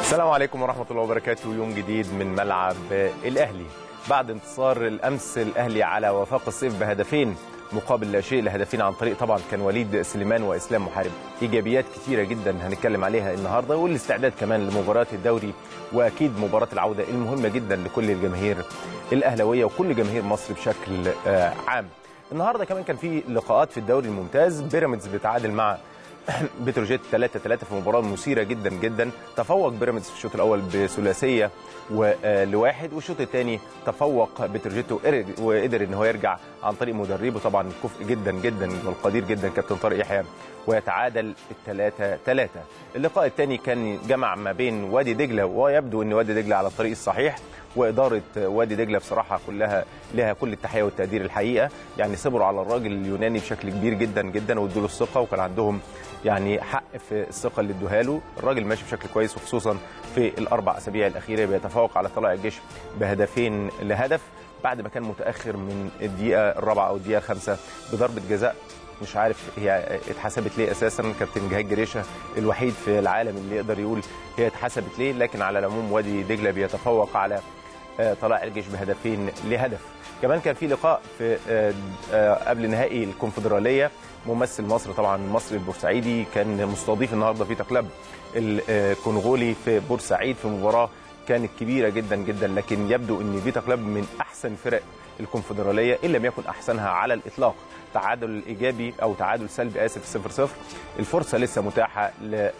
السلام عليكم ورحمة الله وبركاته يوم جديد من ملعب الأهلي بعد انتصار الأمس الأهلي على وفاق الصيف بهدفين مقابل لا شيء لهدفين عن طريق طبعا كان وليد سليمان وإسلام محارب إيجابيات كتيرة جدا هنتكلم عليها النهاردة والاستعداد كمان لمباراة الدوري وأكيد مباراة العودة المهمة جدا لكل الجماهير الأهلوية وكل جماهير مصر بشكل آه، عام النهارده كمان كان في لقاءات في الدوري الممتاز بيراميدز بيتعادل مع بتروجيت 3 3 في مباراه مثيره جدا جدا تفوق بيراميدز في الشوط الاول بثلاثيه ولواحد والشوط الثاني تفوق بتروجيت وقر- وقدر ان هو يرجع عن طريق مدربه طبعا كفء جدا جدا والقدير جدا كابتن طارق يحيى ويتعادل الثلاثة ثلاثة اللقاء الثاني كان جمع ما بين وادي دجله ويبدو ان وادي دجله على الطريق الصحيح واداره وادي دجله بصراحه كلها لها كل التحيه والتقدير الحقيقه يعني صبروا على الراجل اليوناني بشكل كبير جدا جدا وادوا له الثقه وكان عندهم يعني حق في الثقه اللي ادوها له الراجل ماشي بشكل كويس وخصوصا في الاربع اسابيع الاخيره بيتفوق على طلائع الجيش بهدفين لهدف بعد ما كان متاخر من الدقيقه الرابعه او الدقيقه الخامسه بضربه جزاء مش عارف هي اتحسبت ليه اساسا كابتن جهاد جريشه الوحيد في العالم اللي يقدر يقول هي اتحسبت ليه لكن على العموم وادي دجله بيتفوق على آه، طلائع الجيش بهدفين لهدف كمان كان في لقاء في آه، آه، قبل نهائي الكونفدراليه ممثل مصر طبعا المصري البورسعيدي كان مستضيف النهارده في تقلب الكونغولي في بورسعيد في مباراه كانت كبيره جدا جدا لكن يبدو ان فيتا كلاب من احسن فرق الكونفدراليه ان لم يكن احسنها على الاطلاق تعادل ايجابي او تعادل سلبي اسف 0 0 الفرصه لسه متاحه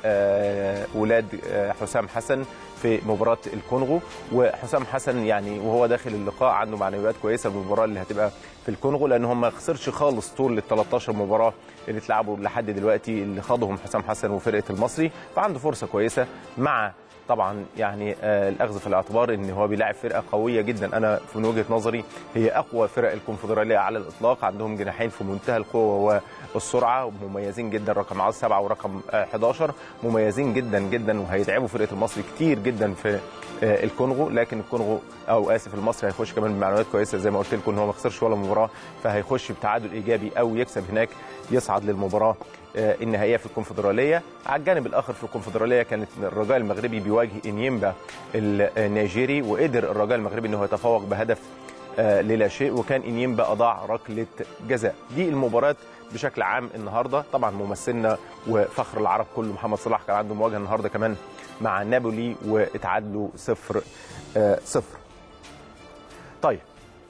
لاولاد حسام حسن في مباراه الكونغو وحسام حسن يعني وهو داخل اللقاء عنده معنويات كويسه بالمباراه اللي هتبقى في الكونغو لان هم ما خسرش خالص طول ال 13 مباراه اللي اتلعبوا لحد دلوقتي اللي خاضهم حسام حسن وفرقه المصري فعنده فرصه كويسه مع طبعا يعني آه الاخذ في الاعتبار ان هو بيلاعب فرقه قويه جدا انا من وجهه نظري هي اقوى فرق الكونفدراليه على الاطلاق عندهم جناحين في منتهى القوه والسرعه مميزين جدا رقم 7 ورقم آه 11 مميزين جدا جدا وهيتعبوا فرقه المصري كتير جدا في آه الكونغو لكن الكونغو او اسف المصري هيخش كمان بمعنويات كويسه زي ما قلت لكم ان هو ما خسرش ولا مباراه فهيخش بتعادل ايجابي او يكسب هناك يصعد للمباراه آه، النهائيه في الكونفدراليه على الجانب الاخر في الكونفدراليه كانت الرجاء المغربي بيواجه انيمبا النيجيري وقدر الرجاء المغربي ان هو يتفوق بهدف آه، للا شيء وكان انيمبا اضاع ركله جزاء دي المباراه بشكل عام النهارده طبعا ممثلنا وفخر العرب كله محمد صلاح كان عنده مواجهه النهارده كمان مع نابولي واتعادلوا صفر آه، صفر طيب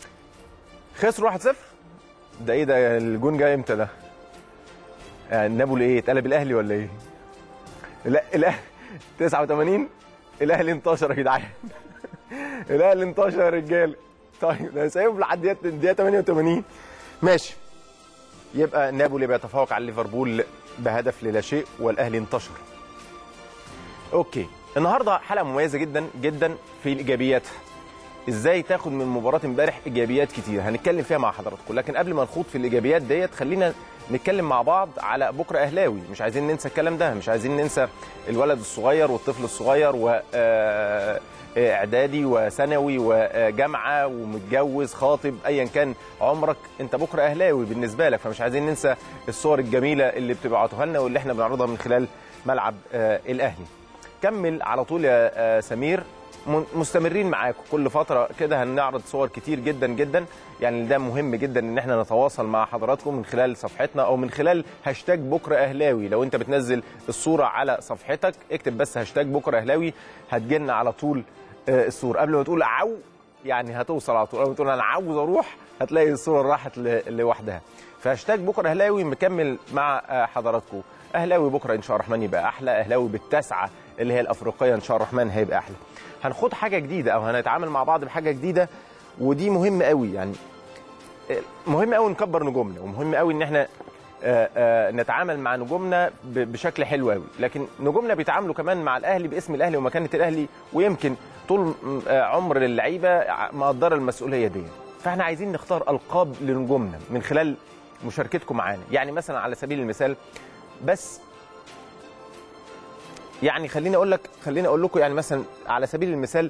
خسروا 1-0 ده ايه ده الجون جاي امتى ده؟ يعني نابولي ايه اتقلب الاهلي ولا ايه؟ لا الاهلي 89 الاهلي انتشر يا جدعان الاهلي انتشر يا رجاله طيب ده سايب لحد دقيقه الدقيقه 88 ماشي يبقى نابولي بيتفوق على ليفربول بهدف للا شيء والاهلي انتشر اوكي النهارده حلقه مميزه جدا جدا في الايجابيات ازاي تاخد من مباراه امبارح ايجابيات كتير هنتكلم فيها مع حضراتكم لكن قبل ما نخوض في الايجابيات ديت خلينا نتكلم مع بعض على بكره اهلاوي مش عايزين ننسى الكلام ده مش عايزين ننسى الولد الصغير والطفل الصغير و آه، اعدادي وثانوي وجامعه ومتجوز خاطب ايا كان عمرك انت بكره اهلاوي بالنسبه لك فمش عايزين ننسى الصور الجميله اللي بتبعتوها لنا واللي احنا بنعرضها من خلال ملعب آه، الاهلي كمل على طول يا آه، سمير من- مستمرين معاكم كل فتره كده هنعرض صور كتير جدا جدا يعني ده مهم جدا ان احنا نتواصل مع حضراتكم من خلال صفحتنا او من خلال هاشتاج بكره اهلاوي لو انت بتنزل الصوره على صفحتك اكتب بس هاشتاج بكره اهلاوي هتجيلنا على طول آه، الصوره قبل ما تقول عو يعني هتوصل على طول قبل ما تقول انا عاوز اروح هتلاقي الصوره راحت ل- لوحدها فهاشتاج بكره اهلاوي مكمل مع آه، حضراتكم اهلاوي بكره ان شاء الرحمن يبقى احلى اهلاوي بالتسعه اللي هي الافريقيه ان شاء الرحمن هيبقى احلى هنخوض حاجه جديده او هنتعامل مع بعض بحاجه جديده ودي مهم قوي يعني آه، مهم قوي نكبر نجومنا ومهم قوي ان احنا آه، آه، نتعامل مع نجومنا ب- بشكل حلو قوي لكن نجومنا بيتعاملوا كمان مع الاهلي باسم الاهلي ومكانه الاهلي ويمكن طول م- آه، عمر اللعيبه ع- مقدره المسؤوليه دي فاحنا عايزين نختار القاب لنجومنا من خلال مشاركتكم معانا يعني مثلا على سبيل المثال بس يعني خليني اقول لك خليني اقول لكم يعني مثلا على سبيل المثال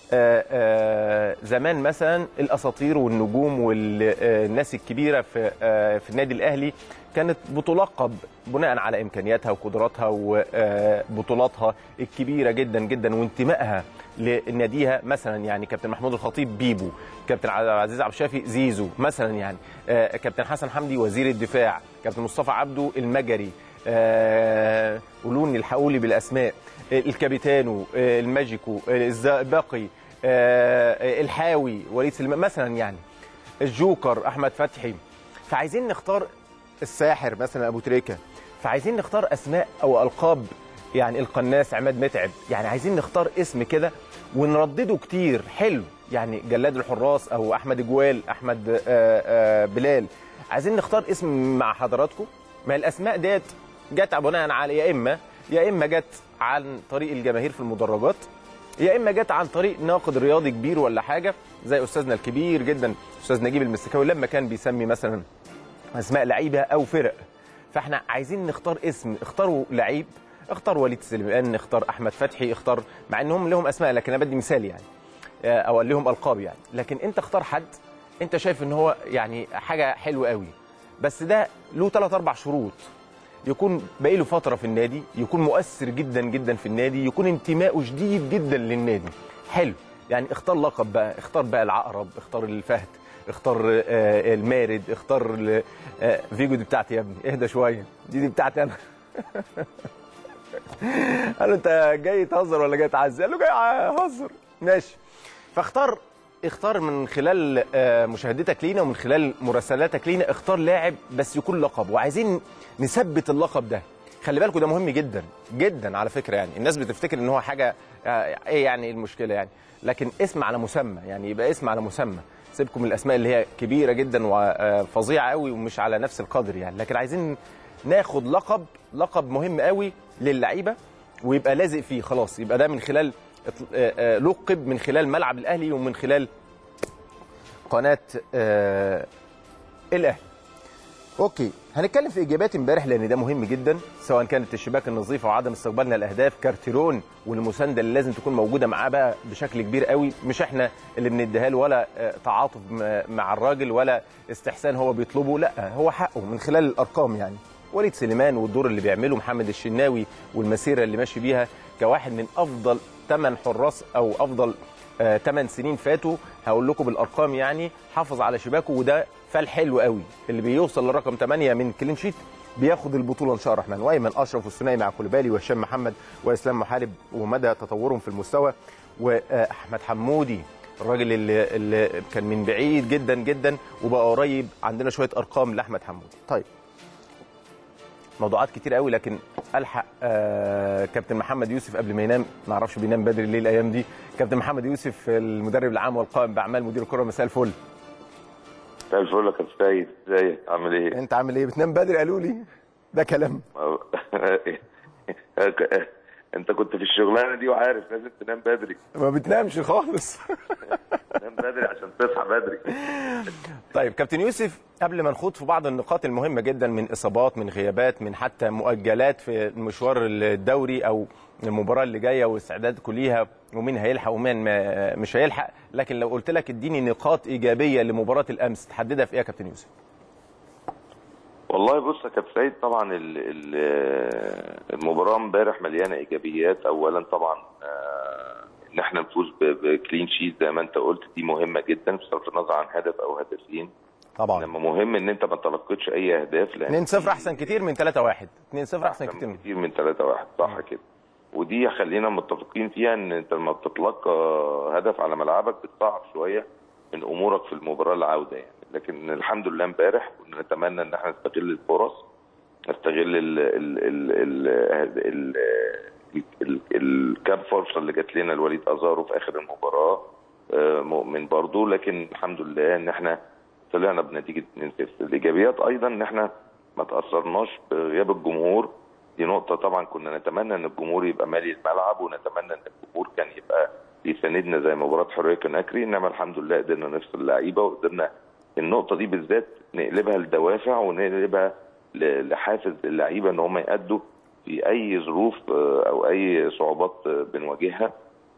آه، آه، زمان مثلا الاساطير والنجوم والناس الكبيره في آه، في النادي الاهلي كانت بتلقب بناء على امكانياتها وقدراتها وبطولاتها الكبيره جدا جدا وانتمائها لناديها مثلا يعني كابتن محمود الخطيب بيبو كابتن عبد العزيز عبد الشافي زيزو مثلا يعني آه، كابتن حسن حمدي وزير الدفاع كابتن مصطفى عبده المجري آه، قولوني الحقولي بالاسماء آه، الكابيتانو آه، الماجيكو آه، الزئبقي آه، الحاوي وليد سليمان مثلا يعني الجوكر احمد فتحي فعايزين نختار الساحر مثلا ابو تريكه فعايزين نختار اسماء او القاب يعني القناص عماد متعب يعني عايزين نختار اسم كده ونردده كتير حلو يعني جلاد الحراس او احمد جوال احمد آه، آه، بلال عايزين نختار اسم مع حضراتكم ما الاسماء ديت جت بناء على يا اما يا اما جت عن طريق الجماهير في المدرجات يا اما جت عن طريق ناقد رياضي كبير ولا حاجه زي استاذنا الكبير جدا استاذ نجيب المستكاوي لما كان بيسمي مثلا اسماء لعيبه او فرق فاحنا عايزين نختار اسم اختاروا لعيب اختار وليد سليمان اختار احمد فتحي اختار مع انهم لهم اسماء لكن انا بدي مثال يعني آه، او لهم القاب يعني لكن انت اختار حد انت شايف ان هو يعني حاجه حلوه قوي بس ده له ثلاث اربع شروط يكون باقي له فتره في النادي يكون مؤثر جدا جدا في النادي يكون انتمائه شديد جدا للنادي حلو يعني اختار لقب بقى اختار بقى العقرب اختار الفهد اختار آه، المارد اختار ال- آه، فيجو دي بتاعتي يا ابني اهدى شويه دي دي بتاعتي انا قال له انت جاي تهزر ولا جاي تعزي قال له جاي اهزر ماشي فاختار اختار من خلال آه، مشاهدتك لينا ومن خلال مراسلاتك لينا اختار لاعب بس يكون لقب وعايزين نثبت اللقب ده خلي بالكم ده مهم جدا جدا على فكره يعني الناس بتفتكر ان هو حاجه آه، ايه يعني إيه المشكله يعني لكن اسم على مسمى يعني يبقى اسم على مسمى سيبكم من الاسماء اللي هي كبيره جدا وفظيعه قوي ومش على نفس القدر يعني لكن عايزين ناخد لقب لقب مهم قوي للعيبه ويبقى لازق فيه خلاص يبقى ده من خلال آه، آه، لقب من خلال ملعب الاهلي ومن خلال قناه آه، الاهلي اوكي هنتكلم في اجابات امبارح لان ده مهم جدا سواء كانت الشباك النظيفه وعدم استقبالنا الاهداف كارتيرون والمسانده اللي لازم تكون موجوده معاه بقى بشكل كبير قوي مش احنا اللي بنديها له ولا آه، تعاطف م- مع الراجل ولا استحسان هو بيطلبه لا هو حقه من خلال الارقام يعني وليد سليمان والدور اللي بيعمله محمد الشناوي والمسيره اللي ماشي بيها كواحد من افضل ثمان حراس او افضل ثمان سنين فاتوا هقول لكم بالارقام يعني حافظ على شباكه وده فال حلو قوي اللي بيوصل لرقم 8 من كلين شيت بياخد البطوله ان شاء الله الرحمن وايمن اشرف والثنائي مع كوليبالي وهشام محمد واسلام محارب ومدى تطورهم في المستوى واحمد حمودي الراجل اللي, اللي كان من بعيد جدا جدا وبقى قريب عندنا شويه ارقام لاحمد حمودي طيب موضوعات كتير قوي لكن الحق آه كابتن محمد يوسف قبل ما ينام ما اعرفش بينام بدري ليه الايام دي كابتن محمد يوسف المدرب العام والقائم باعمال مدير الكره مساء الفل مساء الفل يا كابتن سيد ازيك عامل ايه؟ انت عامل ايه بتنام بدري قالوا لي ده كلام انت كنت في الشغلانه دي وعارف لازم تنام بدري ما بتنامش خالص تنام بدري عشان تصحى بدري طيب كابتن يوسف قبل ما نخوض في بعض النقاط المهمه جدا من اصابات من غيابات من حتى مؤجلات في المشوار الدوري او المباراه اللي جايه واستعدادكم ليها ومين هيلحق ومين ما- مش هيلحق لكن لو قلت لك اديني نقاط ايجابيه لمباراه الامس تحددها في ايه يا كابتن يوسف؟ والله بص يا كابتن سيد طبعا ال- ال- المباراه امبارح مليانه ايجابيات اولا طبعا آه، ان احنا نفوز ب- بكلين شيت زي ما انت قلت دي مهمه جدا بصرف النظر عن هدف او هدفين طبعا لما مهم ان انت ما تلقتش اي اهداف لان 2-0 احسن كتير من 3-1 2-0 احسن احسن كتير من كتير من 3 1 صح كده ودي خلينا متفقين فيها ان انت لما بتتلقى هدف على ملعبك بتصعب شويه من امورك في المباراه العوده يعني لكن الحمد لله امبارح كنا نتمنى ان احنا نستغل الفرص نستغل ال ال ال ال ال ال ال الكام فرصه اللي جات لنا لوليد ازارو في اخر المباراه آه، مؤمن برضو لكن الحمد لله ان احنا طلعنا بنتيجه 2-0 الايجابيات ايضا ان احنا ما تاثرناش بغياب الجمهور دي نقطه طبعا كنا نتمنى ان الجمهور يبقى مالي الملعب ونتمنى ان الجمهور كان يبقى بيساندنا زي مباراه حريه كناكري انما الحمد لله قدرنا نفصل اللعيبه وقدرنا النقطه دي بالذات نقلبها لدوافع ونقلبها ل- لحافز اللعيبه ان هم يأدوا في اي ظروف آه، او اي صعوبات آه، بنواجهها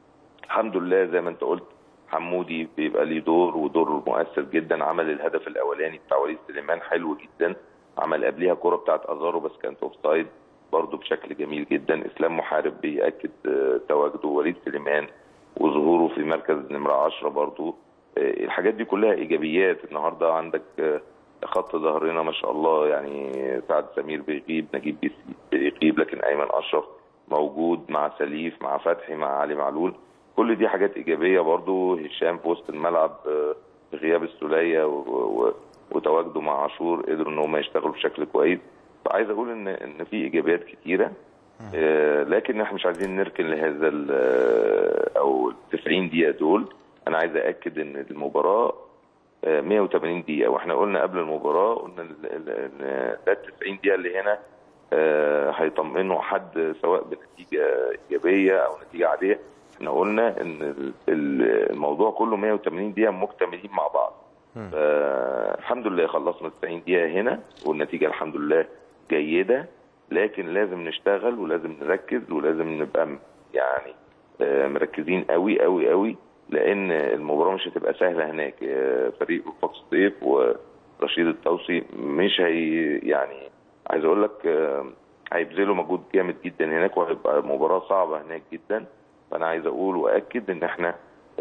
الحمد لله زي ما انت قلت حمودي بيبقى ليه دور ودور مؤثر جدا عمل الهدف الاولاني بتاع وليد سليمان حلو جدا عمل قبليها كرة بتاعت ازارو بس كانت اوف سايد برضه بشكل جميل جدا اسلام محارب بياكد آه، تواجده وليد سليمان وظهوره في مركز نمره 10 برضه آه، الحاجات دي كلها ايجابيات النهارده عندك آه، خط ظهرنا ما شاء الله يعني سعد سمير بيغيب نجيب بيسي- بيغيب لكن ايمن اشرف موجود مع سليف مع فتحي مع علي معلول كل دي حاجات ايجابيه برضو هشام في وسط الملعب آه، بغياب السوليه و- و- وتواجده مع عاشور قدروا ان هم يشتغلوا بشكل كويس فعايز اقول ان ان في ايجابيات كتيره آه، لكن احنا مش عايزين نركن لهذا ال- آه، او ال 90 دقيقه دول انا عايز اكد ان المباراه آه، 180 دقيقه واحنا قلنا قبل المباراه قلنا ال- ال- ان ده 90 دقيقه اللي هنا آه، هيطمئنوا حد سواء بنتيجه ايجابيه او نتيجه عاديه احنا قلنا ان ال- ال- الموضوع كله 180 دقيقه مكتملين مع بعض آه، الحمد لله خلصنا 90 دقيقه هنا والنتيجه الحمد لله جيده لكن لازم نشتغل ولازم نركز ولازم نبقى م- يعني آه، مركزين قوي قوي قوي لان المباراه مش هتبقى سهله هناك آه، فريق وفاق الصيف ورشيد التوصي مش هي يعني عايز اقول لك آه، هيبذلوا مجهود جامد جدا هناك وهيبقى مباراه صعبه هناك جدا فانا عايز اقول واكد ان احنا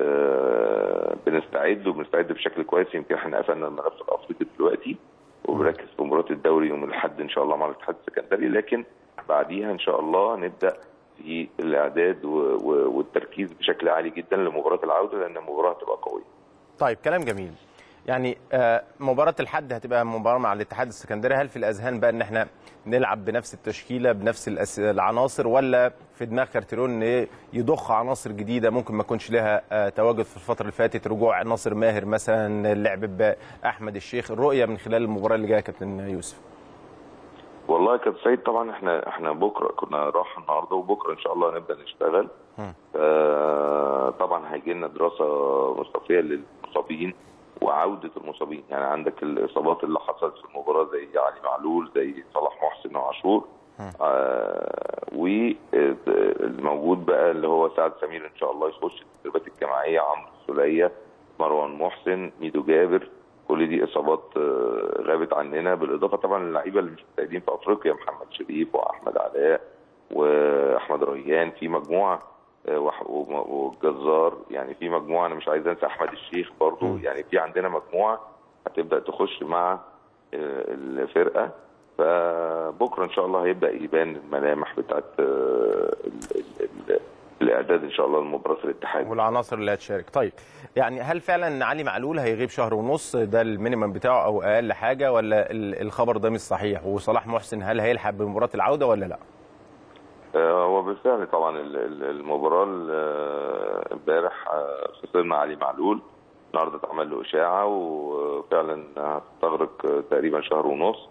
آه، بنستعد وبنستعد بشكل كويس يمكن احنا قفلنا الملف الافريقي دلوقتي وبنركز في مباراه الدوري يوم الاحد ان شاء الله مع الاتحاد السكندري لكن بعديها ان شاء الله نبدا في الاعداد و- و- والتركيز بشكل عالي جدا لمباراه العوده لان المباراه هتبقى قويه. طيب كلام جميل يعني آه، مباراة الحد هتبقى مباراة مع الاتحاد السكندري هل في الأذهان بقى إن إحنا نلعب بنفس التشكيلة بنفس الأس- العناصر ولا في دماغ كارتيرون إن يضخ عناصر جديدة ممكن ما يكونش لها آه، تواجد في الفترة اللي فاتت رجوع ناصر ماهر مثلا اللعب بأحمد الشيخ الرؤية من خلال المباراة اللي جاية يا كابتن يوسف والله يا كابتن سيد طبعا احنا احنا بكره كنا راحه النهارده وبكره ان شاء الله نبدا نشتغل. مم. آه طبعا هيجي لنا دراسه مستوفيه للمصابين وعوده المصابين يعني عندك الاصابات اللي حصلت في المباراه زي علي معلول زي صلاح محسن وعاشور آه والموجود بقى اللي هو سعد سمير ان شاء الله يخش التدريبات الجماعيه عمرو السوليه مروان محسن ميدو جابر كل دي اصابات آه، غابت عننا بالاضافه طبعا للعيبه اللي مش متواجدين في افريقيا محمد شريف واحمد علاء واحمد ريان في مجموعه آه، وح- وم- والجزار يعني في مجموعه انا مش عايز انسى احمد الشيخ برضو مم. يعني في عندنا مجموعه هتبدا تخش مع آه، الفرقه فبكره ان شاء الله هيبدا يبان الملامح بتاعت آه، ال- ال- ال- الاعداد ان شاء الله لمباراه الاتحاد والعناصر اللي هتشارك طيب يعني هل فعلا ان علي معلول هيغيب شهر ونص ده المينيمم بتاعه او اقل حاجه ولا ال- الخبر ده مش صحيح وصلاح محسن هل هيلحق بمباراه العوده ولا لا آه، هو بالفعل طبعا ال- ال- المباراه ال- آه، امبارح آه، خسرنا علي معلول النهارده اتعمل له اشاعه وفعلا هتستغرق آه، تقريبا شهر ونص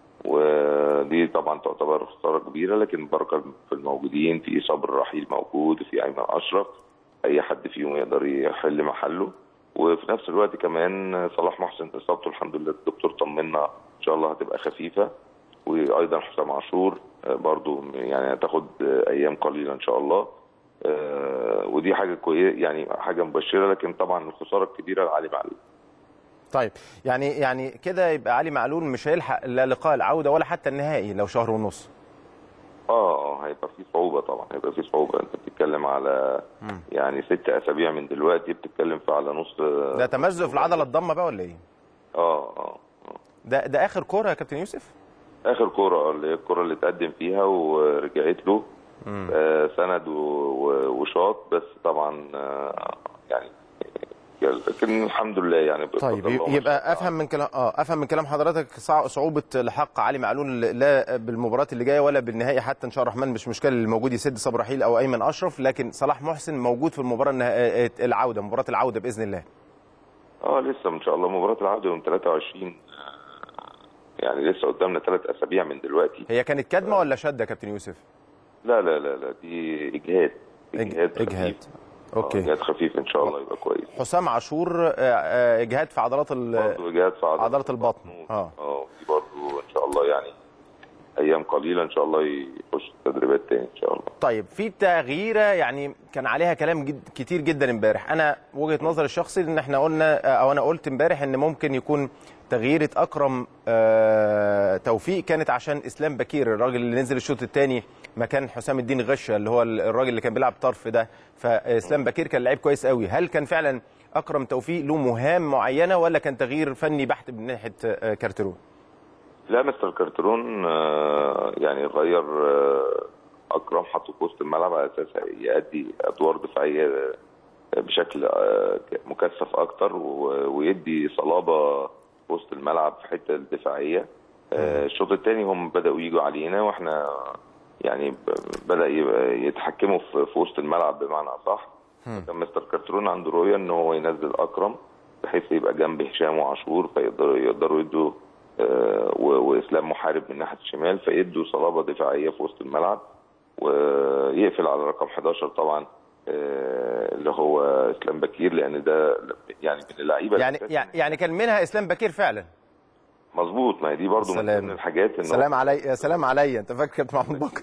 ودي طبعا تعتبر خساره كبيره لكن بركه في الموجودين في صبر رحيل موجود في ايمن اشرف اي حد فيهم يقدر يحل محله وفي نفس الوقت كمان صلاح محسن اصابته الحمد لله الدكتور طمنا ان شاء الله هتبقى خفيفه وايضا حسام عاشور آه، برضو يعني هتاخد آه، ايام قليله ان شاء الله آه، ودي حاجه كويسه يعني حاجه مبشره لكن طبعا الخساره الكبيره لعلي معلول طيب يعني يعني كده يبقى علي معلول مش هيلحق لا لقاء العوده ولا حتى النهائي لو شهر ونص اه اه هيبقى في صعوبه طبعا هيبقى في صعوبه انت بتتكلم على مم. يعني ست اسابيع من دلوقتي بتتكلم في على نص ده تمزق في العضله الضمه بقى ولا ايه اه اه ده ده اخر كوره يا كابتن يوسف اخر كوره اللي هي الكوره اللي اتقدم فيها ورجعت له مم. آه سند و- و- وشاط بس طبعا آه يعني لكن الحمد لله يعني طيب بفضل الله ما يبقى شاء الله. افهم من كلام اه افهم من كلام حضرتك صع- صعوبه لحق علي معلول لا بالمباراه اللي جايه ولا بالنهائي حتى ان شاء الله الرحمن مش مشكله اللي موجود يسد صبر رحيل او ايمن اشرف لكن صلاح محسن موجود في المباراه النها- العوده مباراه العوده باذن الله اه لسه ان شاء الله مباراه العوده يوم 23 آه، يعني لسه قدامنا ثلاث اسابيع من دلوقتي هي كانت كدمه ولا شده يا كابتن يوسف لا لا لا لا دي اجهاد إج- اجهاد خفيف. آه، اوكي اجهاد خفيف ان شاء الله يبقى كويس حسام عاشور آه، آه، اجهاد في عضلات ال- برضه اجهاد في عضلات عضلات البطن اه اه دي برضه ان شاء الله يعني ايام قليله ان شاء الله يخش تدريبات تاني ان شاء الله طيب في تغييره يعني كان عليها كلام جد كتير جدا امبارح انا وجهه نظري الشخصي ان احنا قلنا او انا قلت امبارح ان ممكن يكون تغييره اكرم آه توفيق كانت عشان اسلام بكير الراجل اللي نزل الشوط الثاني مكان حسام الدين غشه اللي هو الراجل اللي كان بيلعب طرف ده فاسلام بكير كان لعيب كويس قوي هل كان فعلا اكرم توفيق له مهام معينه ولا كان تغيير فني بحت من ناحيه آه كارترون لا مستر كارترون آه، يعني غير آه، اكرم حطه في وسط الملعب على اساس يؤدي ادوار دفاعيه آه، بشكل آه، مكثف اكتر و- ويدي صلابه في وسط الملعب في الحته الدفاعيه آه، الشوط الثاني هم بداوا يجوا علينا واحنا يعني ب- بدا يبقى يتحكموا في في وسط الملعب بمعنى اصح كان مستر كارترون عنده رؤيه ان هو ينزل اكرم بحيث يبقى جنب هشام وعاشور فيقدروا يقدروا يدوا آه، و- واسلام محارب من ناحيه الشمال فيدوا صلابه دفاعيه في وسط الملعب ويقفل على رقم 11 طبعا آه، اللي هو اسلام بكير لان ده يعني من اللعيبه يعني الأساسية. يعني يعني كان منها اسلام بكير فعلا مظبوط ما هي دي برضو من سلام. ضمن الحاجات ان هو- سلام علي يا سلام عليا انت فاكر كابتن محمود بكر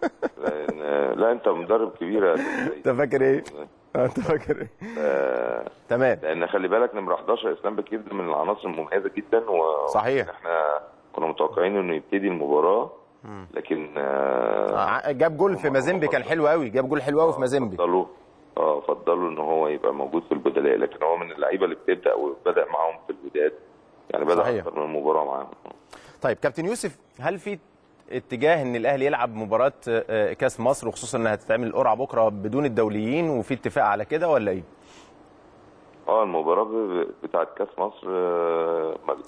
لأن- لا انت مدرب كبير يا أستاذ انت فاكر ايه آه، انت فاكر ايه آه، تمام لان خلي بالك نمره 11 اسلام بكير ده من العناصر المميزه جدا و صحيح. احنا كنا متوقعين انه يبتدي المباراه لكن آه، آه، جاب جول في مازيمبي كان حلو قوي جاب جول حلو قوي في مازيمبي فضلوا اه فضلوا ان هو يبقى موجود في البدلاء لكن هو من اللعيبه اللي بتبدا وبدا معاهم في الوداد يعني بدا صحيح. اكتر من مباراه معاهم طيب كابتن يوسف هل في اتجاه ان الاهلي يلعب مباراه آه، كاس مصر وخصوصا انها هتتعمل القرعه بكره بدون الدوليين وفي اتفاق على كده ولا ايه؟ اه المباراه ب- بتاعت كاس مصر آه، ما-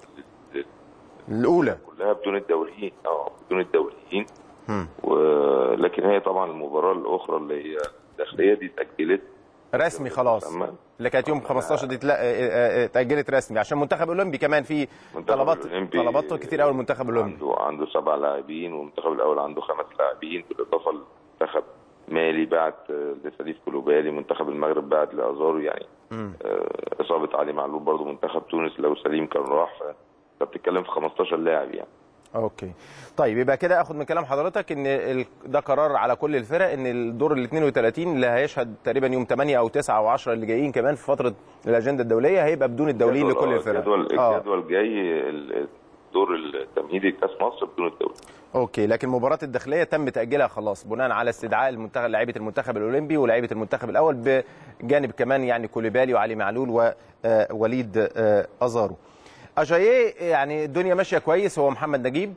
الاولى كلها بدون الدوليين اه بدون الدوليين مم. ولكن هي طبعا المباراه الاخرى اللي هي الداخليه دي اتاجلت رسمي خلاص أما اللي كانت يوم 15 دي تلا- آه، آه، آه، اتاجلت رسمي عشان المنتخب الاولمبي كمان في المنتخب طلبات الأولمبي طلبات كتير قوي المنتخب الاولمبي عنده عنده سبع لاعبين والمنتخب الاول عنده خمس لاعبين بالاضافه لمنتخب مالي بعت آه، لسليف كلوبالي منتخب المغرب بعت لازارو يعني مم. آه، اصابه علي معلول برضو منتخب تونس لو سليم كان راح ف- فبتتكلم في 15 لاعب يعني اوكي طيب يبقى كده اخد من كلام حضرتك ان ال- ده قرار على كل الفرق ان الدور ال 32 اللي هيشهد تقريبا يوم 8 او 9 او 10 اللي جايين كمان في فتره الاجنده الدوليه هيبقى بدون الدوليين الجدول- لكل آه، الفرق الجدول اه الجدول جاي ال- الدور التمهيدي لكاس مصر بدون الدوري اوكي لكن مباراه الداخليه تم تاجيلها خلاص بناء على استدعاء المنتخب لعيبه المنتخب الاولمبي ولاعيبه المنتخب الاول بجانب كمان يعني كوليبالي وعلي معلول ووليد ازارو اجاييه يعني الدنيا ماشيه كويس هو محمد نجيب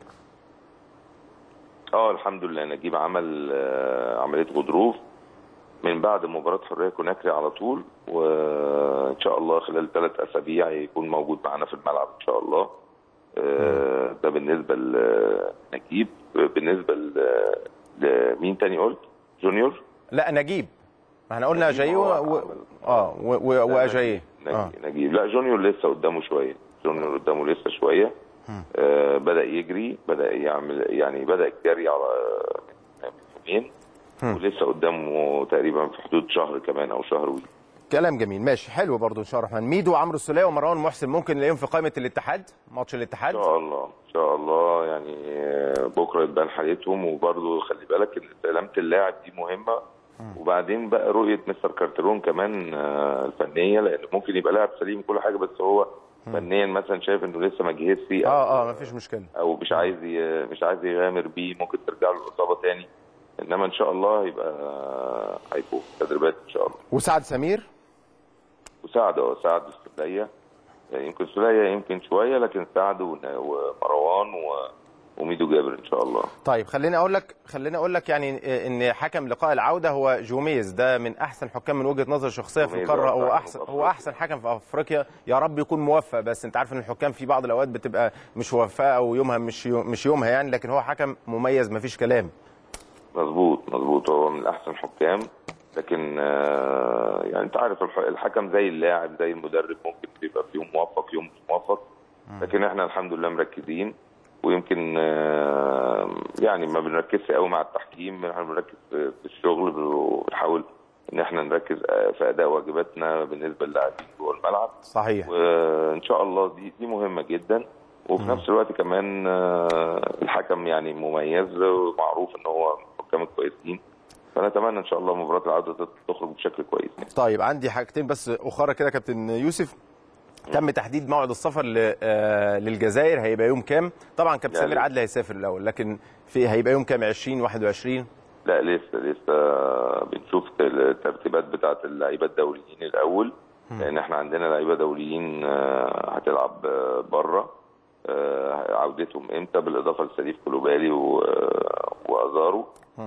اه الحمد لله نجيب عمل آه، عمليه غضروف من بعد مباراه حريه كوناكري على طول وان شاء الله خلال ثلاث اسابيع يكون موجود معانا في الملعب ان شاء الله آه، ده بالنسبه لنجيب بالنسبه ل- لمين تاني قلت جونيور لا نجيب ما احنا قلنا نجيب اجاييه هو و... و... عمل- اه و... و... لا، واجاييه نجيب, اه نجيب, نجيب لا جونيور لسه قدامه شويه جونيور قدامه لسه شويه آه بدا يجري بدا يعمل يعني بدا الجري على يومين ولسه قدامه تقريبا في حدود شهر كمان او شهر وي كلام جميل ماشي حلو برضو ان شاء الله الرحمن ميدو وعمرو السوليه ومروان محسن ممكن نلاقيهم في قائمه الاتحاد ماتش الاتحاد ان شاء الله ان شاء الله يعني آه، بكره تبان حالتهم وبرضه خلي بالك ان سلامه اللاعب دي مهمه وبعدين بقى رؤيه مستر كارترون كمان آه، الفنيه لان ممكن يبقى لاعب سليم كل حاجه بس هو فنيا مثلا شايف انه لسه ما جهزش أو- اه اه مفيش مشكله او مش عايز ي- مش عايز يغامر بيه ممكن ترجع له الاصابه تاني انما ان شاء الله يبقى هيبقوا في تدريبات ان شاء الله وسعد سمير وسعد اه سعد السوليه يمكن سوليه يمكن شويه لكن سعد ون- ومروان و- وميدو جابر ان شاء الله طيب خليني اقول لك خليني اقول لك يعني ان حكم لقاء العوده هو جوميز ده من احسن حكام من وجهه نظري الشخصيه في جوميز القاره هو هو حكم احسن في هو احسن حكم في افريقيا يا رب يكون موفق بس انت عارف ان الحكام في بعض الاوقات بتبقى مش موفقه او يومها مش يوم مش يومها يعني لكن هو حكم مميز مفيش كلام مظبوط مظبوط هو من احسن الحكام لكن آه، يعني انت عارف الح- الحكم زي اللاعب زي المدرب ممكن بيبقى في يوم موفق يوم مش موفق لكن احنا الحمد لله مركزين ويمكن آه، يعني ما بنركزش قوي مع التحكيم احنا بنركز في في الشغل وبنحاول ان احنا نركز آه، في اداء واجباتنا بالنسبه للاعبين جوه الملعب صحيح وان شاء الله دي دي مهمه جدا وفي نفس الوقت كمان آه، الحكم يعني مميز ومعروف ان هو من الحكام الكويسين فنتمنى ان شاء الله مباراه العوده تخرج بشكل كويس يعني. طيب عندي حاجتين بس اخرى كده كابتن يوسف تم تحديد موعد السفر ل- آه، للجزائر هيبقى يوم كام طبعا كابتن لا، سمير لا. عدلي هيسافر الاول لكن في هيبقى يوم كام 20 21 لا لسه لسه بنشوف الترتيبات بتاعه اللعيبه الدوليين الاول لان احنا عندنا لعيبه دوليين آه، هتلعب بره عودتهم امتى بالاضافه لسليف كلوبالي و- وازارو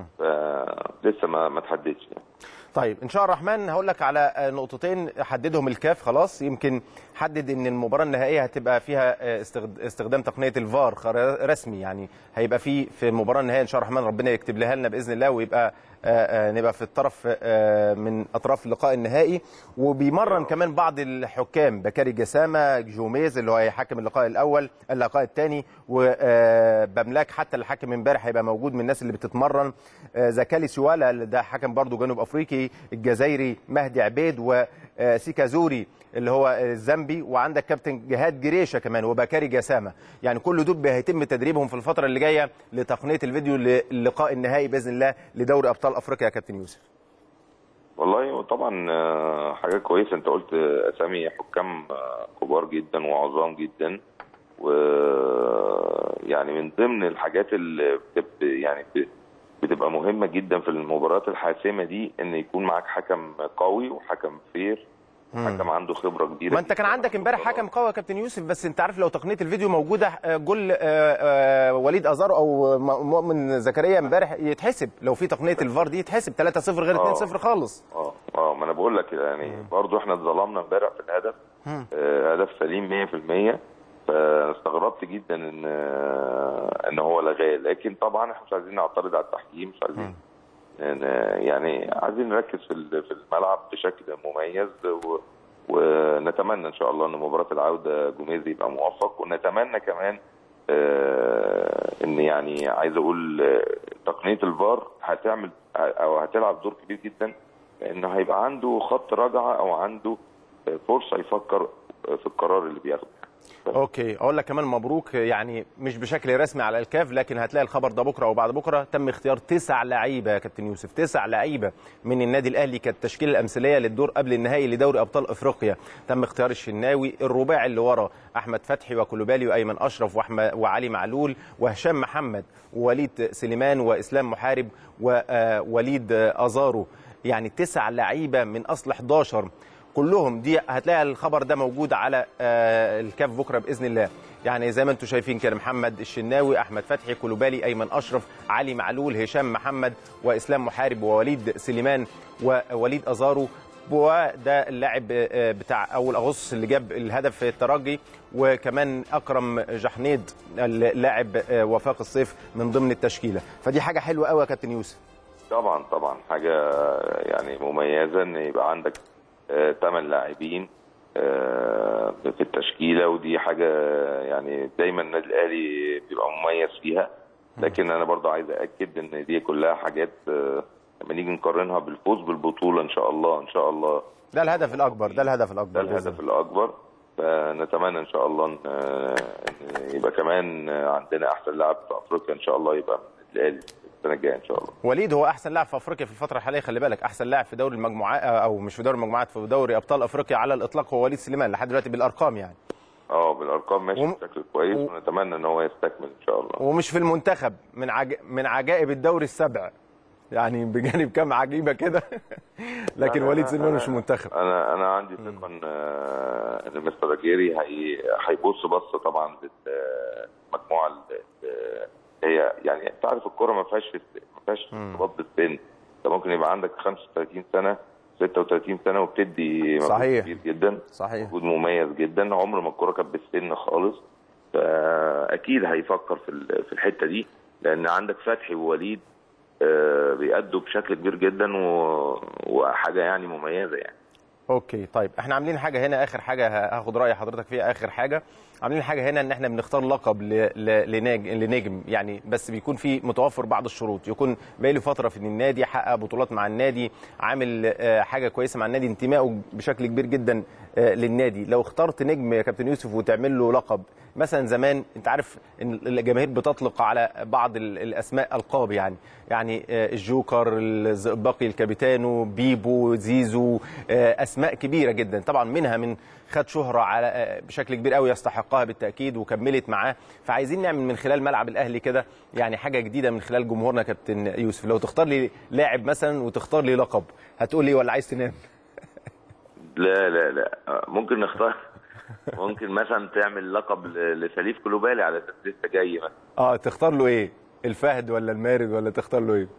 فلسه ما ما تحددش يعني. طيب ان شاء الله الرحمن هقول لك على آه، نقطتين حددهم الكاف خلاص يمكن حدد ان المباراه النهائيه هتبقى فيها آه، استخد- استخدام تقنيه الفار خر- رسمي يعني هيبقى في في المباراه النهائيه ان شاء الله الرحمن ربنا يكتب لها لنا باذن الله ويبقى آه، آه، نبقى في الطرف آه، من اطراف اللقاء النهائي وبيمرن كمان بعض الحكام بكاري جسامه جوميز اللي هو هيحكم اللقاء الاول اللقاء الثاني وبملاك حتى اللي حكم امبارح هيبقى موجود من الناس اللي بتتمرن آه، زكالي سوالا اللي ده حكم برضو جنوب افريقي الجزائري مهدي عبيد وسيكا زوري اللي هو الزامبي وعندك كابتن جهاد جريشه كمان وبكاري جسامه يعني كل دول هيتم تدريبهم في الفتره اللي جايه لتقنيه الفيديو للقاء النهائي باذن الله لدوري ابطال افريقيا يا كابتن يوسف والله طبعا آه، حاجه كويسه انت قلت اسامي حكام آه، كبار جدا وعظام جدا و يعني من ضمن الحاجات اللي بتب يعني ب- بتبقى مهمه جدا في المباريات الحاسمه دي ان يكون معاك حكم قوي وحكم فير حكم عنده خبره كبيره ما انت كان جداً عندك عنده امبارح خبرات. حكم قوي يا كابتن يوسف بس انت عارف لو تقنيه الفيديو موجوده آه، جول آه، آه، وليد ازارو او م- مؤمن زكريا امبارح يتحسب لو في تقنيه الفار دي يتحسب 3-0 غير آه. 2-0 خالص اه اه ما انا بقول لك يعني برضو احنا اتظلمنا امبارح في الهدف آه هدف سليم 100% فاستغربت جدا ان آه ان هو لغاه لكن طبعا احنا مش عايزين نعترض على التحكيم مش عايزين ن- يعني عايزين نركز في ال- في الملعب بشكل مميز و ونتمنى ان شاء الله ان مباراه العوده جوميز يبقى موفق ونتمنى كمان آه، ان يعني عايز اقول آه، تقنيه الفار هتعمل او هتلعب دور كبير جدا لانه هيبقى عنده خط رجعه او عنده آه، فرصه يفكر آه، في القرار اللي بياخده اوكي اقول لك كمان مبروك يعني مش بشكل رسمي على الكاف لكن هتلاقي الخبر ده بكره او بعد بكره تم اختيار تسع لعيبه يا كابتن يوسف تسع لعيبه من النادي الاهلي كالتشكيله الامثليه للدور قبل النهائي لدوري ابطال افريقيا تم اختيار الشناوي الرباعي اللي ورا احمد فتحي وكولوبالي وايمن اشرف واحمد وعلي معلول وهشام محمد ووليد سليمان واسلام محارب ووليد ازارو يعني تسع لعيبه من اصل 11 كلهم دي هتلاقي الخبر ده موجود على آه، الكاف بكره باذن الله يعني زي ما انتم شايفين كده محمد الشناوي احمد فتحي كولوبالي ايمن اشرف علي معلول هشام محمد واسلام محارب ووليد سليمان ووليد ازارو وده اللاعب آه، بتاع اول اغسطس اللي جاب الهدف في الترجي وكمان اكرم جحنيد اللاعب آه، وفاق الصيف من ضمن التشكيله فدي حاجه حلوه قوي يا كابتن يوسف طبعا طبعا حاجه يعني مميزه ان يبقى عندك ثمان لاعبين آه، في التشكيله ودي حاجه يعني دايما النادي الاهلي بيبقى مميز فيها لكن انا برضه عايز اكد ان دي كلها حاجات آه، لما نيجي نقارنها بالفوز بالبطوله ان شاء الله ان شاء الله ده الهدف الاكبر ده الهدف ده الاكبر بإذن الهدف الاكبر فنتمنى ان شاء الله ان إن يبقى كمان عندنا احسن لاعب في افريقيا ان شاء الله يبقى الاهلي السنه الجايه ان شاء الله وليد هو احسن لاعب في افريقيا في الفتره الحاليه خلي بالك احسن لاعب في دوري المجموعات او مش في دوري المجموعات في دوري ابطال افريقيا على الاطلاق هو وليد سليمان لحد دلوقتي بالارقام يعني اه بالارقام ماشي وم- بشكل كويس و- ونتمنى ان هو يستكمل ان شاء الله ومش في المنتخب من عج... من عجائب الدوري السبع يعني بجانب كام عجيبه كده لكن أنا- وليد سليمان أنا- مش في المنتخب انا انا عندي ثقه ان آه، ان مستر اجيري هي هيبص بصه طبعا للمجموعه ال- هي يعني انت عارف الكوره ما فيهاش ما فيهاش ارتباط بالسن انت ممكن يبقى عندك 35 سنه 36 سنه وبتدي مجهود صحيح. كبير جدا صحيح مجهود مميز جدا عمر ما الكوره كانت بالسن خالص فاكيد هيفكر في ال- في الحته دي لان عندك فتحي ووليد آه، بيأدوا بشكل كبير جدا و... وحاجه يعني مميزه يعني اوكي طيب احنا عاملين حاجه هنا اخر حاجه ه- هاخد راي حضرتك فيها اخر حاجه عاملين حاجه هنا ان احنا بنختار لقب ل- ل- لناج- لنجم يعني بس بيكون في متوفر بعض الشروط يكون بقاله فتره في النادي حقق بطولات مع النادي عامل آه، حاجه كويسه مع النادي انتمائه بشكل كبير جدا آه، للنادي لو اخترت نجم يا كابتن يوسف وتعمل له لقب مثلا زمان انت عارف ان الجماهير بتطلق على بعض ال- الاسماء القاب يعني يعني آه، الجوكر الزئبقي الكابيتانو بيبو زيزو آه، اسماء كبيره جدا طبعا منها من خد شهره على آه، بشكل كبير قوي يستحقها بالتاكيد وكملت معاه فعايزين نعمل من خلال ملعب الاهلي كده يعني حاجه جديده من خلال جمهورنا يا كابتن يوسف لو تختار لي لاعب مثلا وتختار لي لقب هتقول لي ولا عايز تنام لا لا لا آه، ممكن نختار ممكن مثلا تعمل لقب ل- لسليف كلوبالي على اساس لسه جاي مثلا اه تختار له ايه الفهد ولا المارد ولا تختار له ايه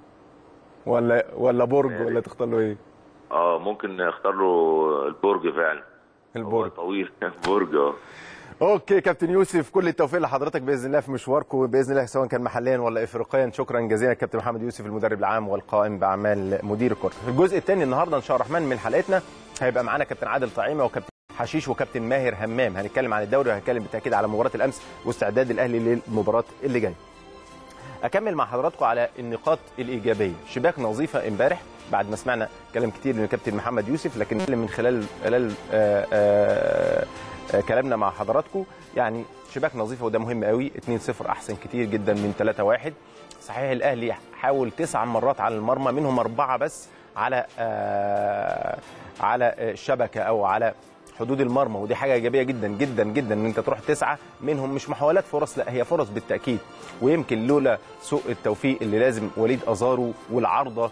ولا ولا برج ولا تختار له ايه اه ممكن نختار له البرج فعلا هو البرج طويل برج اه اوكي كابتن يوسف كل التوفيق لحضرتك باذن الله في مشواركم باذن الله سواء كان محليا ولا افريقيا شكرا جزيلا كابتن محمد يوسف المدرب العام والقائم باعمال مدير الكره في الجزء الثاني النهارده ان شاء الله الرحمن من حلقتنا هيبقى معانا كابتن عادل طعيمه وكابتن حشيش وكابتن ماهر همام هنتكلم عن الدوري وهنتكلم بالتاكيد على مباراه الامس واستعداد الاهلي للمباراه اللي جايه اكمل مع حضراتكم على النقاط الايجابيه شباك نظيفه امبارح بعد ما سمعنا كلام كتير من الكابتن محمد يوسف لكن نتكلم من خلال خلال آه، آه، آه، كلامنا مع حضراتكم يعني شباك نظيفه وده مهم قوي 2-0 احسن كتير جدا من 3-1 صحيح الاهلي حاول تسع مرات على المرمى منهم اربعه بس على آه، على الشبكه او على حدود المرمى ودي حاجه ايجابيه جدا جدا جدا ان انت تروح تسعه منهم مش محاولات فرص لا هي فرص بالتاكيد ويمكن لولا سوء التوفيق اللي لازم وليد ازارو والعارضه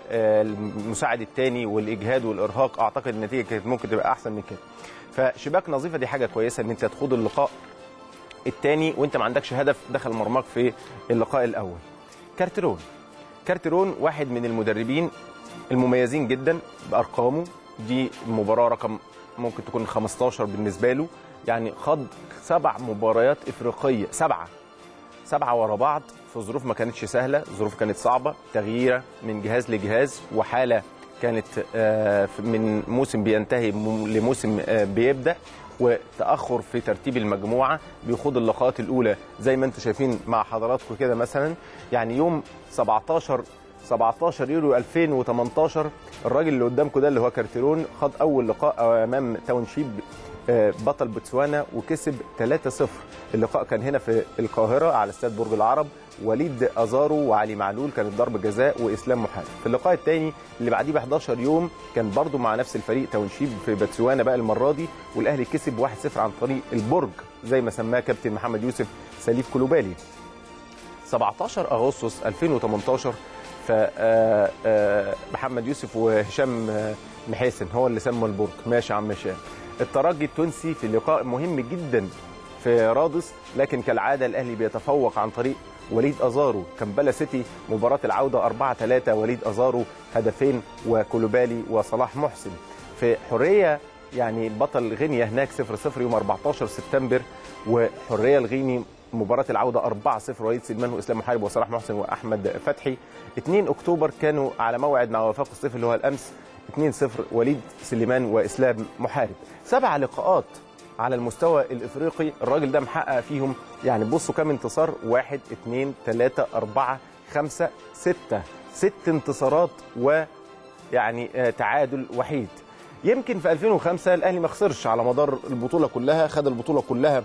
والمساعد الثاني والاجهاد والارهاق اعتقد النتيجه كانت ممكن تبقى احسن من كده فشباك نظيفه دي حاجه كويسه ان انت تخوض اللقاء الثاني وانت ما عندكش هدف دخل مرماك في اللقاء الاول كارترون كارترون واحد من المدربين المميزين جدا بارقامه دي مباراه رقم ممكن تكون 15 بالنسبه له يعني خض سبع مباريات افريقيه سبعه سبعه ورا بعض في ظروف ما كانتش سهله ظروف كانت صعبه تغييره من جهاز لجهاز وحاله كانت آه، من موسم بينتهي م- لموسم آه، بيبدا وتاخر في ترتيب المجموعه بيخوض اللقاءات الاولى زي ما انتم شايفين مع حضراتكم كده مثلا يعني يوم 17 17 يوليو 2018 الراجل اللي قدامكم ده اللي هو كارتيرون خد اول لقاء امام تاونشيب آه، بطل بوتسوانا وكسب 3-0 اللقاء كان هنا في القاهره على استاد برج العرب وليد ازارو وعلي معلول كانت ضرب جزاء واسلام محارب في اللقاء الثاني اللي بعديه ب 11 يوم كان برضو مع نفس الفريق تاونشيب في باتسوانا بقى المره دي والاهلي كسب 1-0 عن طريق البرج زي ما سماه كابتن محمد يوسف سليف كلوبالي 17 اغسطس 2018 ف آه، آه، محمد يوسف وهشام آه، محاسن هو اللي سمى البرج ماشي يا عم هشام الترجي التونسي في لقاء مهم جدا في رادس لكن كالعاده الاهلي بيتفوق عن طريق وليد ازارو كمبالا سيتي مباراه العوده 4 3 وليد ازارو هدفين وكولوبالي وصلاح محسن في حريه يعني بطل غينيا هناك 0 0 يوم 14 سبتمبر وحريه الغيني مباراة العودة 4-0 وليد سليمان وإسلام محارب وصلاح محسن وأحمد فتحي 2 أكتوبر كانوا على موعد مع وفاق الصيف اللي هو الأمس 2-0 وليد سليمان وإسلام محارب سبع لقاءات على المستوى الإفريقي الراجل ده محقق فيهم يعني بصوا كام انتصار واحد اثنين ثلاثة أربعة خمسة ستة ست انتصارات ويعني آه، تعادل وحيد يمكن في 2005 الأهلي ما خسرش على مدار البطولة كلها خد البطولة كلها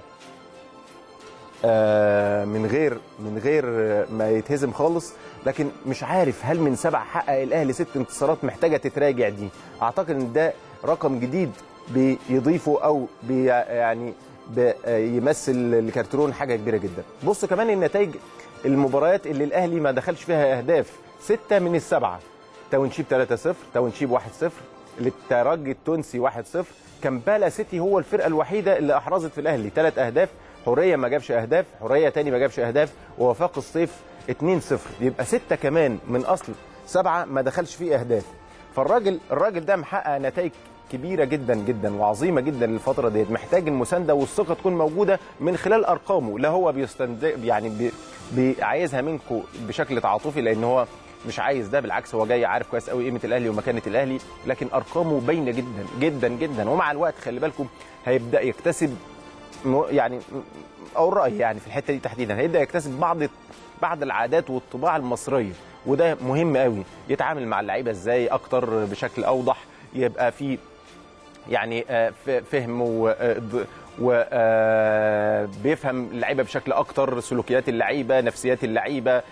آه، من غير من غير آه، ما يتهزم خالص لكن مش عارف هل من سبع حقق الاهلي ست انتصارات محتاجه تتراجع دي اعتقد ان ده رقم جديد بيضيفه او بي يعني بيمثل الكارترون حاجه كبيره جدا بص كمان النتائج المباريات اللي الاهلي ما دخلش فيها اهداف سته من السبعه تاونشيب 3-0 تاونشيب 1-0 للترجي التونسي 1-0 كامبالا سيتي هو الفرقه الوحيده اللي احرزت في الاهلي ثلاث اهداف حريه ما جابش اهداف حريه تاني ما جابش اهداف ووفاق الصيف 2-0 يبقى ستة كمان من اصل سبعه ما دخلش فيه اهداف فالراجل الراجل ده محقق نتائج كبيره جدا جدا وعظيمه جدا للفتره ديت محتاج المسانده والثقه تكون موجوده من خلال ارقامه لا هو بيستند يعني بي... بي... عايزها منكم بشكل تعاطفي لان هو مش عايز ده بالعكس هو جاي عارف كويس قوي قيمه الاهلي ومكانه الاهلي لكن ارقامه باينه جدا جدا جدا ومع الوقت خلي بالكم هيبدا يكتسب م- يعني م- او الراي يعني في الحته دي تحديدا هيبدا يكتسب بعض بعض العادات والطباع المصريه وده مهم قوي يتعامل مع اللعيبه ازاي اكتر بشكل اوضح يبقى في يعني آه، ف- فهم وبيفهم اللعيبه بشكل اكتر سلوكيات اللعيبه نفسيات اللعيبه آه،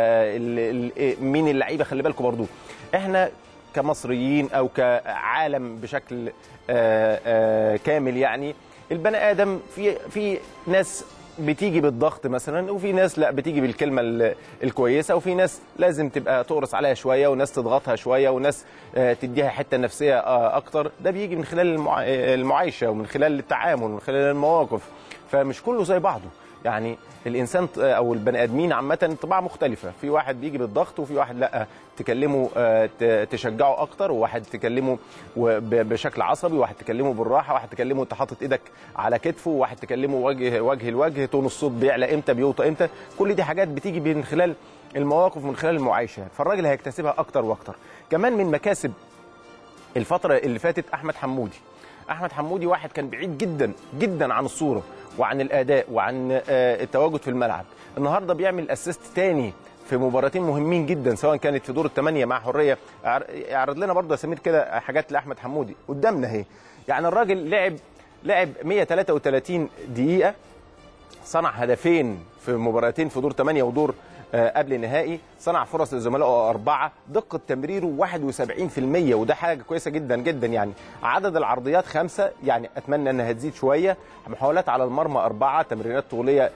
ال- ال- مين اللعيبه خلي بالكم برضو احنا كمصريين او كعالم بشكل آه، آه، كامل يعني البني ادم في في ناس بتيجي بالضغط مثلا وفي ناس لا بتيجي بالكلمه ال- الكويسه وفي ناس لازم تبقى تقرص عليها شويه وناس تضغطها شويه وناس آه، تديها حته نفسيه آه، اكتر ده بيجي من خلال المع- آه، المعايشه ومن خلال التعامل ومن خلال المواقف فمش كله زي بعضه يعني الانسان ط- او البني ادمين عامه طباع مختلفه في واحد بيجي بالضغط وفي واحد لا تكلمه آه، ت- تشجعه اكتر وواحد تكلمه وب- بشكل عصبي وواحد تكلمه بالراحه وواحد تكلمه انت حاطط ايدك على كتفه وواحد تكلمه وجه وجه لوجه تون الصوت بيعلى امتى بيوطى امتى كل دي حاجات بتيجي من خلال المواقف ومن خلال المعايشه فالراجل هيكتسبها اكتر واكتر كمان من مكاسب الفترة اللي فاتت أحمد حمودي أحمد حمودي واحد كان بعيد جدا جدا عن الصورة وعن الأداء وعن آه، التواجد في الملعب النهاردة بيعمل أسيست تاني في مباراتين مهمين جدا سواء كانت في دور الثمانية مع حرية أعر- اعرض لنا برضه يا سمير كده حاجات لأحمد حمودي قدامنا اهي يعني الراجل لعب لعب 133 دقيقة صنع هدفين في مباراتين في دور 8 ودور آه، قبل نهائي صنع فرص لزملائه أربعة دقة تمريره 71% وده حاجة كويسة جدا جدا يعني عدد العرضيات خمسة يعني أتمنى أنها تزيد شوية محاولات على المرمى أربعة تمريرات طولية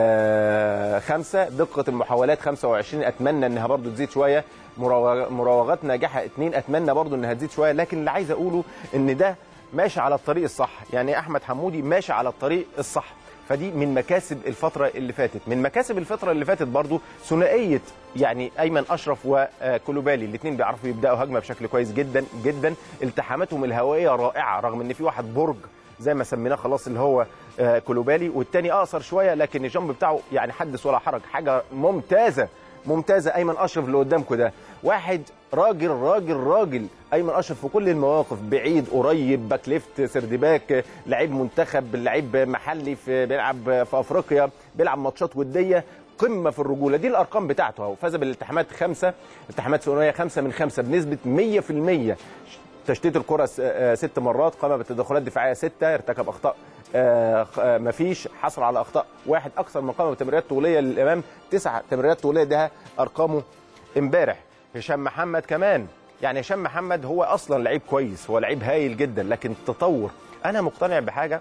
آه، خمسة دقة المحاولات 25 أتمنى أنها برضو تزيد شوية مراوغ- مراوغات ناجحة اتنين أتمنى برضو أنها تزيد شوية لكن اللي عايز أقوله أن ده ماشي على الطريق الصح يعني أحمد حمودي ماشي على الطريق الصح فدي من مكاسب الفترة اللي فاتت من مكاسب الفترة اللي فاتت برضو ثنائية يعني أيمن أشرف وكولوبالي الاثنين بيعرفوا يبدأوا هجمة بشكل كويس جدا جدا التحاماتهم الهوائية رائعة رغم ان في واحد برج زي ما سميناه خلاص اللي هو آه، كولوبالي والتاني اقصر شويه لكن الجنب بتاعه يعني حدث ولا حرج حاجه ممتازه ممتازه ايمن اشرف اللي قدامكم ده واحد راجل راجل راجل ايمن اشرف في كل المواقف بعيد قريب باك ليفت سرد باك لعيب منتخب لعيب محلي في بيلعب في افريقيا بيلعب ماتشات وديه قمه في الرجوله دي الارقام بتاعته اهو فاز بالالتحامات خمسه التحامات ثنائيه خمسه من خمسه بنسبه 100% تشتيت الكرة س- آه، ست مرات قام بالتدخلات الدفاعية ستة ارتكب أخطاء آه، خ- آه، مفيش حصل على أخطاء واحد أكثر من قام بتمريرات طولية للأمام تسع تمريرات طولية ده أرقامه امبارح هشام محمد كمان يعني هشام محمد هو أصلا لعيب كويس هو لعيب هايل جدا لكن التطور أنا مقتنع بحاجة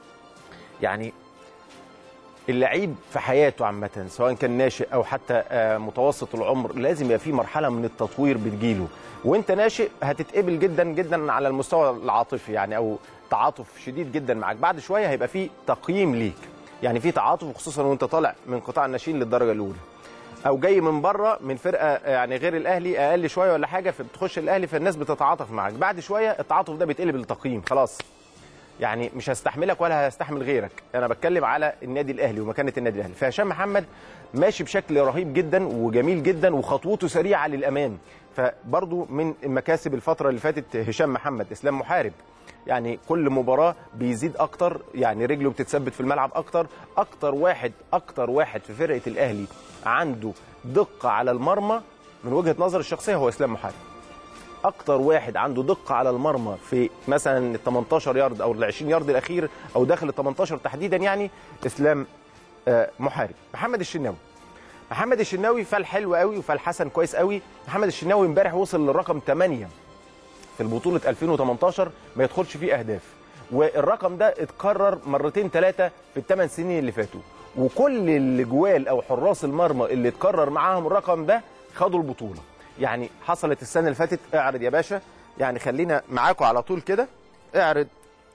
يعني اللعيب في حياته عامة سواء كان ناشئ أو حتى آه، متوسط العمر لازم يبقى في مرحلة من التطوير بتجيله وانت ناشئ هتتقبل جدا جدا على المستوى العاطفي يعني أو تعاطف شديد جدا معاك بعد شوية هيبقى في تقييم ليك يعني في تعاطف وخصوصا وانت طالع من قطاع الناشئين للدرجة الأولى او جاي من بره من فرقه يعني غير الاهلي اقل شويه ولا حاجه فبتخش الاهلي فالناس بتتعاطف معاك بعد شويه التعاطف ده بيتقلب لتقييم خلاص يعني مش هستحملك ولا هستحمل غيرك انا بتكلم على النادي الاهلي ومكانه النادي الاهلي فهشام محمد ماشي بشكل رهيب جدا وجميل جدا وخطوته سريعه للامام فبرضو من مكاسب الفتره اللي فاتت هشام محمد اسلام محارب يعني كل مباراه بيزيد اكتر يعني رجله بتتثبت في الملعب اكتر اكتر واحد اكتر واحد في فرقه الاهلي عنده دقه على المرمى من وجهه نظر الشخصيه هو اسلام محارب اكتر واحد عنده دقه على المرمى في مثلا ال 18 يارد او ال 20 يارد الاخير او داخل ال 18 تحديدا يعني اسلام آه، محارب محمد الشناوي محمد الشناوي فال حلو قوي وفال حسن كويس قوي محمد الشناوي امبارح وصل للرقم 8 في البطوله 2018 ما يدخلش فيه اهداف والرقم ده اتكرر مرتين ثلاثه في الثمان سنين اللي فاتوا وكل الاجوال او حراس المرمى اللي اتكرر معاهم الرقم ده خدوا البطوله يعني حصلت السنه اللي فاتت اعرض يا باشا يعني خلينا معاكم على طول كده اعرض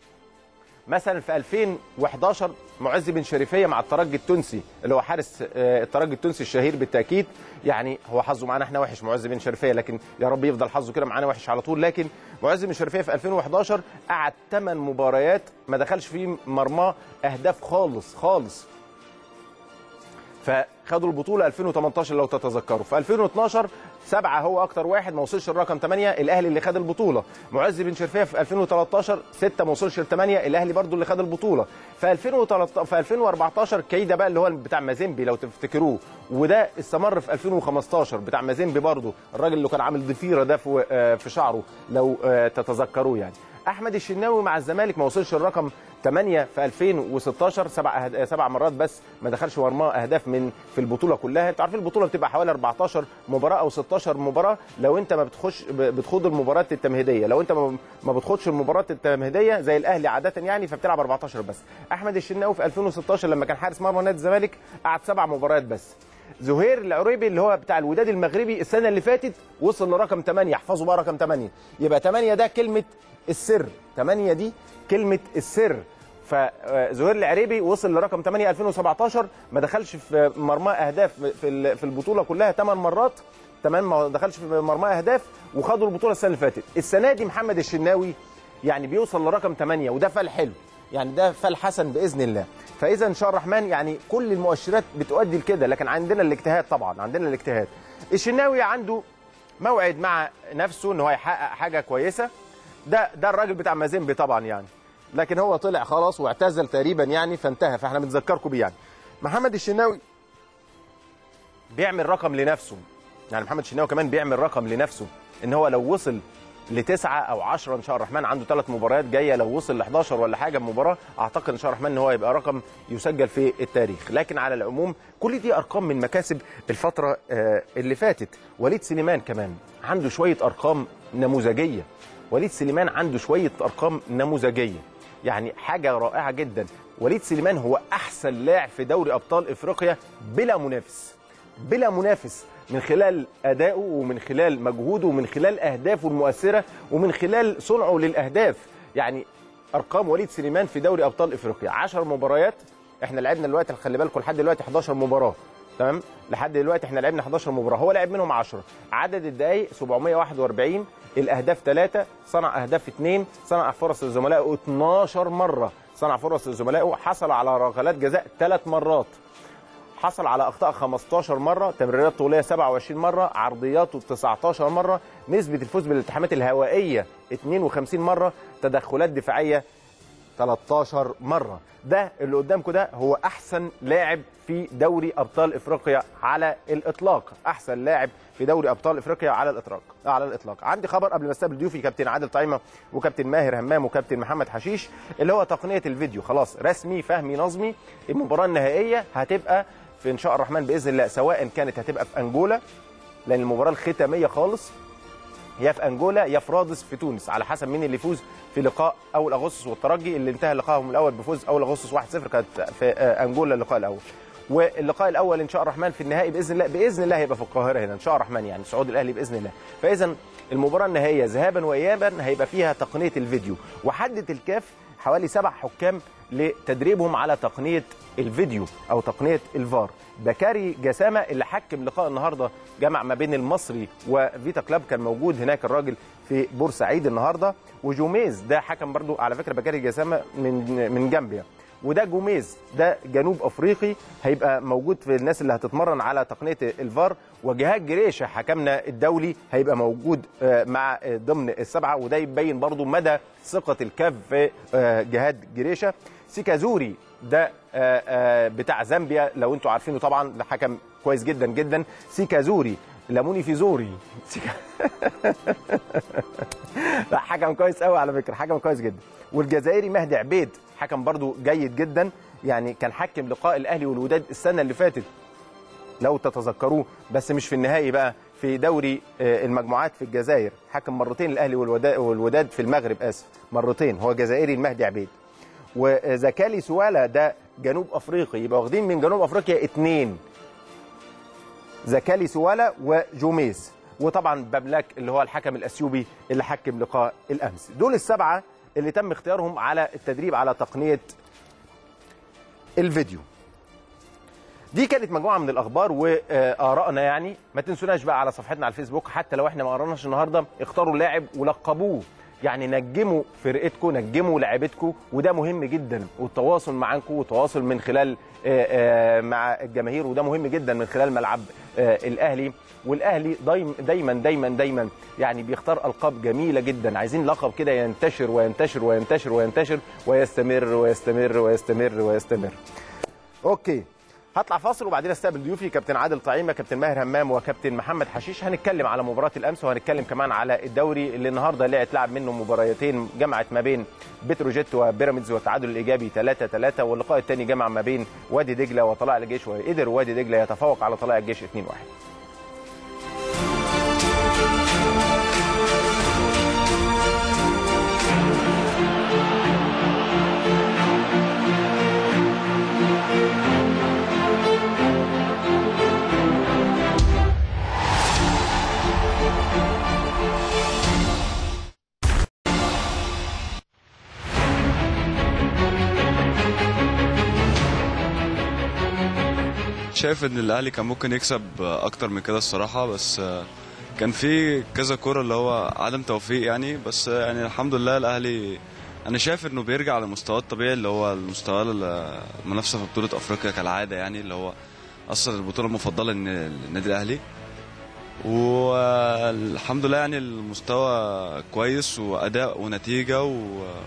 مثلا في 2011 معز بن شريفيه مع الترجي التونسي اللي هو حارس آه، الترجي التونسي الشهير بالتاكيد يعني هو حظه معانا احنا وحش معز بن شريفيه لكن يا رب يفضل حظه كده معانا وحش على طول لكن معز بن شريفيه في 2011 قعد 8 مباريات ما دخلش فيه مرماه اهداف خالص خالص فخدوا البطوله 2018 لو تتذكروا في 2012 سبعه هو اكتر واحد ما وصلش الرقم 8 الاهلي اللي خد البطوله معز بن شرفيه في 2013 سته ما وصلش ل 8 الاهلي برضو اللي خد البطوله في 2013 في 2014 كيدا بقى اللي هو بتاع مازيمبي لو تفتكروه وده استمر في 2015 بتاع مازيمبي برضو الراجل اللي كان عامل ضفيره ده في آه، في شعره لو آه، تتذكروه يعني احمد الشناوي مع الزمالك ما وصلش الرقم 8 في 2016 سبع أهد... سبع مرات بس ما دخلش مرماه اهداف من في البطوله كلها انتوا عارفين البطوله بتبقى حوالي 14 مباراه او 16 مباراه لو انت ما بتخش ب- بتخوض المباريات التمهيديه لو انت ما ما بتخوضش المباريات التمهيديه زي الاهلي عاده يعني فبتلعب 14 بس احمد الشناوي في 2016 لما كان حارس مرمى نادي الزمالك قعد سبع مباريات بس زهير العريبي اللي هو بتاع الوداد المغربي السنه اللي فاتت وصل لرقم 8 احفظوا بقى رقم 8 يبقى 8 ده كلمه السر 8 دي كلمه السر فزهير العريبي وصل لرقم 8 2017 ما دخلش في مرماه اهداف في ال- في البطوله كلها 8 مرات تمام ما دخلش في مرماه اهداف وخدوا البطوله السنه اللي فاتت السنه دي محمد الشناوي يعني بيوصل لرقم 8 وده فال حلو يعني ده فال حسن باذن الله فاذا ان شاء الرحمن يعني كل المؤشرات بتؤدي لكده لكن عندنا الاجتهاد طبعا عندنا الاجتهاد الشناوي عنده موعد مع نفسه ان هو يحقق حاجه كويسه ده ده الراجل بتاع مازيمبي طبعا يعني لكن هو طلع خلاص واعتزل تقريبا يعني فانتهى فاحنا بنذكركم بيه يعني محمد الشناوي بيعمل رقم لنفسه يعني محمد الشناوي كمان بيعمل رقم لنفسه ان هو لو وصل لتسعة او عشرة ان شاء الرحمن عنده ثلاث مباريات جايه لو وصل ل 11 ولا حاجه بمباراه اعتقد ان شاء الرحمن ان هو يبقى رقم يسجل في التاريخ لكن على العموم كل دي ارقام من مكاسب الفتره آه، اللي فاتت وليد سليمان كمان عنده شويه ارقام نموذجيه وليد سليمان عنده شويه ارقام نموذجيه يعني حاجه رائعه جدا وليد سليمان هو احسن لاعب في دوري ابطال افريقيا بلا منافس بلا منافس من خلال ادائه ومن خلال مجهوده ومن خلال اهدافه المؤثره ومن خلال صنعه للاهداف يعني ارقام وليد سليمان في دوري ابطال افريقيا 10 مباريات احنا لعبنا دلوقتي خلي بالكم لحد دلوقتي 11 مباراه تمام لحد دلوقتي احنا لعبنا 11 مباراه هو لعب منهم 10 عدد الدقائق 741 الاهداف 3 صنع اهداف 2 صنع فرص لزملائه 12 مره صنع فرص لزملائه حصل على ركلات جزاء 3 مرات حصل على اخطاء 15 مره تمريرات طوليه 27 مره عرضياته 19 مره نسبه الفوز بالالتحامات الهوائيه 52 مره تدخلات دفاعيه 13 مره ده اللي قدامكم ده هو احسن لاعب في دوري ابطال افريقيا على الاطلاق احسن لاعب في دوري ابطال افريقيا على الاطلاق على الاطلاق عندي خبر قبل ما استقبل ضيوفي كابتن عادل طايمه وكابتن ماهر همام وكابتن محمد حشيش اللي هو تقنيه الفيديو خلاص رسمي فهمي نظمي المباراه النهائيه هتبقى في ان شاء الرحمن باذن الله سواء كانت هتبقى في انجولا لان المباراه الختاميه خالص يا في انجولا يا في رادس في تونس على حسب مين اللي يفوز في لقاء اول اغسطس والترجي اللي انتهى لقائهم الاول بفوز اول اغسطس 1-0 كانت في آه، انجولا اللقاء الاول واللقاء الاول ان شاء الرحمن في النهائي باذن الله باذن الله هيبقى في القاهره هنا ان شاء الرحمن يعني صعود الاهلي باذن الله فاذا المباراه النهائيه ذهابا وايابا هيبقى فيها تقنيه الفيديو وحدد الكاف حوالي سبع حكام لتدريبهم على تقنيه الفيديو او تقنيه الفار بكاري جسامه اللي حكم لقاء النهارده جمع ما بين المصري وفيتا كلاب كان موجود هناك الراجل في بورسعيد النهارده وجوميز ده حكم برضو على فكره بكاري جسامه من من جامبيا وده جوميز ده جنوب افريقي هيبقى موجود في الناس اللي هتتمرن على تقنيه الفار وجهاد جريشه حكمنا الدولي هيبقى موجود آه، مع آه، ضمن السبعه وده يبين برضو مدى ثقه الكاف في آه، جهاد جريشه سيكازوري ده آه، آه، بتاع زامبيا لو انتوا عارفينه طبعا ده حكم كويس جدا جدا سيكازوري لاموني في زوري سيكا... لا حكم كويس قوي على فكره حكم كويس جدا والجزائري مهدي عبيد حكم برضو جيد جدا يعني كان حكم لقاء الاهلي والوداد السنه اللي فاتت لو تتذكروه بس مش في النهائي بقى في دوري آه، المجموعات في الجزائر حكم مرتين الاهلي والودا- والوداد في المغرب اسف مرتين هو جزائري المهدي عبيد وزكالي سوالا ده جنوب افريقي يبقى واخدين من جنوب افريقيا اثنين زكالي سوالا وجوميز وطبعا بابلاك اللي هو الحكم الاثيوبي اللي حكم لقاء الامس دول السبعه اللي تم اختيارهم على التدريب على تقنيه الفيديو دي كانت مجموعه من الاخبار وارائنا يعني ما تنسوناش بقى على صفحتنا على الفيسبوك حتى لو احنا ما قراناش النهارده اختاروا لاعب ولقبوه يعني نجموا فرقتكم نجموا لاعبتكم وده مهم جدا والتواصل معاكم والتواصل من خلال آه، آه، مع الجماهير وده مهم جدا من خلال ملعب آه، الاهلي والاهلي دايما دايما دايما دايما يعني بيختار القاب جميله جدا عايزين لقب كده ينتشر وينتشر وينتشر وينتشر ويستمر ويستمر ويستمر ويستمر اوكي هطلع فاصل وبعدين استقبل ضيوفي كابتن عادل طعيمه كابتن ماهر همام وكابتن محمد حشيش هنتكلم على مباراه الامس وهنتكلم كمان على الدوري اللي النهارده اللي اتلعب منه مباريتين جمعت ما بين بتروجيت وبيراميدز والتعادل الايجابي 3 3 واللقاء الثاني جمع ما بين وادي دجله وطلائع الجيش وقدر وادي دجله يتفوق على طلائع الجيش 2 1 شايف ان الاهلي كان ممكن يكسب اكتر من كده الصراحه بس كان في كذا كوره اللي هو عدم توفيق يعني بس يعني الحمد لله الاهلي انا شايف انه بيرجع لمستواه الطبيعي اللي هو المستوى المنافسه في بطوله افريقيا كالعاده يعني اللي هو اصلا البطوله المفضله للنادي الاهلي والحمد لله يعني المستوى كويس واداء ونتيجه و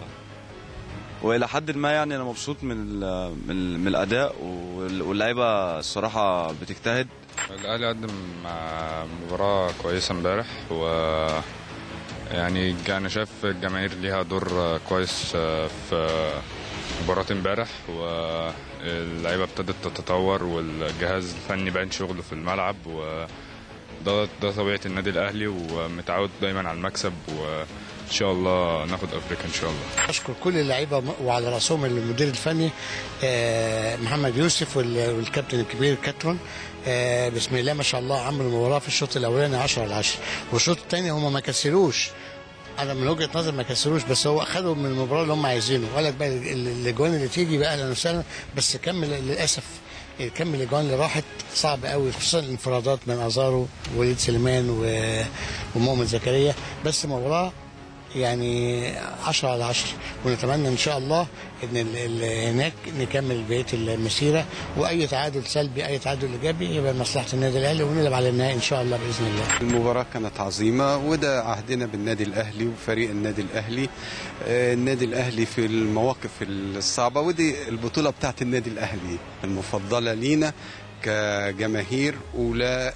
والى حد ما يعني انا مبسوط من ال من, ال من الاداء واللعيبه الصراحه بتجتهد الاهلي قدم مباراه كويسه امبارح و يعني انا شايف الجماهير ليها دور كويس في مباراة امبارح واللعيبة ابتدت تتطور والجهاز الفني باين شغله في الملعب وده ده طبيعة النادي الأهلي ومتعود دايما على المكسب و ان شاء الله ناخد افريقيا ان شاء الله اشكر كل اللعيبه وعلى راسهم المدير الفني محمد يوسف والكابتن الكبير كاترون بسم الله ما شاء الله عملوا مباراه في الشوط الاولاني 10 على 10 والشوط الثاني هم ما كسروش انا من وجهه نظري ما كسروش بس هو اخذوا من المباراه اللي هم عايزينه وقال لك بقى الاجوان اللي تيجي بقى اهلا وسهلا بس كمل للاسف كم الاجوان اللي راحت صعب قوي خصوصا الانفرادات من ازارو وليد سليمان ومؤمن زكريا بس مباراه يعني 10 على 10 ونتمنى ان شاء الله ان ال ال هناك نكمل بقيه المسيره واي تعادل سلبي اي تعادل ايجابي يبقى مصلحه النادي الاهلي ونلعب على النهائي ان شاء الله باذن الله. المباراه كانت عظيمه وده عهدنا بالنادي الاهلي وفريق النادي الاهلي. آه النادي الاهلي في المواقف الصعبه ودي البطوله بتاعت النادي الاهلي المفضله لينا كجماهير ولا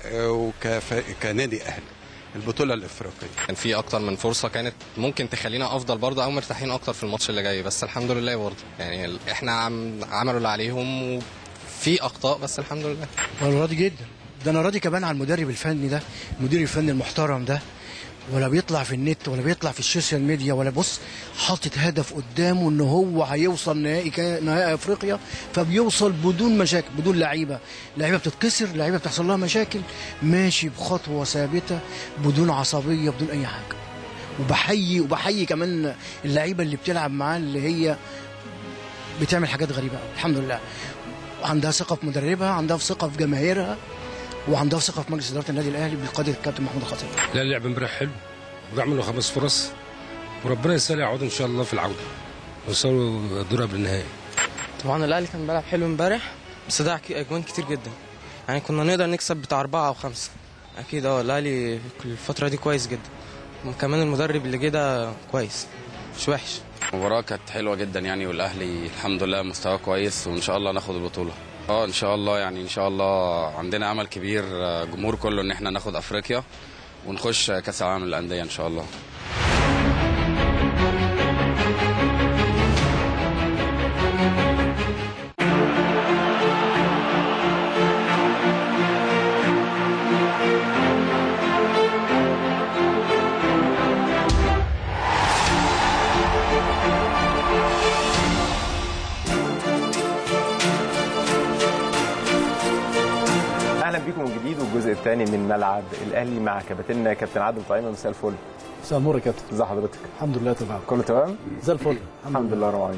وكنادي اهلي. البطوله الافريقيه كان في اكتر من فرصه كانت ممكن تخلينا افضل برضه او مرتاحين اكتر في الماتش اللي جاي بس الحمد لله برضه يعني احنا عم عملوا اللي عليهم وفي اخطاء بس الحمد لله انا راضي جدا ده انا راضي كمان على المدرب الفني ده المدير الفني المحترم ده ولا بيطلع في النت ولا بيطلع في السوشيال ميديا ولا بص حاطط هدف قدامه ان هو هيوصل نهائي نهائي افريقيا فبيوصل بدون مشاكل بدون لعيبه لعيبه بتتكسر لعيبه بتحصل لها مشاكل ماشي بخطوه ثابته بدون عصبيه بدون اي حاجه وبحيي وبحيي كمان اللعيبه اللي بتلعب معاه اللي هي بتعمل حاجات غريبه قوي الحمد لله عندها ثقه في مدربها عندها ثقه في جماهيرها وعندها ثقه في مجلس اداره النادي الاهلي بقياده الكابتن محمود الخطيب. لا اللعب امبارح حلو وعملوا خمس فرص وربنا يسهل يعود ان شاء الله في العوده ويوصلوا دور قبل النهائي. طبعا الاهلي كان بيلعب حلو امبارح بس ضيع اجوان كتير جدا يعني كنا نقدر نكسب بتاع اربعه او خمسه اكيد اه الاهلي الفتره دي كويس جدا كمان المدرب اللي جه ده كويس مش وحش المباراة كانت حلوة جدا يعني والأهلي الحمد لله مستواه كويس وإن شاء الله ناخد البطولة. اه ان شاء الله يعني ان شاء الله عندنا امل كبير جمهور كله ان احنا ناخد افريقيا ونخش كاس العالم للانديه ان شاء الله اهلا بيكم من جديد والجزء الثاني من ملعب الاهلي مع كابتننا كابتن عادل طعيمه مساء الفل مساء النور يا كابتن ازي حضرتك الحمد لله تمام كله تمام زي الفل الحمد لله رب العالمين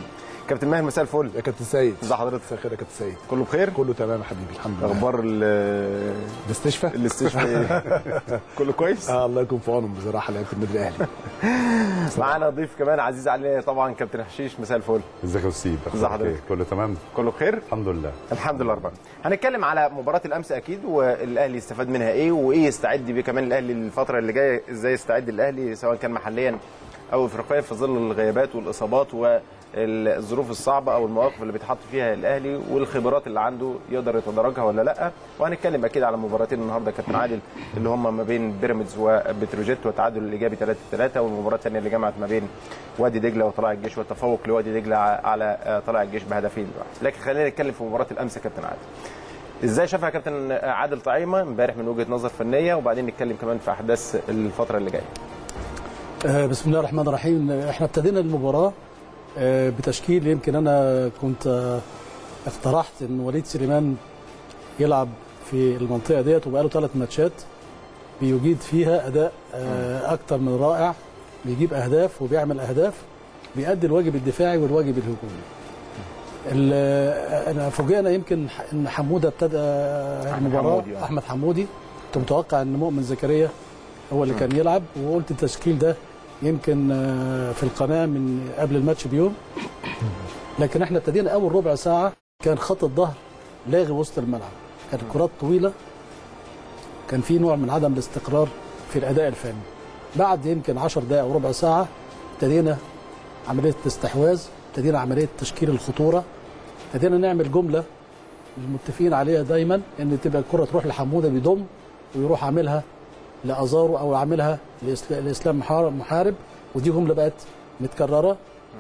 كابتن ماهر مساء الفل يا كابتن سيد ازي حضرتك مساء الخير يا كابتن سيد كله بخير كله تمام يا حبيبي الحمد لله اخبار ال- الاستشفاء الاستشفاء ايه كله كويس اه الله يكون في عونهم بصراحه لعيبه النادي الاهلي معانا ضيف كمان عزيز علينا طبعا كابتن حشيش مساء الفل ازيك يا استاذ ازي حضرتك كله تمام كله بخير الحمد لله الحمد لله رب هنتكلم على مباراه الامس اكيد والاهلي استفاد منها ايه وايه يستعد بيه كمان الاهلي الفتره اللي جايه ازاي يستعد الاهلي سواء كان محليا او افريقيا في ظل الغيابات والاصابات والظروف الصعبه او المواقف اللي بيتحط فيها الاهلي والخبرات اللي عنده يقدر يتدرجها ولا لا وهنتكلم اكيد على مباراتين النهارده كابتن عادل اللي هم ما بين بيراميدز وبتروجيت والتعادل الايجابي 3 3 والمباراه الثانيه اللي جمعت ما بين وادي دجله وطلائع الجيش والتفوق لوادي دجله على طلائع الجيش بهدفين لكن خلينا نتكلم في مباراه الامس يا كابتن عادل ازاي شافها كابتن عادل طعيمه امبارح من وجهه نظر فنيه وبعدين نتكلم كمان في احداث الفتره اللي جايه آه، بسم الله الرحمن الرحيم احنا ابتدينا المباراه آه، بتشكيل يمكن انا كنت آه، اقترحت ان وليد سليمان يلعب في المنطقه ديت وبقاله ثلاث ماتشات بيجيد فيها اداء آه، اكتر من رائع بيجيب اهداف وبيعمل اهداف بيأدي الواجب الدفاعي والواجب الهجومي ال- آه، انا فوجئنا يمكن ح- ان حموده ابتدى المباراه حمودي، آه. احمد حمودي كنت متوقع ان مؤمن زكريا هو اللي كان يلعب وقلت التشكيل ده يمكن آه، في القناه من قبل الماتش بيوم لكن احنا ابتدينا اول ربع ساعه كان خط الظهر لاغي وسط الملعب كانت الكرات طويله كان في نوع من عدم الاستقرار في الاداء الفني بعد يمكن 10 دقائق او ربع ساعه ابتدينا عمليه الاستحواذ ابتدينا عمليه تشكيل الخطوره ابتدينا نعمل جمله المتفقين عليها دايما ان تبقى الكره تروح لحموده بيضم ويروح عاملها لازارو او عاملها لإسلا- لاسلام محار- محارب ودي جمله بقت متكرره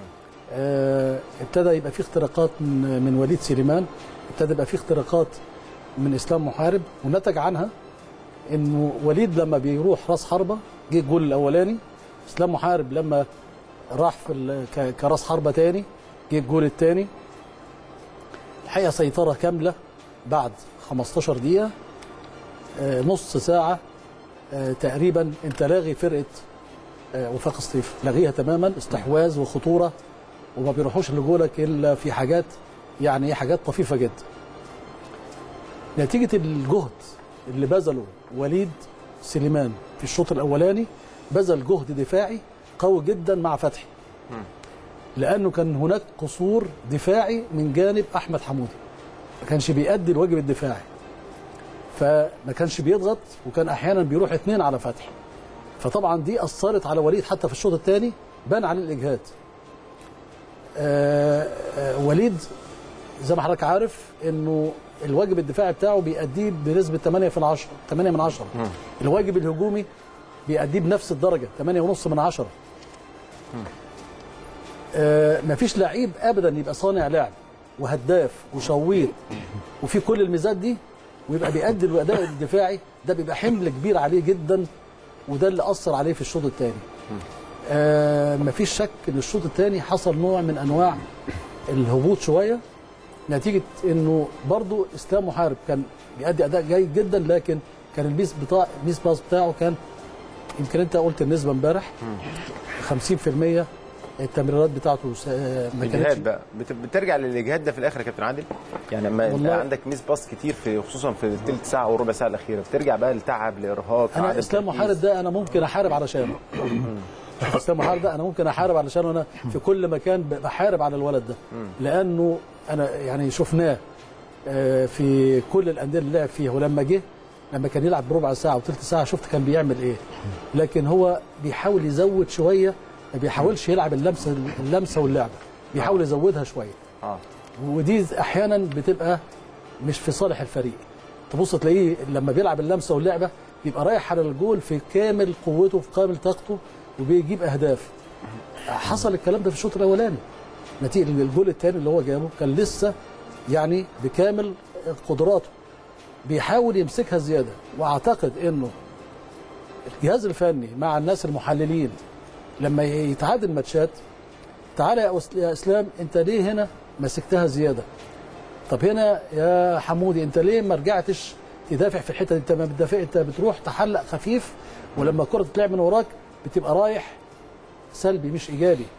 آه، ابتدى يبقى في اختراقات من من وليد سليمان ابتدى يبقى في اختراقات من اسلام محارب ونتج عنها انه وليد لما بيروح راس حربه جه الجول الاولاني اسلام محارب لما راح في ال- ك- كراس حربه تاني جه الجول الثاني الحقيقه سيطره كامله بعد 15 دقيقه آه، نص ساعه آه، تقريبا انت لاغي فرقه آه، وفاق الصيف لاغيها تماما استحواذ وخطوره وما بيروحوش لجولك الا في حاجات يعني ايه حاجات طفيفه جدا نتيجه الجهد اللي بذله وليد سليمان في الشوط الاولاني بذل جهد دفاعي قوي جدا مع فتحي لانه كان هناك قصور دفاعي من جانب احمد حمودي ما كانش بيأدي الواجب الدفاعي فما كانش بيضغط وكان احيانا بيروح اثنين على فتحي فطبعا دي اثرت على وليد حتى في الشوط الثاني بان عليه الاجهاد آه آه وليد زي ما حضرتك عارف انه الواجب الدفاعي بتاعه بيأديه بنسبه 8 في العشرة 8 من 10 الواجب الهجومي بيأديه بنفس الدرجه 8 ونص من 10 آه مفيش لعيب ابدا يبقى صانع لعب وهداف وشويط وفي كل الميزات دي ويبقى بيأدي الاداء الدفاعي ده بيبقى حمل كبير عليه جدا وده اللي اثر عليه في الشوط الثاني آه مفيش شك ان الشوط الثاني حصل نوع من انواع الهبوط شويه نتيجه انه برضو اسلام محارب كان بيأدي اداء جيد جدا لكن كان الميس بتاع الميس باس بتاعه كان يمكن انت قلت النسبه امبارح 50% التمريرات بتاعته س- آه، ما كانتش الاجهاد بقى بت- بترجع للاجهاد ده في الاخر يا كابتن عادل يعني لما والله- عندك ميس باص كتير في خصوصا في الثلث ساعه او ربع ساعه الاخيره بترجع بقى لتعب لارهاق انا عدم اسلام تركيز. محارب ده انا ممكن احارب علشانه اسلام محارب ده انا ممكن احارب علشانه انا في كل مكان ب- بحارب على الولد ده لانه انا يعني شفناه آه، في كل الانديه اللي لعب فيها ولما جه لما كان يلعب بربع ساعه وثلث ساعه شفت كان بيعمل ايه لكن هو بيحاول يزود شويه ما بيحاولش يلعب اللمسه اللمسه واللعبه بيحاول يزودها شويه اه ودي احيانا بتبقى مش في صالح الفريق تبص تلاقيه لما بيلعب اللمسه واللعبه بيبقى رايح على الجول في كامل قوته في كامل طاقته وبيجيب اهداف حصل الكلام ده في الشوط الاولاني نتيجه الجول الثاني اللي هو جابه كان لسه يعني بكامل قدراته بيحاول يمسكها زياده واعتقد انه الجهاز الفني مع الناس المحللين لما يتعادل ماتشات تعالى يا أس- يا اسلام انت ليه هنا مسكتها زياده طب هنا يا حمودي انت ليه ما رجعتش تدافع في الحته دي انت ما بتدافع انت بتروح تحلق خفيف ولما الكره تتلعب من وراك بتبقى رايح سلبي مش ايجابي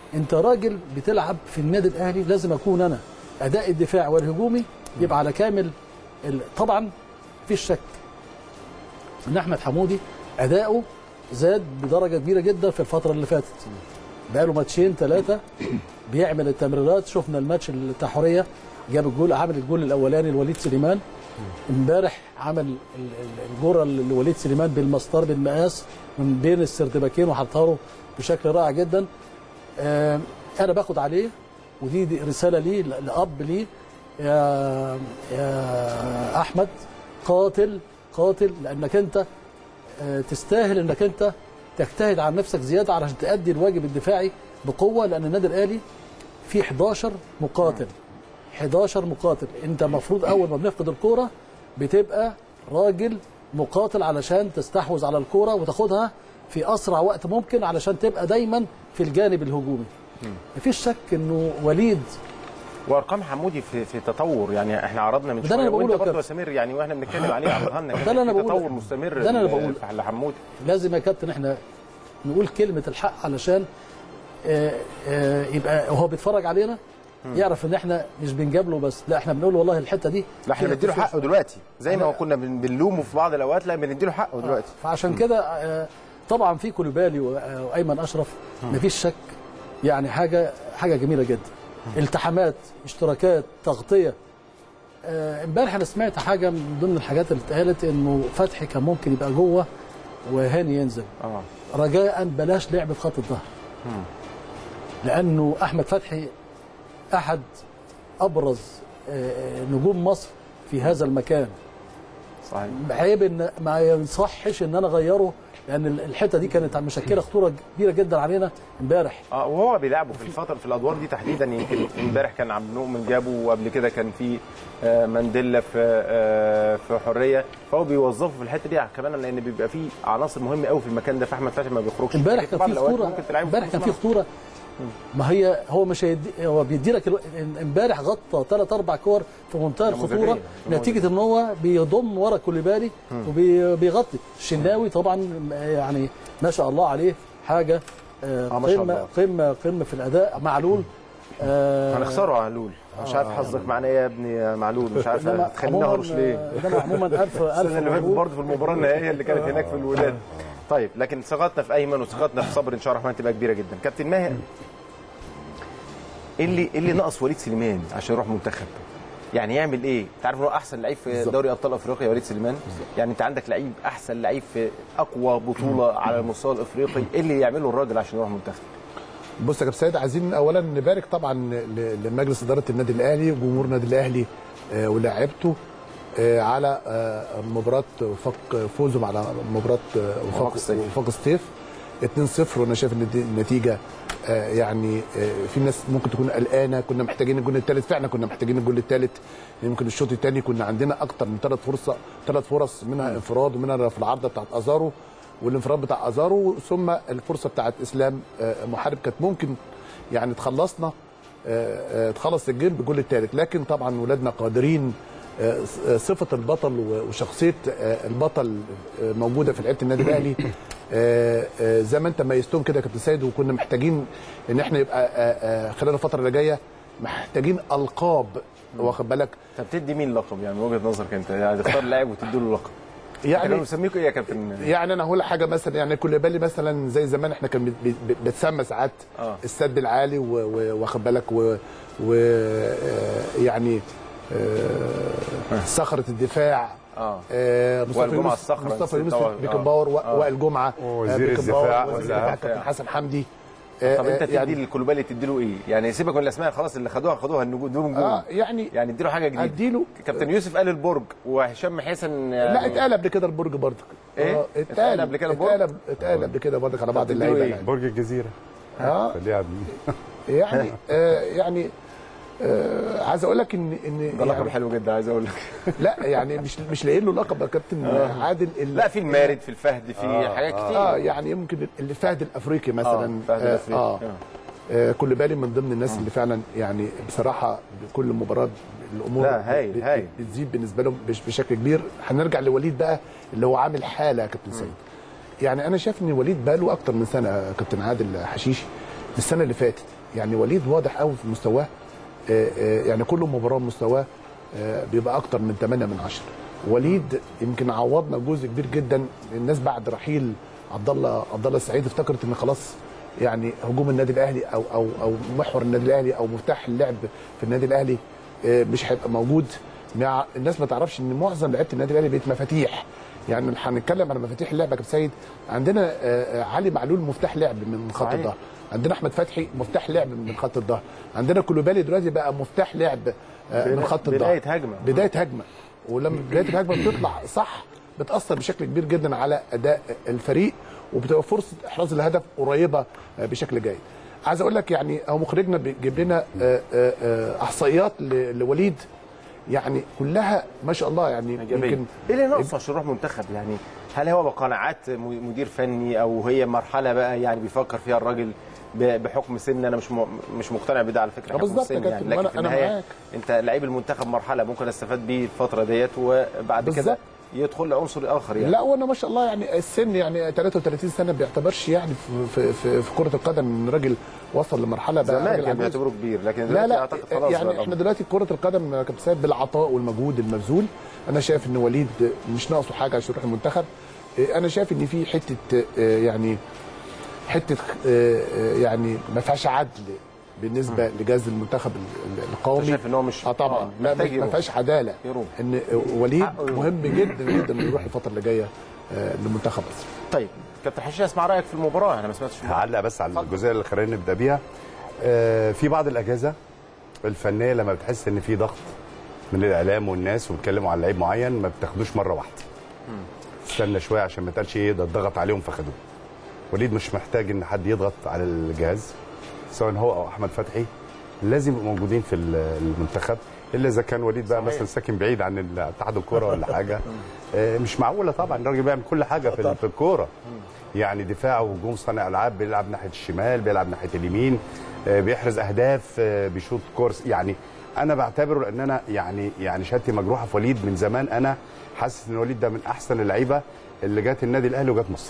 انت راجل بتلعب في النادي الاهلي لازم اكون انا اداء الدفاع والهجومي يبقى على كامل ال... طبعا مفيش شك ان احمد حمودي اداؤه زاد بدرجه كبيره جدا في الفتره اللي فاتت بقاله ماتشين ثلاثه بيعمل التمريرات شفنا الماتش بتاع حوريه جاب الجول عمل الجول الاولاني لوليد سليمان امبارح عمل ال- ال- الجوره لوليد سليمان بالمسطره بالمقاس من بين السردباكين وحطها له بشكل رائع جدا آه، انا باخد عليه ودي دي رساله ليه ل- لاب ليه يا يا احمد قاتل قاتل لانك انت آه، تستاهل انك انت تجتهد على نفسك زياده علشان تأدي الواجب الدفاعي بقوه لان النادي الاهلي فيه 11 مقاتل 11 مقاتل انت المفروض اول ما بنفقد الكوره بتبقى راجل مقاتل علشان تستحوذ على الكوره وتاخدها في اسرع وقت ممكن علشان تبقى دايما في الجانب الهجومي مفيش شك انه وليد وارقام حمودي في في تطور يعني احنا عرضنا من ده شويه اللي أنا وانت بقوله يا برضه يا كابتن. سمير يعني واحنا بنتكلم عليه عرضها لنا ده اللي أنا في بقوله. تطور مستمر ده اللي أنا بقوله. ل- لحمودي لازم يا كابتن احنا نقول كلمه الحق علشان آه، آه، يبقى وهو بيتفرج علينا يعرف ان احنا مش بنجاب له بس لا احنا بنقول له والله الحته دي لا احنا فيها بنديله قصور. حقه دلوقتي زي ما أنا- كنا بن- بنلومه في بعض الاوقات لا بنديله حقه دلوقتي فعشان كده آه، طبعا في كولوبالي و- آه، وايمن اشرف مفيش شك يعني حاجه حاجه جميله جدا التحامات اشتراكات تغطيه آه، امبارح انا سمعت حاجه من ضمن الحاجات اللي اتقالت انه فتحي كان ممكن يبقى جوه وهاني ينزل اه رجاء بلاش لعب في خط الظهر لانه احمد فتحي احد ابرز آه، نجوم مصر في هذا المكان صحيح عيب ان ما يصحش ان انا اغيره لان الحته دي كانت مشكله خطوره كبيره جدا علينا امبارح اه وهو بيلعبه في الفتره في الادوار دي تحديدا يمكن امبارح كان عبد المؤمن جابه وقبل كده كان في آه، مانديلا في آه، في حريه فهو بيوظفه في الحته دي كمان لان بيبقى في عناصر مهمه قوي في المكان ده فاحمد فتحي ما بيخرجش امبارح في كان بعض في الأوقات خطوره ممكن تلعبه امبارح كان في نص خطوره ما هي هو مش هيدي هو بيدي لك الو... امبارح غطى ثلاث اربع كور في منتهى نموذجية. الخطوره نتيجه ان هو بيضم ورا كوليبالي وبيغطي الشناوي طبعا يعني ما شاء الله عليه حاجه آه، آه، ما شاء قمه الله. قمه قمه في الاداء معلول آه، هنخسره يا معلول مش عارف حظك معانا ايه يا ابني يا معلول مش عارف إنما تخلينا عموماً، هرش ليه آه، إنما عموما ألف- ألف السنه اللي فاتت مبروك. برضه في المباراه النهائيه اللي كانت هناك في الوداد طيب لكن ثقتنا في ايمن وثقتنا في صبر ان شاء الله الرحمن تبقى كبيره جدا كابتن ماهر ايه اللي ايه اللي ناقص وليد سليمان عشان يروح منتخب يعني يعمل ايه انت عارف ان هو احسن لعيب في بالظبط. دوري ابطال افريقيا وليد سليمان يعني انت عندك لعيب احسن لعيب في اقوى بطوله على المستوى الافريقي ايه اللي يعمله الراجل عشان يروح منتخب بص يا كابتن سيد عايزين اولا نبارك طبعا ل- لمجلس اداره النادي الاهلي وجمهور النادي الاهلي آه، ولاعيبته آه، على آه، مباراه وفاق فوزهم على مباراه آه، وفاق وفاق السيف. وفاق السيف 2-0 وانا شايف ان دي النتيجه آه، يعني آه، في ناس ممكن تكون قلقانه كنا محتاجين الجول الثالث فعلا كنا محتاجين الجول الثالث يمكن الشوط الثاني كنا عندنا اكتر من ثلاث فرصه ثلاث فرص منها انفراد ومنها في العارضه بتاعت ازارو والانفراد بتاع ازارو ثم الفرصه بتاعت اسلام آه، محارب كانت ممكن يعني تخلصنا آه، آه، تخلص الجيم بالجول الثالث لكن طبعا ولادنا قادرين آه، آه، صفه البطل و- وشخصيه آه، البطل آه، موجوده في لعيبه النادي الاهلي آه، آه، زي ما انت ميزتهم كده يا كابتن سيد وكنا محتاجين ان احنا يبقى آه، آه، خلال الفتره اللي جايه محتاجين القاب واخد بالك طب تدي مين لقب يعني من وجهه نظرك انت يعني تختار لاعب وتدي له لقب يعني يعني بنسميكوا ايه يا كابتن يعني انا هقول حاجه مثلا يعني كل بالي مثلا زي زمان احنا كان بي- بي- بتسمى ساعات آه. السد العالي و- و- واخد بالك و, و آه، يعني آه، صخره الدفاع اه آه، مصطفى وائل جمعة يونس الصخرة، مصطفى يونس طبعاً. بيكن آه. باور و- آه. وائل جمعه ووزير آه، بيكن الدفاع. باور، وزير وزير الدفاع الدفاع. كابتن حسن حمدي آه، طب انت آه، تدي للكلوبالي تدي له ايه؟ يعني سيبك من الاسماء خلاص اللي خدوها خدوها النجوم دول نجوم اه يعني يعني اديله حاجه جديده اديله كابتن يوسف قال البرج وهشام حسن لا اتقال قبل كده البرج برضك إيه؟ آه، اتقال قبل كده البرج؟ اتقال اتقال قبل كده برضك على بعض تديله اللعيبه إيه؟ يعني. برج الجزيره اه خليها عدل. يعني آه يعني آه عايز اقول لك ان ان ده لقب يعني حلو جدا عايز اقول لك لا يعني مش مش لاقي له لقب يا كابتن عادل ال- لا في المارد في الفهد في حاجات كتير اه يعني يمكن الفهد الافريقي مثلا فهد آه الأفريقي. آه آه كل بالي من ضمن الناس اللي فعلا يعني بصراحه بكل مباراه الامور لا، هايل، بت- هايل. بتزيد بالنسبه لهم بش- بشكل كبير هنرجع لوليد بقى اللي هو عامل حاله يا كابتن سيد يعني انا شايف ان وليد بقى له اكتر من سنه يا كابتن عادل حشيش السنه اللي فاتت يعني وليد واضح قوي في مستواه آه، آه، يعني كل مباراه مستواه آه، بيبقى اكتر من 8 من 10 وليد يمكن عوضنا جزء كبير جدا الناس بعد رحيل عبد الله عبد الله السعيد افتكرت ان خلاص يعني هجوم النادي الاهلي او او او محور النادي الاهلي او مفتاح اللعب في النادي الاهلي آه، مش هيبقى موجود مع الناس ما تعرفش ان معظم لعيبه النادي الاهلي بقت مفاتيح يعني هنتكلم على مفاتيح اللعب يا كابتن سيد عندنا آه، آه، علي معلول مفتاح لعب من خط صحيح. الظهر عندنا احمد فتحي مفتاح لعب من خط الظهر عندنا كولوبالي دلوقتي بقى مفتاح لعب آه، من بدا- خط الظهر بداية هجمة. بدايه هجمه ولما بدايه الهجمه بتطلع صح بتاثر بشكل كبير جدا على اداء الفريق وبتبقى فرصه احراز الهدف قريبه آه، بشكل جيد عايز اقول لك يعني هو مخرجنا بيجيب لنا آه، آه، آه، احصائيات ل- لوليد يعني كلها ما شاء الله يعني ايجابيه يمكن ايه اللي ناقص عشان يروح منتخب يعني هل هو بقناعات م- مدير فني او هي مرحله بقى يعني بيفكر فيها الراجل ب- بحكم سن انا مش م... مش مقتنع بده على فكره آه حكم بالظبط يا السن كابتن، يعني لكن وأنا- في أنا النهايه معاك. انت لعيب المنتخب مرحله ممكن استفاد بيه الفتره ديت وبعد كده بالظبط. يدخل لعنصر اخر يعني لا وانا ما شاء الله يعني السن يعني 33 سنه ما بيعتبرش يعني في, في, في, في كره القدم ان راجل وصل لمرحله بقى زمان راجل كان عجوز. بيعتبروه كبير لكن لا دلوقتي لا اعتقد خلاص بقى يعني الأمر. احنا دلوقتي كره القدم يا كابتن سيد بالعطاء والمجهود المبذول انا شايف ان وليد مش ناقصه حاجه عشان يروح المنتخب إيه، انا شايف ان في حته آه، يعني حته آه، آه، يعني ما فيهاش عدل بالنسبه لجهاز المنتخب ال- ال- القومي شايف ان هو مش اه طبعا لا محتاج ما ما يروح. فيهاش عداله يروح. ان وليد حقه يروح. مهم جدا جدا انه يروح الفتره اللي جايه آه، لمنتخب مصر طيب كابتن حشيش اسمع رايك في المباراه انا ما سمعتش هعلق بس على الجزئيه اللي خلينا نبدا بيها آه، في بعض الاجهزه الفنيه لما بتحس ان في ضغط من الاعلام والناس وبيتكلموا على لعيب معين ما بتاخدوش مره واحده استنى شويه عشان ما تقالش ايه ده اتضغط عليهم فخدوه وليد مش محتاج ان حد يضغط على الجهاز سواء هو او احمد فتحي لازم يبقوا موجودين في ال- المنتخب الا اذا كان وليد بقى مثلا ساكن بعيد عن اتحاد الكوره ولا حاجه آه، مش معقوله طبعا الراجل بيعمل كل حاجه في, في الكوره يعني دفاع وهجوم صانع العاب بيلعب ناحيه الشمال بيلعب ناحيه اليمين آه، بيحرز اهداف آه، بيشوط كورس يعني انا بعتبره لان انا يعني يعني شهادتي مجروحه في وليد من زمان انا حاسس ان وليد ده من احسن اللعيبه اللي جت النادي الاهلي وجت مصر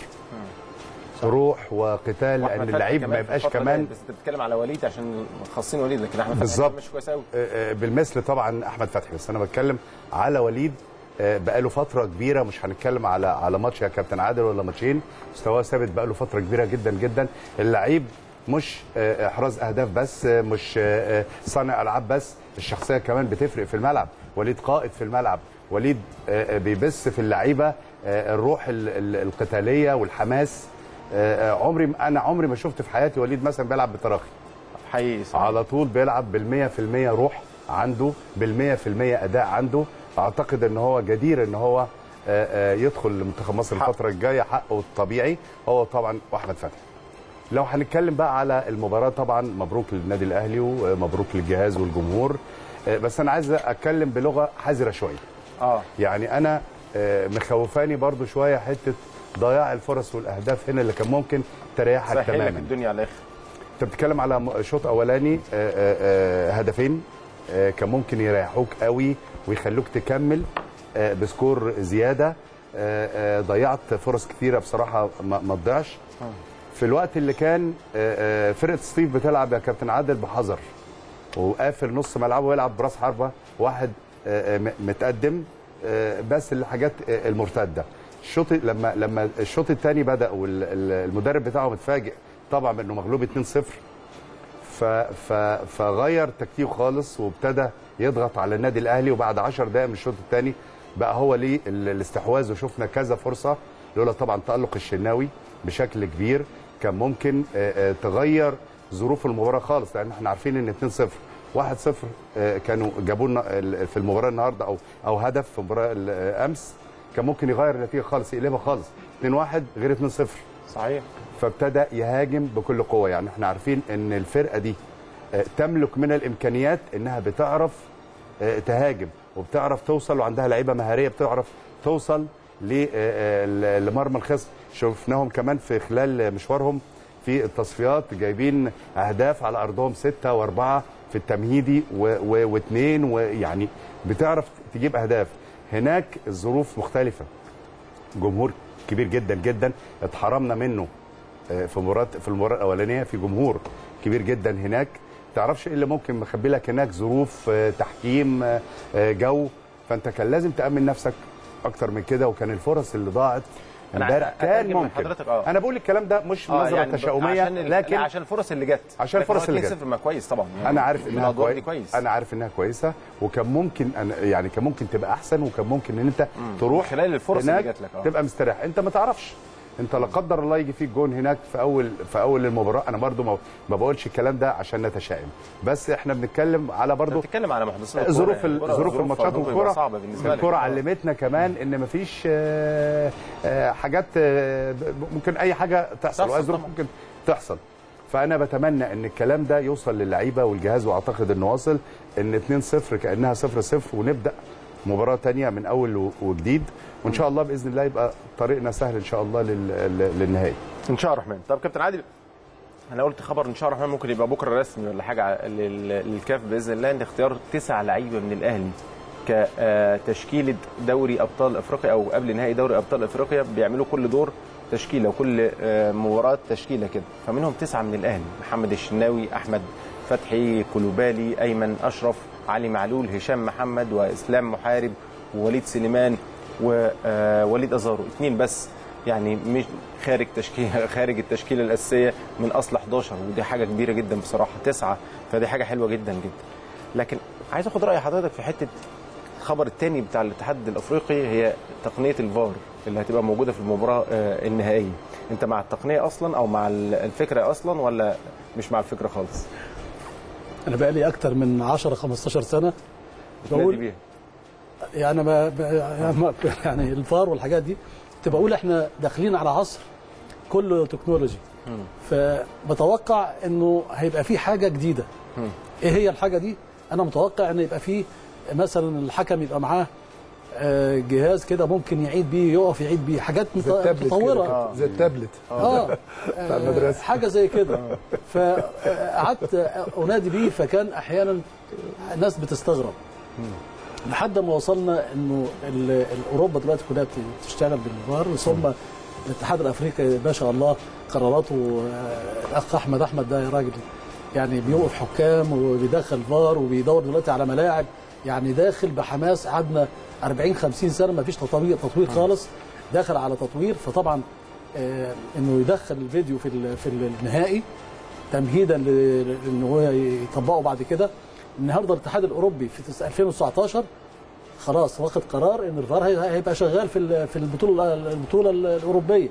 روح وقتال وأحمد لان فتحي اللعيب كمان ما في يبقاش الفترة كمان ديت، بس انت بتتكلم على وليد عشان خاصين وليد لكن احمد فتحي بالظبط. مش كويس قوي آه، آه، بالمثل طبعا احمد فتحي بس انا بتكلم على وليد آه، بقاله فتره كبيره مش هنتكلم على على ماتش يا كابتن عادل ولا ماتشين مستواه ثابت بقاله فتره كبيره جدا جدا اللعيب مش آه، احراز اهداف بس آه، مش آه، آه، صانع العاب بس الشخصيه كمان بتفرق في الملعب وليد قائد في الملعب وليد آه، آه، بيبث في اللعيبه آه، الروح ال- ال- القتاليه والحماس آه، آه، عمري انا عمري ما شفت في حياتي وليد مثلا بيلعب بتراخي حقيقي على طول بيلعب بالمية في المية روح عنده بالمية في المية أداء عنده أعتقد أن هو جدير أن هو آه، آه، يدخل لمنتخب مصر الفترة الجاية حقه الطبيعي هو طبعا وأحمد فتحي لو هنتكلم بقى على المباراة طبعا مبروك للنادي الأهلي ومبروك للجهاز والجمهور آه، بس أنا عايز أتكلم بلغة حذرة شوية اه يعني أنا آه، مخوفاني برضو شوية حتة ضياع الفرص والأهداف هنا اللي كان ممكن تريحك سهل لك تماما الدنيا على الاخر انت بتتكلم على م- شوط اولاني آه، آه، آه، هدفين آه، كان ممكن يريحوك قوي ويخلوك تكمل آه، بسكور زياده آه، آه، ضيعت فرص كتيره بصراحه ما ما تضيعش في الوقت اللي كان آه، آه، فرقه ستيف بتلعب يا كابتن عادل بحذر وقافل نص ملعبه ويلعب براس حربه واحد آه، آه، م- متقدم آه، بس الحاجات آه، المرتده الشوط لما لما الشوط الثاني بدا والمدرب بتاعه متفاجئ طبعا بانه مغلوب 2-0 ف ف فغير تكتيكه خالص وابتدى يضغط على النادي الاهلي وبعد 10 دقائق من الشوط الثاني بقى هو ليه ال- الاستحواذ وشفنا كذا فرصه لولا طبعا تالق الشناوي بشكل كبير كان ممكن آه، آه، تغير ظروف المباراه خالص لان احنا عارفين ان 2-0 1-0 آه، كانوا جابوا لنا ال- في المباراه النهارده او او هدف في مباراه ال- آه، امس كان ممكن يغير النتيجه خالص يقلبها خالص 2-1 غير 2-0 صحيح فابتدى يهاجم بكل قوه يعني احنا عارفين ان الفرقه دي آه، تملك من الامكانيات انها بتعرف آه، تهاجم وبتعرف توصل وعندها لعيبه مهاريه بتعرف توصل ل- آه، آه، لمرمى الخصم شفناهم كمان في خلال مشوارهم في التصفيات جايبين اهداف على ارضهم ستة واربعة في التمهيدي و- و- واثنين ويعني بتعرف تجيب اهداف هناك الظروف مختلفه جمهور كبير جدا جدا اتحرمنا منه آه، في مباراه في المباراه الاولانيه في جمهور كبير جدا هناك تعرفش ايه اللي ممكن مخبي لك هناك ظروف آه، تحكيم آه، آه، جو فانت كان لازم تامن نفسك اكتر من كده وكان الفرص اللي ضاعت أنا امبارح أتأكد كان من ممكن حضرتك، آه. انا بقول الكلام ده مش آه، نظره يعني ب- تشاؤميه عشان ال- لكن لا، عشان الفرص اللي جت عشان لكن هو الفرص اللي جت 2-0 ما كويس طبعا يعني انا عارف انها بالأدوار كويس. دي كويس انا عارف انها كويسه وكان ممكن أنا يعني كان ممكن تبقى احسن وكان ممكن ان انت تروح خلال الفرص اللي هناك جات لك، آه. تبقى مستريح انت ما تعرفش انت لا قدر الله يجي فيك جون هناك في اول في اول المباراه انا برضو ما, ما بقولش الكلام ده عشان نتشائم بس احنا بنتكلم على برضو بتتكلم على محدثات الكورة ظروف يعني. ال- الكورة ظروف ظروفها الماتشات ممكن والكوره يبقى صعبة بالنسبة لك. الكوره آه. علمتنا كمان ان مفيش آه، آه، حاجات آه، ب- ممكن اي حاجه تحصل تحصل واي ظروف طبعاً. ممكن تحصل فانا بتمنى ان الكلام ده يوصل للعيبه والجهاز واعتقد انه واصل ان 2-0 كانها 0-0 ونبدا مباراه تانية من اول و- وجديد وان شاء الله باذن الله يبقى طريقنا سهل ان شاء الله لل- لل- للنهائي ان شاء الله الرحمن طب كابتن عادل انا قلت خبر ان شاء الله الرحمن ممكن يبقى بكره رسمي ولا حاجه ع- لل- للكاف باذن الله ان اختيار تسع لعيبه من الاهلي كتشكيله دوري ابطال افريقيا او قبل نهائي دوري ابطال افريقيا بيعملوا كل دور تشكيله وكل آه، مباراه تشكيله كده فمنهم تسعه من الاهلي محمد الشناوي احمد فتحي كلوبالي ايمن اشرف علي معلول هشام محمد واسلام محارب ووليد سليمان ووليد ازارو اثنين بس يعني مش خارج تشكيل خارج التشكيله الاساسيه من اصل 11 ودي حاجه كبيره جدا بصراحه تسعه فدي حاجه حلوه جدا جدا لكن عايز اخد راي حضرتك في حته الخبر الثاني بتاع الاتحاد الافريقي هي تقنيه الفار اللي هتبقى موجوده في المباراه آه، النهائيه انت مع التقنيه اصلا او مع ال- الفكره اصلا ولا مش مع الفكره خالص انا بقى لي اكتر من 10 15 سنه نادي بقول بيها يعني ما ما- يعني الفار والحاجات دي كنت بقول احنا داخلين على عصر كله تكنولوجي فبتوقع انه هيبقى في حاجه جديده ايه هي الحاجه دي انا متوقع ان يبقى في مثلا الحكم يبقى معاه آه، جهاز كده ممكن يعيد بيه يقف يعيد بيه حاجات مت- زي التابلت كده متطوره كده، زي التابلت اه بتاع آه، المدرسة. حاجه زي كده فقعدت انادي بيه فكان احيانا ناس بتستغرب لحد ما وصلنا انه ال- ال- اوروبا دلوقتي كلها بتشتغل بالفار ثم الاتحاد الافريقي ما شاء الله قراراته آه، الاخ احمد احمد ده راجل يعني بيوقف حكام وبيدخل فار وبيدور دلوقتي على ملاعب يعني داخل بحماس قعدنا 40 50 سنه ما فيش تطوير تطوير خالص داخل على تطوير فطبعا آه، انه يدخل الفيديو في ال- في النهائي تمهيدا ل- لان هو يطبقه بعد كده النهارده الاتحاد الاوروبي في تس- 2019 خلاص واخد قرار ان الفار هي- هيبقى شغال في ال- في البطوله البطوله الاوروبيه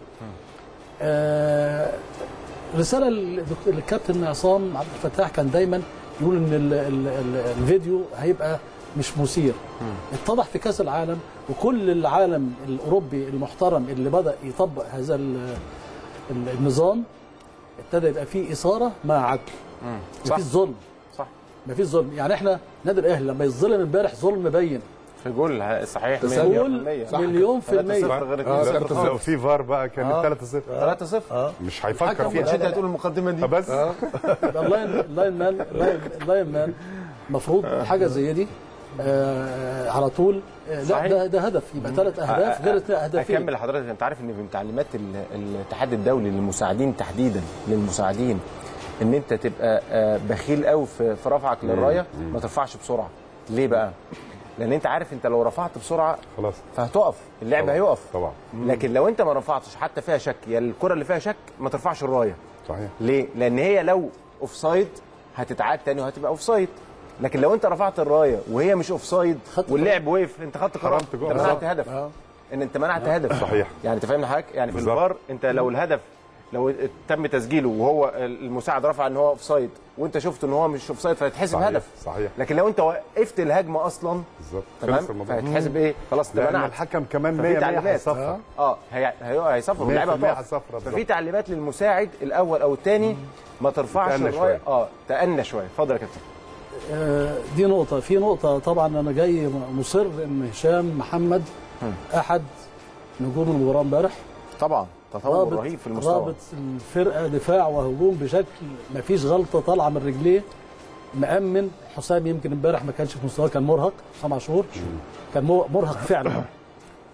آه، رساله للدكتور- للكابتن عصام عبد الفتاح كان دايما يقول ان ال ال ال الفيديو هيبقى مش مثير اتضح في كاس العالم وكل العالم الاوروبي المحترم اللي بدا يطبق هذا ال- ال- النظام ابتدى يبقى فيه اثاره مع عدل صح. مفيش ظلم صح مفيش ظلم يعني احنا نادي الاهلي لما يتظلم امبارح ظلم بين في جول صحيح جول مليون في المية 3-0 غير آه، 2-0 لو خالص. في فار بقى كانت آه. 3-0 3-0 مش هيفكر الحكم فيها مش انت هتقول المقدمه دي بس اللاين اللاين مان اللاين- اللاين مان المفروض حاجه زي دي آه على طول آه لا صحيح. ده ده هدف يبقى ثلاث اهداف غير اهدافين اكمل لحضرتك انت عارف ان من تعليمات ال- الاتحاد الدولي للمساعدين تحديدا للمساعدين ان انت تبقى آه، بخيل قوي في في رفعك للرايه ما ترفعش بسرعه ليه بقى لان انت عارف انت لو رفعت بسرعه خلاص فهتقف اللعب طبعاً. هيقف طبعا لكن لو انت ما رفعتش حتى فيها شك يا الكره اللي فيها شك ما ترفعش الرايه صحيح ليه لان هي لو اوف سايد هتتعاد تاني وهتبقى اوف سايد لكن لو انت رفعت الرايه وهي مش اوف سايد خدت واللعب وقف انت خدت قرار حرمت جول. انت منعت بالظبط. هدف آه. ان انت منعت هدف صحيح. يعني انت فاهم حضرتك يعني في بالظبط. الفار انت لو الهدف لو تم تسجيله وهو المساعد رفع ان هو اوف سايد وانت شفت ان هو مش اوف سايد فهتحسب صحيح. هدف صحيح لكن لو انت وقفت الهجمه اصلا بالظبط تمام خلص الموضوع. فهتحسب ايه خلاص انت لان منعت الحكم كمان ففي 100 100 تعليمات هيصفر اه هي هي- هيصفر 100% واللعيبه هتقف هتصفر بالظبط. ففي تعليمات للمساعد الاول او الثاني ما ترفعش تأنى الرايه شوية. اه تأنى شويه اتفضل يا كابتن آه دي نقطه في نقطه طبعا انا جاي مصر ان هشام محمد احد نجوم المباراه امبارح طبعا تطور رهيب في المستوى رابط الفرقه دفاع وهجوم بشكل ما فيش غلطه طالعه من رجليه مأمن حسام يمكن امبارح ما كانش في مستواه كان مرهق حسام عاشور كان مو- مرهق فعلا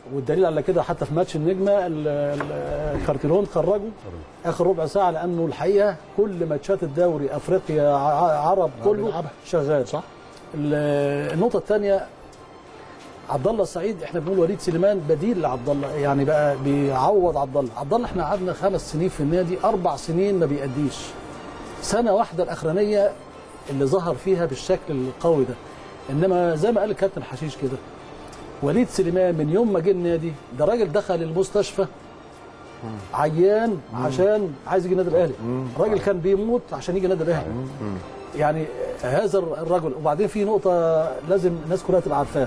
والدليل على كده حتى في ماتش النجمه ال- ال- كارتيرون خرجوا اخر ربع ساعه لانه الحقيقه كل ماتشات الدوري افريقيا ع- عرب كله شغال صح النقطه الثانيه عبد الله السعيد احنا بنقول وليد سليمان بديل لعبد الله يعني بقى بيعوض عبد الله عبد الله احنا قعدنا خمس سنين في النادي اربع سنين ما بيأديش سنه واحده الاخرانيه اللي ظهر فيها بالشكل القوي ده انما زي ما قال الكابتن حشيش كده وليد سليمان من يوم ما جه النادي ده راجل دخل المستشفى عيان عشان عايز يجي النادي الاهلي راجل كان بيموت عشان يجي النادي الاهلي يعني هذا الرجل وبعدين في نقطه لازم الناس كلها تبقى عارفاها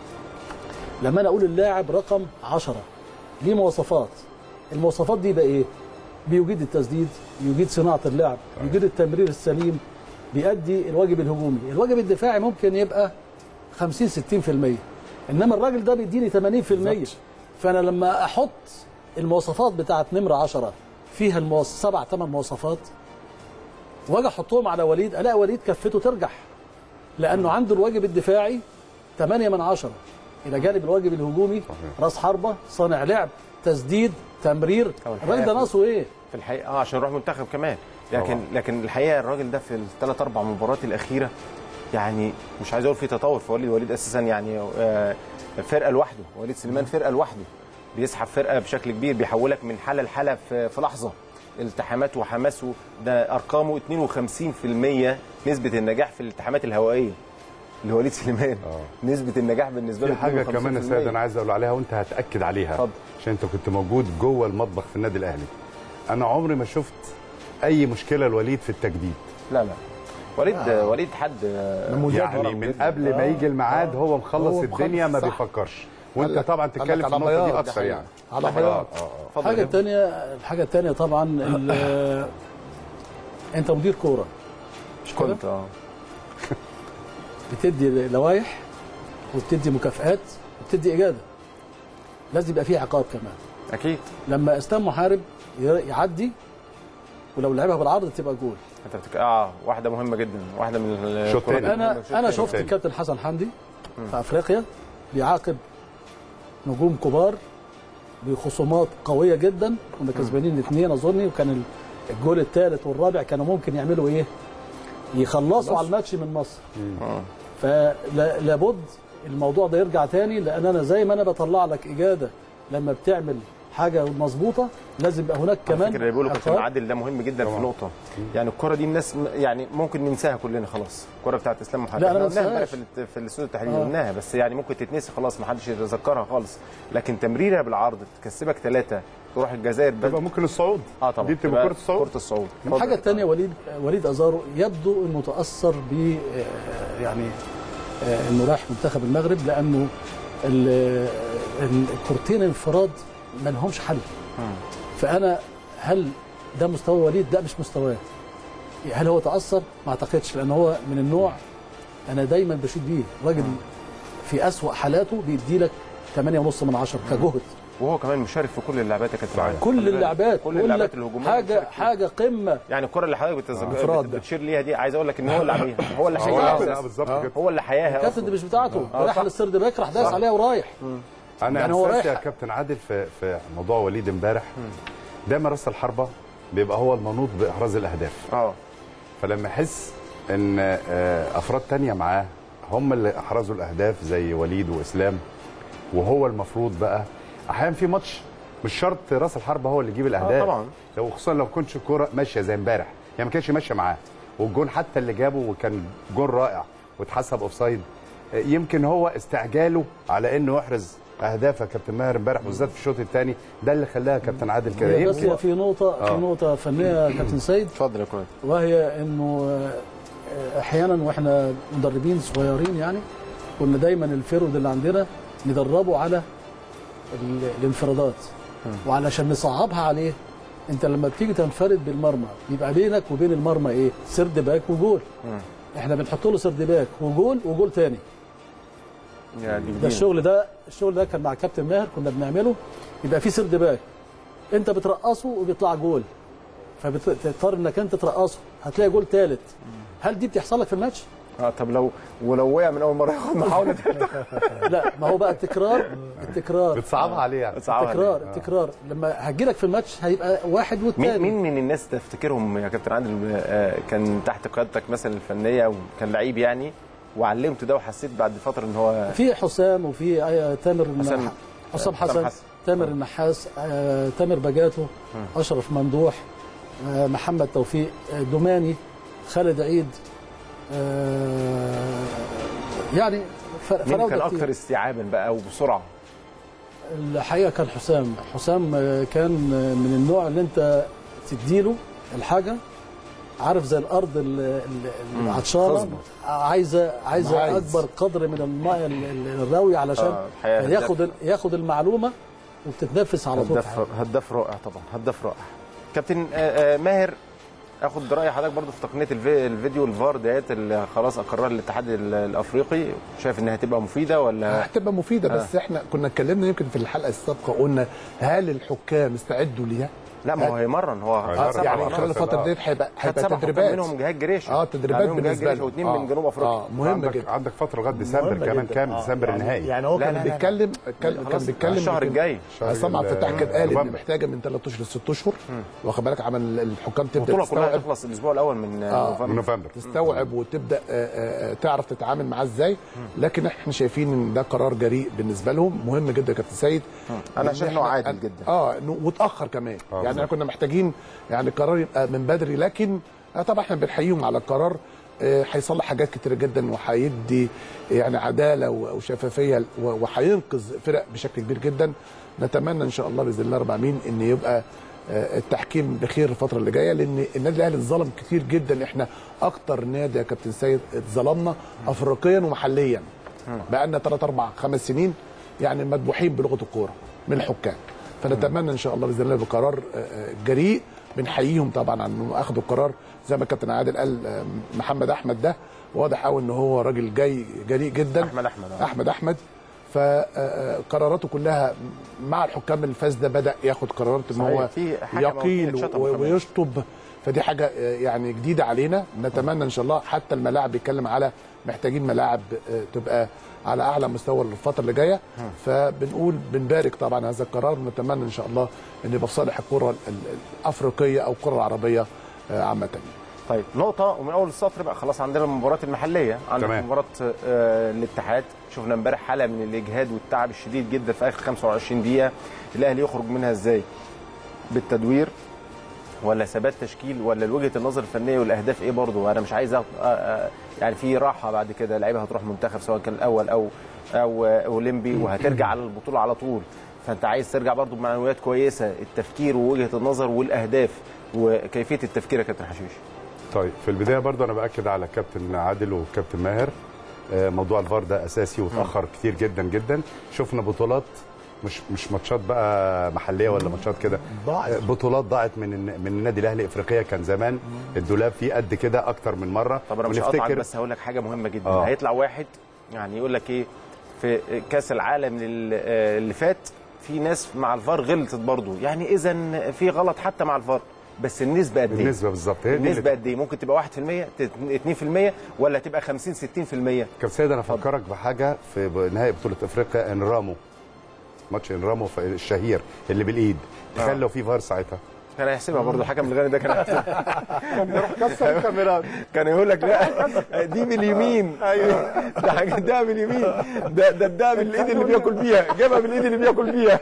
لما انا اقول اللاعب رقم 10 ليه مواصفات المواصفات دي بقى ايه بيجيد التسديد يجيد صناعه اللعب يجيد التمرير السليم بيأدي الواجب الهجومي الواجب الدفاعي ممكن يبقى 50 60% انما الراجل ده بيديني 80% فانا لما احط المواصفات بتاعت نمره 10 فيها المواص... سبع ثمان مواصفات واجي احطهم على وليد الاقي وليد كفته ترجح لانه عنده الواجب الدفاعي 8 من 10 الى جانب الواجب الهجومي راس حربه صانع لعب تسديد تمرير الراجل ده ناقصه ايه؟ في الحقيقه اه عشان يروح منتخب كمان لكن طبعا. لكن الحقيقه الراجل ده في الثلاث اربع مباريات الاخيره يعني مش عايز اقول في تطور في وليد وليد اساسا يعني آه، فرقه لوحده وليد سليمان فرقه لوحده بيسحب فرقه بشكل كبير بيحولك من حاله لحاله في في لحظه التحاماته وحماسه ده ارقامه 52% نسبه النجاح في الالتحامات الهوائيه لوليد سليمان نسبه النجاح بالنسبه له في حاجه كمان يا 52%. سيد انا عايز اقول عليها وانت هتاكد عليها اتفضل. عشان انت كنت موجود جوه المطبخ في النادي الاهلي انا عمري ما شفت اي مشكله لوليد في التجديد لا لا وليد آه. وليد حد آه، يعني من قبل ما يجي الميعاد هو مخلص هو الدنيا ما مخلص، صح. بيفكرش وانت قال لك- طبعا قال تتكلم لك في على النقطه دي بياض، اكتر ده يعني على آه، بياض. آه، آه. الحاجه الثانيه الحاجه الثانيه طبعا ال- انت مدير كوره مش كده؟ كنت اه بتدي لوائح وبتدي مكافآت وبتدي اجازه لازم يبقى فيه عقاب كمان اكيد لما اسلام محارب ي- يعدي ولو لعبها بالعرض تبقى جول انت بتك... اه واحده مهمه جدا واحده من الكرات المهمة. انا الشوط انا التاني. شفت الكابتن حسن حمدي في افريقيا بيعاقب نجوم كبار بخصومات قويه جدا كنا كسبانين اثنين اظني وكان ال- الجول الثالث والرابع كانوا ممكن يعملوا ايه؟ يخلصوا على الماتش من مصر فلابد الموضوع ده يرجع تاني لان انا زي ما انا بطلع لك اجاده لما بتعمل حاجه مظبوطه لازم يبقى هناك على كمان فكره اللي بيقوله كابتن عقاب. عادل ده مهم جدا في نقطه يعني الكره دي الناس م- يعني ممكن ننساها كلنا خلاص الكره بتاعت اسلام محمد لا، أنا ما قلناها امبارح انساهاش. في الت- في الاستوديو التحليلي آه. قلناها بس يعني ممكن تتنسي خلاص ما حدش يتذكرها خالص لكن تمريرها بالعرض تكسبك ثلاثه تروح الجزائر تبقى ممكن الصعود اه طبعا دي بتبقى كرة الصعود. كره الصعود الحاجة الثانية وليد وليد أزارو يبدو انه تأثر ب آه، يعني آه، انه راح منتخب المغرب لانه ال- ال- الكورتين انفراد ما لهمش حل فانا هل ده مستوى وليد؟ لا مش مستواه هل هو تأثر؟ ما اعتقدش لان هو من النوع انا دايما بشوف بيه راجل في أسوأ حالاته بيدي لك 8.5 من 10 كجهد وهو كمان مشارك في كل اللعبات يا كابتن عادل. كل خلي بالك. اللعبات كل بقول اللعبات لك الهجوميه حاجه مشارك فيها. حاجه قمه يعني الكره اللي حضرتك بتز... انفراد بت- بتشير ليها دي عايز اقول لك ان هو اللي عاملها هو اللي هو حياها اللي- أساساً. بالظبط آه. كده. هو اللي حياها الكابتن دي مش بتاعته آه، رايح صح. على السرد باك راح داس صح. عليها ورايح انا يعني يعني هو احسست يا رايح كابتن عادل في في موضوع وليد امبارح دايما راس الحربه بيبقى هو المنوط باحراز الاهداف اه فلما يحس ان آه، افراد تانية معاه هم اللي احرزوا الاهداف زي وليد واسلام وهو المفروض بقى احيانا في ماتش مش شرط راس الحربه هو اللي يجيب الاهداف طبعاً. لو خصوصا لو كنتش الكوره ماشيه زي امبارح يعني ما كانش ماشيه معاه والجون حتى اللي جابه وكان جون رائع واتحسب اوفسايد آه، يمكن هو استعجاله على انه يحرز اهداف يا كابتن ماهر امبارح بالذات في الشوط الثاني ده اللي خلاها كابتن عادل كده هي بس يمكن هي في نقطه في آه. نقطه فنيه يا كابتن سيد اتفضل يا كويس وهي انه آه، احيانا واحنا مدربين صغيرين يعني كنا دايما الفرود اللي عندنا ندربه على ال- الانفرادات وعلشان نصعبها عليه انت لما بتيجي تنفرد بالمرمى يبقى بينك وبين المرمى ايه سرد باك وجول احنا بنحط له سرد باك وجول وجول تاني يا دي ده جديدة. الشغل ده الشغل ده كان مع كابتن ماهر كنا بنعمله يبقى في سرد باك انت بترقصه وبيطلع جول فبتضطر انك انت ترقصه هتلاقي جول ثالث هل دي بتحصل لك في الماتش؟ اه طب لو ولو وقع من اول مره ياخد محاوله لا ما هو بقى التكرار التكرار بتصعبها عليه يعني بتصعبها عليه. التكرار التكرار لما هتجيلك في الماتش هيبقى واحد مين والتاني مين من الناس تفتكرهم يا كابتن عادل آه، كان تحت قيادتك مثلا الفنيه وكان لعيب يعني وعلمته ده وحسيت بعد فتره ان هو في حسام وفي آه، تامر حسام- النح- حسام حسام حسن حسن. تامر النحاس آه، تامر بجاتو اشرف ممدوح آه، محمد توفيق آه، دوماني خالد عيد آه، يعني ف- مين فراوده كان كتير. اكثر استيعابا بقى وبسرعه الحقيقه كان حسام حسام آه، كان آه، من النوع اللي انت تديله الحاجه عارف زي الارض ال- ال- العطشانه خصبة. عايزه عايزه عايز. اكبر قدر من الماء ال- ال- الراوي علشان آه، الحقيقة ياخد هداف. ال- ياخد المعلومه وبتتنفس على طول في هداف حياتك. هداف رائع طبعا هداف رائع كابتن آه، آه، ماهر اخد راي حضرتك برضو في تقنيه الفي- الفيديو الفار ديت اللي خلاص اقرها الاتحاد ال- الافريقي شايف انها هتبقى مفيده ولا هتبقى مفيده بس احنا كنا اتكلمنا يمكن في الحلقه السابقه قلنا هل الحكام استعدوا ليها؟ لا ما هو هيمرن هو آه سبعة يعني ونص. خلال الفتره ديت هيبقى خد هيبقى سبع حكام تدريبات منهم جهاد جريشه اه تدريبات يعني منهم جهاد بالنسبه جريشه له واثنين آه. من جنوب افريقيا اه مهم عندك جدا عندك فتره لغايه ديسمبر مهم كمان جدا. كام آه، ديسمبر يعني- النهائي يعني هو لا، كان لا، لا. بيتكلم كان خلاص، كان بيتكلم الشهر يمكن- الجاي. شهر عصام عبد ال- الفتاح كان قال ان نوفمبر. محتاجه من 3 اشهر ل 6 اشهر واخد بالك عمل الحكام تبدا البطوله كلها تستوعب هتخلص الاسبوع الاول من آه. نوفمبر من نوفمبر تستوعب وتبدا آه، آه، آه، تعرف تتعامل معاه ازاي لكن احنا شايفين ان ده قرار جريء بالنسبه لهم مهم جدا يا كابتن سيد انا إن شايف انه إحنا- عادل جدا اه إنه- وتاخر كمان آه، يعني احنا بالظبط. كنا محتاجين يعني قرار يبقى من بدري لكن آه طبعا احنا بنحييهم على القرار آه، هيصلح حاجات كتير جدا وهيدي يعني عداله و- وشفافيه و- وهينقذ فرق بشكل كبير جدا نتمنى ان شاء الله باذن الله رب العالمين ان يبقى آه، التحكيم بخير الفتره اللي جايه لان النادي الاهلي اتظلم كتير جدا احنا اكتر نادي يا كابتن سيد اتظلمنا افريقيا ومحليا بقى لنا 3 4 5 سنين يعني مذبوحين بلغه الكوره من الحكام فنتمنى ان شاء الله باذن الله بقرار آه، آه، جريء بنحييهم طبعا عن انه اخذوا القرار زي ما كابتن عادل قال آه، محمد احمد ده واضح قوي ان هو راجل جاي جريء جدا احمد احمد آه. احمد احمد فقراراته كلها مع الحكام الفاسده بدا ياخد قرارات ان صحيح، هو في حكم أو يقيل اتنين شتموا و- كمان. ويشطب فدي حاجه آه، يعني جديده علينا نتمنى ان شاء الله حتى الملاعب بيتكلم على محتاجين ملاعب آه، تبقى على اعلى مستوى الفتره اللي جايه فبنقول بنبارك طبعا هذا القرار ونتمنى ان شاء الله ان يبقى في صالح الكره ال- ال- الافريقيه او الكره العربيه آه، عامه طيب نقطة ومن أول السطر بقى خلاص عندنا المباريات المحلية عندك تمام. مباراة آه الاتحاد شفنا امبارح حالة من الإجهاد والتعب الشديد جدا في آخر 25 دقيقة الأهلي يخرج منها إزاي؟ بالتدوير ولا ثبات تشكيل ولا وجهة النظر الفنية والأهداف إيه برضه؟ أنا مش عايز أ... آه، آه، يعني في راحة بعد كده لعيبة هتروح منتخب سواء كان الأول أو أو آه، أولمبي وهترجع على البطولة على طول فأنت عايز ترجع برضه بمعنويات كويسة التفكير ووجهة النظر والأهداف وكيفية التفكير يا كابتن حشيش طيب في البدايه برضو انا باكد على كابتن عادل وكابتن ماهر آه، موضوع الفار ده اساسي وتاخر كتير جدا جدا شفنا بطولات مش مش ماتشات بقى محليه ولا ماتشات كده ضاعت. آه، بطولات ضاعت من الن- من النادي الاهلي افريقيا كان زمان الدولاب فيه قد كده اكتر من مره طب انا مش هقطعك بس هقول لك حاجه مهمه جدا آه. آه. هيطلع واحد يعني يقول لك ايه في كاس العالم لل- آه، اللي فات في ناس مع الفار غلطت برضه يعني اذا في غلط حتى مع الفار بس النسبه قد ايه النسبه بالظبط هي دي اللي- النسبه قد ايه ممكن تبقى 1% ت- 2% ولا تبقى 50 60% كابتن سيد انا افكرك بحاجه في ب- نهائي بطوله افريقيا انرامو ماتش انرامو في الشهير اللي بالايد تخيل آه. لو في فار ساعتها كان هيحسبها برضه الحكم الغني ده كان هيحسبها كان يروح كسر الكاميرات كان يقول لك لا دي باليمين ايوه ده حاجه ده باليمين ده ده ده بالايد اللي بياكل بيها جابها بالايد اللي بياكل بيها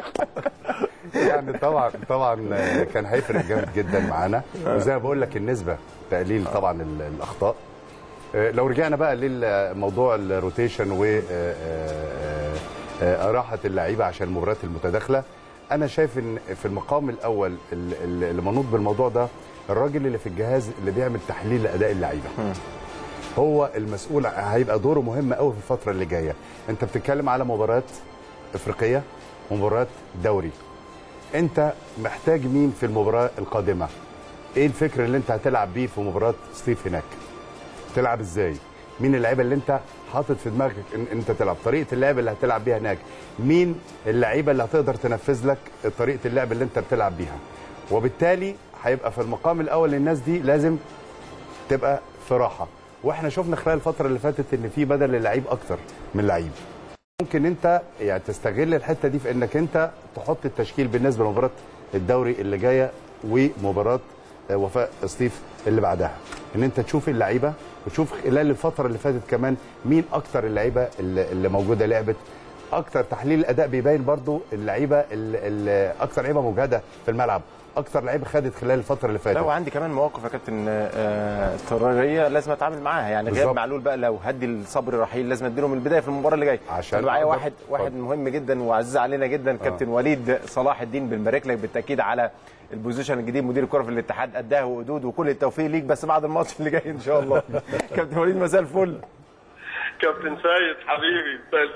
يعني طبعا طبعا كان هيفرق جامد جدا معانا وزي ما بقول لك النسبه تقليل طبعا ال- الاخطاء آه، لو رجعنا بقى للموضوع الروتيشن و آه، آه، آه، راحه اللعيبه عشان المباريات المتداخله انا شايف ان في المقام الاول ال- ال- اللي منوط بالموضوع ده الراجل اللي في الجهاز اللي بيعمل تحليل لاداء اللعيبه هو المسؤول هيبقى دوره مهم قوي في الفتره اللي جايه انت بتتكلم على مباريات افريقيه ومباريات دوري انت محتاج مين في المباراه القادمه ايه الفكر اللي انت هتلعب بيه في مباراه ستيف هناك تلعب ازاي مين اللعيبه اللي انت حاطط في دماغك ان انت تلعب طريقه اللعب اللي هتلعب بيها هناك مين اللعيبه اللي هتقدر تنفذ لك طريقه اللعب اللي انت بتلعب بيها وبالتالي هيبقى في المقام الاول للناس دي لازم تبقى في راحه واحنا شفنا خلال الفتره اللي فاتت ان في بدل اللعيب اكتر من لعيب ممكن انت يعني تستغل الحته دي في انك انت تحط التشكيل بالنسبه لمباراه الدوري اللي جايه ومباراه آه، وفاء سطيف اللي بعدها ان انت تشوف اللعيبه وتشوف خلال الفتره اللي فاتت كمان مين اكتر اللعيبه اللي اللي موجوده لعبت اكتر تحليل الاداء بيبين برضو اللعيبه اللي- اللي اكتر لعيبه مجهده في الملعب اكتر لعيبه خدت خلال الفتره اللي فاتت لا وعندي كمان مواقف يا كابتن آه، اضطراريه لازم اتعامل معاها يعني غياب بالظبط. معلول بقى لو هدي الصبر رحيل لازم اديله من البدايه في المباراه اللي جايه عشان طب معايا أقدر- واحد واحد مهم جدا وعزيز علينا جدا كابتن وليد صلاح الدين بنبارك لك بالتاكيد على البوزيشن الجديد مدير الكره في الاتحاد اداه وقدود وكل التوفيق ليك بس بعد الماتش اللي جاي ان شاء الله كابتن وليد مساء الفل كابتن سيد حبيبي سيد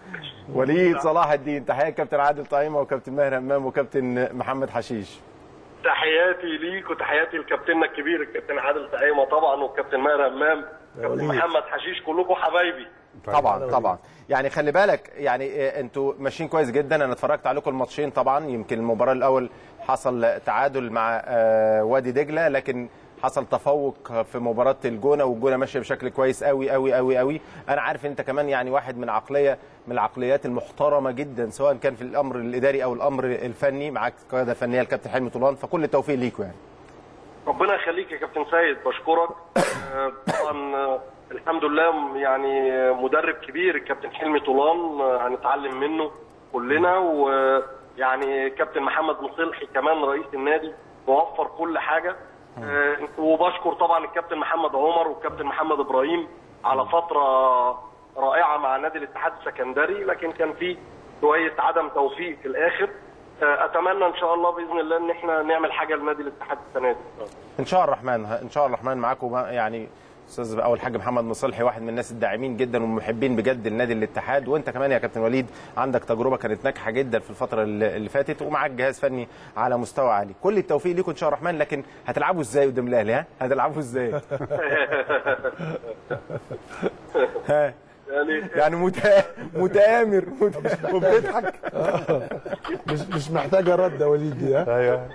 وليد صلاح الدين تحيه كابتن عادل طعيمه وكابتن ماهر همام وكابتن محمد حشيش تحياتي ليك وتحياتي لكابتننا الكبير الكابتن عادل طعيمه طبعا والكابتن ماهر همام كابتن وليد. محمد حشيش كلكم حبايبي طبعا طبعا يعني خلي بالك يعني آه، انتوا ماشيين كويس جدا انا اتفرجت عليكم الماتشين طبعا يمكن المباراه الاول حصل تعادل مع آه، وادي دجله لكن حصل تفوق في مباراه الجونه والجونه ماشيه بشكل كويس قوي قوي قوي قوي انا عارف انت كمان يعني واحد من عقليه من العقليات المحترمه جدا سواء كان في الامر الاداري او الامر الفني معاك قياده فنيه الكابتن حلمي طولان فكل التوفيق ليكم يعني ربنا يخليك يا كابتن سيد بشكرك آه، طبعا آه، الحمد لله يعني آه، مدرب كبير الكابتن حلمي طولان آه، هنتعلم منه كلنا ويعني كابتن محمد مصلحي كمان رئيس النادي موفر كل حاجه آه، وبشكر طبعا الكابتن محمد عمر والكابتن محمد ابراهيم على فتره رائعه مع نادي الاتحاد السكندري لكن كان في شويه عدم توفيق في الاخر آه، اتمنى ان شاء الله باذن الله ان احنا نعمل حاجه لنادي الاتحاد السنه دي ان شاء الله الرحمن ان شاء الله الرحمن معاكم يعني استاذ او الحاج محمد مصلحي واحد من الناس الداعمين جدا والمحبين بجد لنادي الاتحاد وانت كمان يا كابتن وليد عندك تجربه كانت ناجحه جدا في الفتره اللي اللي فاتت ومعاك جهاز فني على مستوى عالي كل التوفيق ليكم ان شاء الله الرحمن لكن هتلعبوا ازاي قدام الاهلي ها هتلعبوا ازاي ها يعني يعني متا... متآمر مت... وبتضحك مش مش محتاجه رد يا وليد دي ها ايوه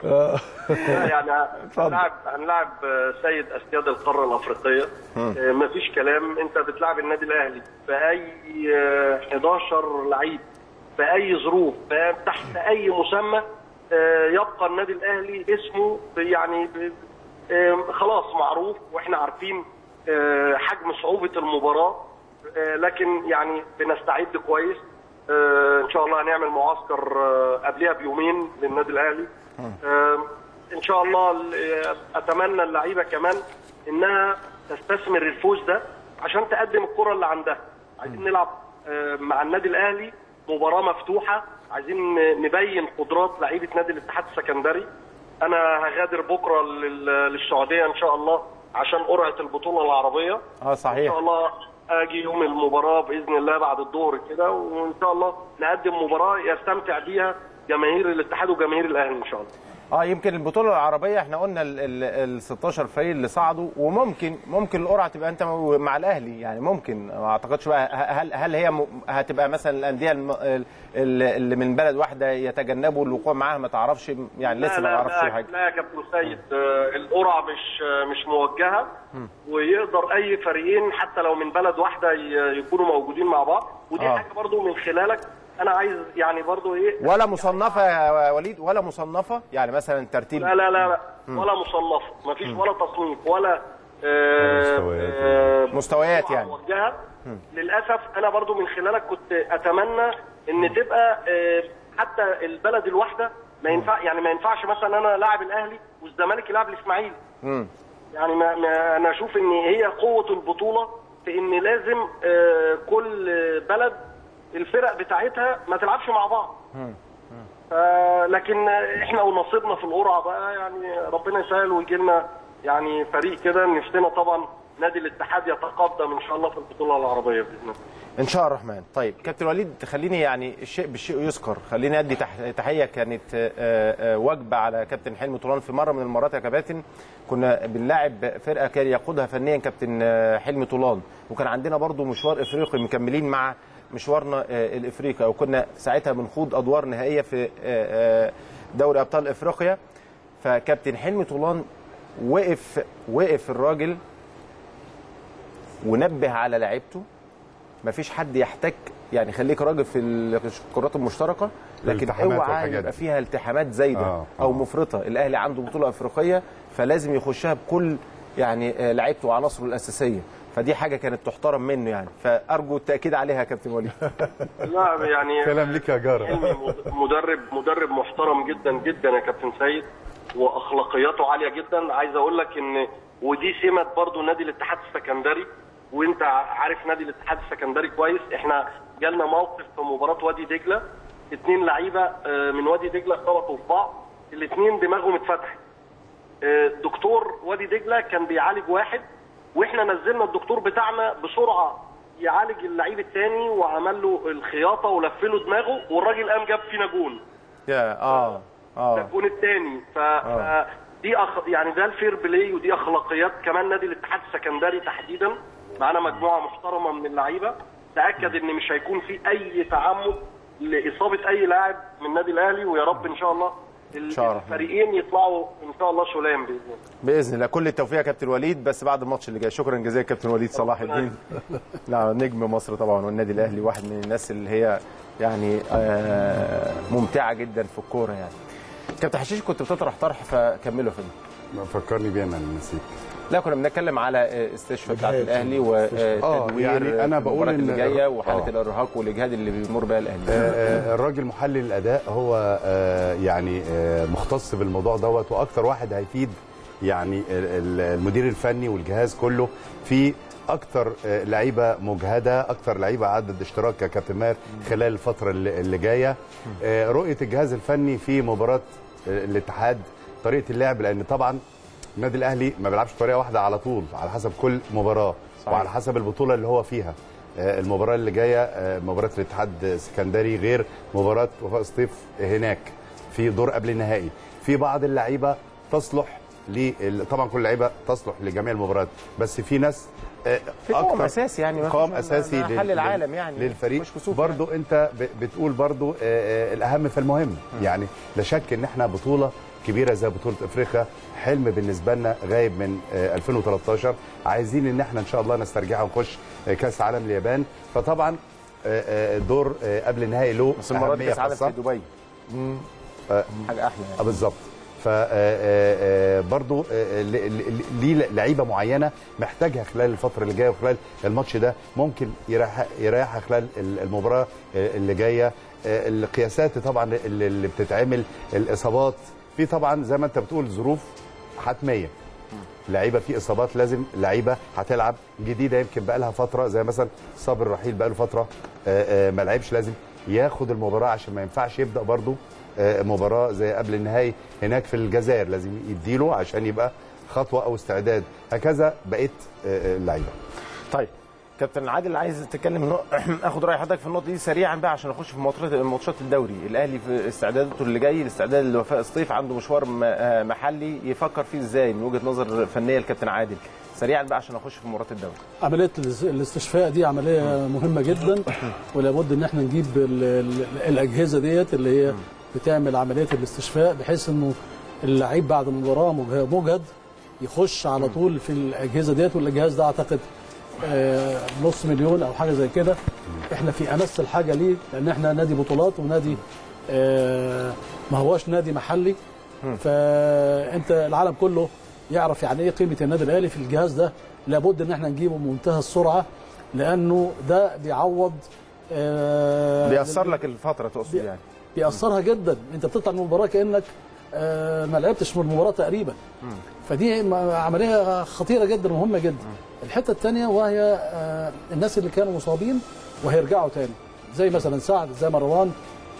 لا، يعني هنلعب هنلعب آه، سيد اسياد القاره الافريقيه آه، مفيش كلام انت بتلعب النادي الاهلي في اي آه، 11 لعيب في اي ظروف في- تحت اي مسمى آه، يبقى النادي الاهلي اسمه يعني ب- آه، خلاص معروف واحنا عارفين آه، حجم صعوبه المباراه آه، لكن يعني بنستعد كويس آه، ان شاء الله هنعمل معسكر آه، قبلها بيومين للنادي الاهلي آه، ان شاء الله ال- اتمنى اللعيبه كمان انها تستثمر الفوز ده عشان تقدم الكره اللي عندها عايزين نلعب آه، مع النادي الاهلي مباراه مفتوحه عايزين نبين قدرات لعيبه نادي الاتحاد السكندري انا هغادر بكره لل- للسعوديه ان شاء الله عشان قرعه البطوله العربيه اه ان صحيح شاء الله اجي يوم المباراه باذن الله بعد الظهر كده وان شاء الله نقدم مباراه يستمتع بيها جماهير الاتحاد وجماهير الاهلي ان شاء الله اه يمكن البطوله العربيه احنا قلنا ال 16 فريق اللي صعدوا وممكن ممكن القرعه تبقى انت مع الاهلي يعني ممكن ما اعتقدش بقى هل هل هي م- هتبقى مثلا الانديه الم- ال- ال- اللي من بلد واحده يتجنبوا الوقوع معاها ما تعرفش يعني لسه ما لا نعرفش لا حاجه لا يا كابتن سيد آه، القرعه مش آه، مش موجهه ويقدر اي فريقين حتى لو من بلد واحده ي- يكونوا موجودين مع بعض ودي آه. حاجه برضو من خلالك انا عايز يعني برضو ايه ولا مصنفه يا وليد ولا مصنفه يعني مثلا ترتيب لا لا لا, لا. مم. ولا مصنف مفيش ولا تصنيف ولا آه، آه، مستويات قرعة يعني موجهه للاسف انا برضو من خلالك كنت اتمنى ان تبقى آه، حتى البلد الواحده ما ينفع يعني ما ينفعش مثلا انا لاعب الاهلي والزمالك يلعب الاسماعيلي مم. يعني ما ما انا اشوف ان هي قوه البطوله في ان لازم آه، كل بلد الفرق بتاعتها ما تلعبش مع بعض آه، لكن احنا ونصيبنا في القرعه بقى يعني ربنا يسهل ويجي لنا يعني فريق كده نفسنا طبعا نادي الاتحاد يتقدم ان شاء الله في البطوله العربيه باذن الله ان شاء الله الرحمن طيب كابتن وليد خليني يعني الشيء بالشيء يذكر خليني ادي تح- تحيه كانت آه، آه، وجبه على كابتن حلمي طولان في مره من المرات يا كباتن كنا بنلاعب فرقه كان يقودها فنيا كابتن آه، حلمي طولان وكان عندنا برضو مشوار افريقي مكملين مع مشوارنا آه، الافريقي او كنا ساعتها بنخوض ادوار نهائيه في آه، آه، دوري ابطال افريقيا فكابتن حلمي طولان وقف وقف الراجل ونبه على لعيبته مفيش حد يحتك يعني خليك راجل في الكرات المشتركه لكن الالتحامات اوعى والحاجات يبقى دي. فيها التحامات زايده آه، او مفرطه الاهلي عنده بطوله افريقيه فلازم يخشها بكل يعني آه، لعيبته وعناصره الاساسيه فدي حاجه كانت تحترم منه يعني فارجو التاكيد عليها يا كابتن وليد لا يعني كلام ليك يا جاره حلمي مدرب مدرب محترم جدا جدا يا كابتن سيد واخلاقياته عاليه جدا عايز اقول لك ان ودي سمه برضو نادي الاتحاد السكندري وانت عارف نادي الاتحاد السكندري كويس احنا جالنا موقف في مباراه وادي دجله اتنين لعيبه آه، من وادي دجله خبطوا في بعض الاثنين دماغهم اتفتحت آه، دكتور وادي دجله كان بيعالج واحد واحنا نزلنا الدكتور بتاعنا بسرعه يعالج اللعيب الثاني وعمل له الخياطه ولف له دماغه والراجل قام جاب فينا جون يا اه اه الجون الثاني ف... ف... دي أخ... يعني ده الفير بلاي ودي اخلاقيات كمان نادي الاتحاد السكندري تحديدا معانا مجموعه محترمه من اللعيبه تاكد ان مش هيكون في اي تعمد لاصابه اي لاعب من النادي الاهلي ويا رب ان شاء الله شاء الله. الفريقين يطلعوا ان شاء الله سلام باذن الله باذن الله كل التوفيق يا كابتن وليد بس بعد الماتش اللي جاي شكرا جزيلا كابتن وليد صلاح الدين لا نجم مصر طبعا والنادي الاهلي واحد من الناس اللي هي يعني آه ممتعه جدا في الكوره يعني كابتن حشيش كنت بتطرح طرح فكمله فيلم فكرني بيه انا اللي نسيت لا كنا بنتكلم على آه، استشفاء بتاعت إجهاد. الاهلي آه، وتدوير يعني أنا بقول المباراة اللي إن- جايه وحاله آه. الارهاق والاجهاد اللي بيمر بها الاهلي آه، آه، الراجل محلل الاداء هو آه، يعني آه، مختص بالموضوع دوت واكتر واحد هيفيد يعني ال- ال- المدير الفني والجهاز كله في اكتر آه، لعيبه مجهده اكتر لعيبه عدد اشتراك يا كابتن ماهر خلال الفتره اللي اللي جايه آه، رؤيه الجهاز الفني في مباراه آه، الاتحاد طريقه اللعب لان طبعا النادي الاهلي ما بيلعبش بطريقه واحده على طول على حسب كل مباراه صحيح. وعلى حسب البطوله اللي هو فيها آه، المباراه اللي جايه آه، مباراه الاتحاد السكندري غير مباراه وفاء سطيف هناك في دور قبل النهائي في بعض اللعيبه تصلح ل طبعا كل اللعيبه تصلح لجميع المباريات بس في ناس آه، في قوام أكتر- اساسي يعني ما فيش- قوام ما- اساسي ما لل- حل لل- العالم يعني للفريق مش كسوف برضو انت ب- بتقول برضو آه، آه، الاهم فالمهم يعني لا شك ان احنا بطوله كبيره زي بطوله افريقيا حلم بالنسبه لنا غايب من آه، 2013 عايزين ان احنا ان شاء الله نسترجعها ونخش آه، كاس عالم اليابان فطبعا آه، آه، الدور آه، قبل النهائي له بس المره دي أهمية كاس عالم خاصة. في دبي آه، حاجه احلى يعني اه بالظبط فبرضه ليه لعيبه معينه محتاجها خلال الفتره اللي جايه وخلال الماتش ده ممكن يريح يريحها خلال المباراه آه، اللي جايه آه، القياسات طبعا اللي اللي بتتعمل الاصابات في طبعا زي ما انت بتقول ظروف حتميه لعيبه في اصابات لازم لعيبه هتلعب جديده يمكن بقى لها فتره زي مثلا صابر رحيل بقى له فتره آه، آه، ما لعبش لازم ياخد المباراه عشان ما ينفعش يبدا برضه آه، مباراه زي قبل النهائي هناك في الجزائر لازم يديله عشان يبقى خطوه او استعداد هكذا بقيت آه، آه، اللعيبه طيب كابتن عادل عايز تتكلم نق... اخد راي حضرتك في النقطه دي سريعا بقى عشان نخش في ماتشات ماتشات الدوري الاهلي في استعداداته اللي جاي الاستعداد لوفاء الصيف عنده مشوار م- آه محلي يفكر فيه ازاي من وجهه نظر فنيه الكابتن عادل سريعا بقى عشان نخش في مباراه الدوري عمليه الاس- الاستشفاء دي عمليه مهمه جدا ولابد ان احنا نجيب ال- ال- الاجهزه ديت اللي هي بتعمل عمليه الاستشفاء بحيث انه اللعيب بعد المباراه مجه- مجهد يخش على طول في الاجهزه ديت والاجهاز ده اعتقد آه، نص مليون او حاجه زي كده احنا في امس الحاجه ليه لان احنا نادي بطولات ونادي آه، ما هواش نادي محلي فانت العالم كله يعرف يعني ايه قيمه النادي الاهلي في الجهاز ده لابد ان احنا نجيبه بمنتهى السرعه لانه ده بيعوض آه، بيأثر لك الفتره تقصد يعني بيأثرها جدا انت بتطلع من المباراه كانك آه، ما لعبتش من المباراه تقريبا فدي م- عمليه خطيره جدا ومهمه جدا الحته الثانيه وهي آه، الناس اللي كانوا مصابين وهيرجعوا تاني زي مثلا سعد زي مروان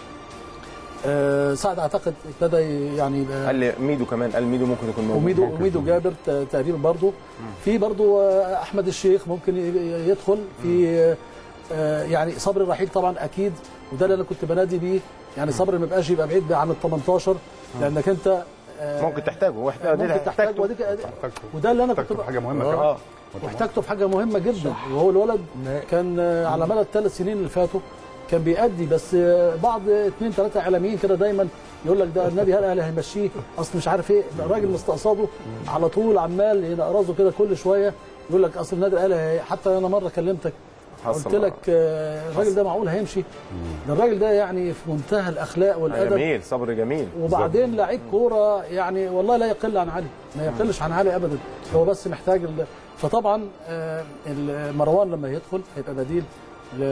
آه، سعد اعتقد ابتدى يعني يبقى- قال لي ميدو كمان قال ميدو ممكن يكون موجود وميدو ممكن. وميدو جابر ت- تقريبا برضو في برضو آه، احمد الشيخ ممكن ي- يدخل في آه، يعني صبر الرحيل طبعا اكيد وده اللي انا كنت بنادي بيه يعني صبر ما يبقاش يبقى بعيد عن ال 18 لانك انت آه، ممكن تحتاجه واحد ممكن تحتاج وديك وده اللي انا كنت محتاجته في حاجه مهمه آه. كمان واحتاجته في حاجه مهمه جدا وهو الولد كان آه، على مدى الثلاث سنين اللي فاتوا كان بيأدي بس آه، بعض اثنين ثلاثه اعلاميين كده دايما يقول لك ده النادي الاهلي هيمشيه اصل مش عارف ايه ده الراجل مستقصده على طول عمال ينقرزه كده كل شويه يقول لك اصل النادي الاهلي حتى انا مره كلمتك حصل قلت لك آه، الراجل ده معقول هيمشي ده الراجل ده يعني في منتهى الاخلاق والادب جميل صبر جميل وبعدين لعيب كوره يعني والله لا يقل عن علي ما يقلش عن علي ابدا هو بس محتاج ال... فطبعا آه، ال- مروان لما يدخل هيبقى بديل ل...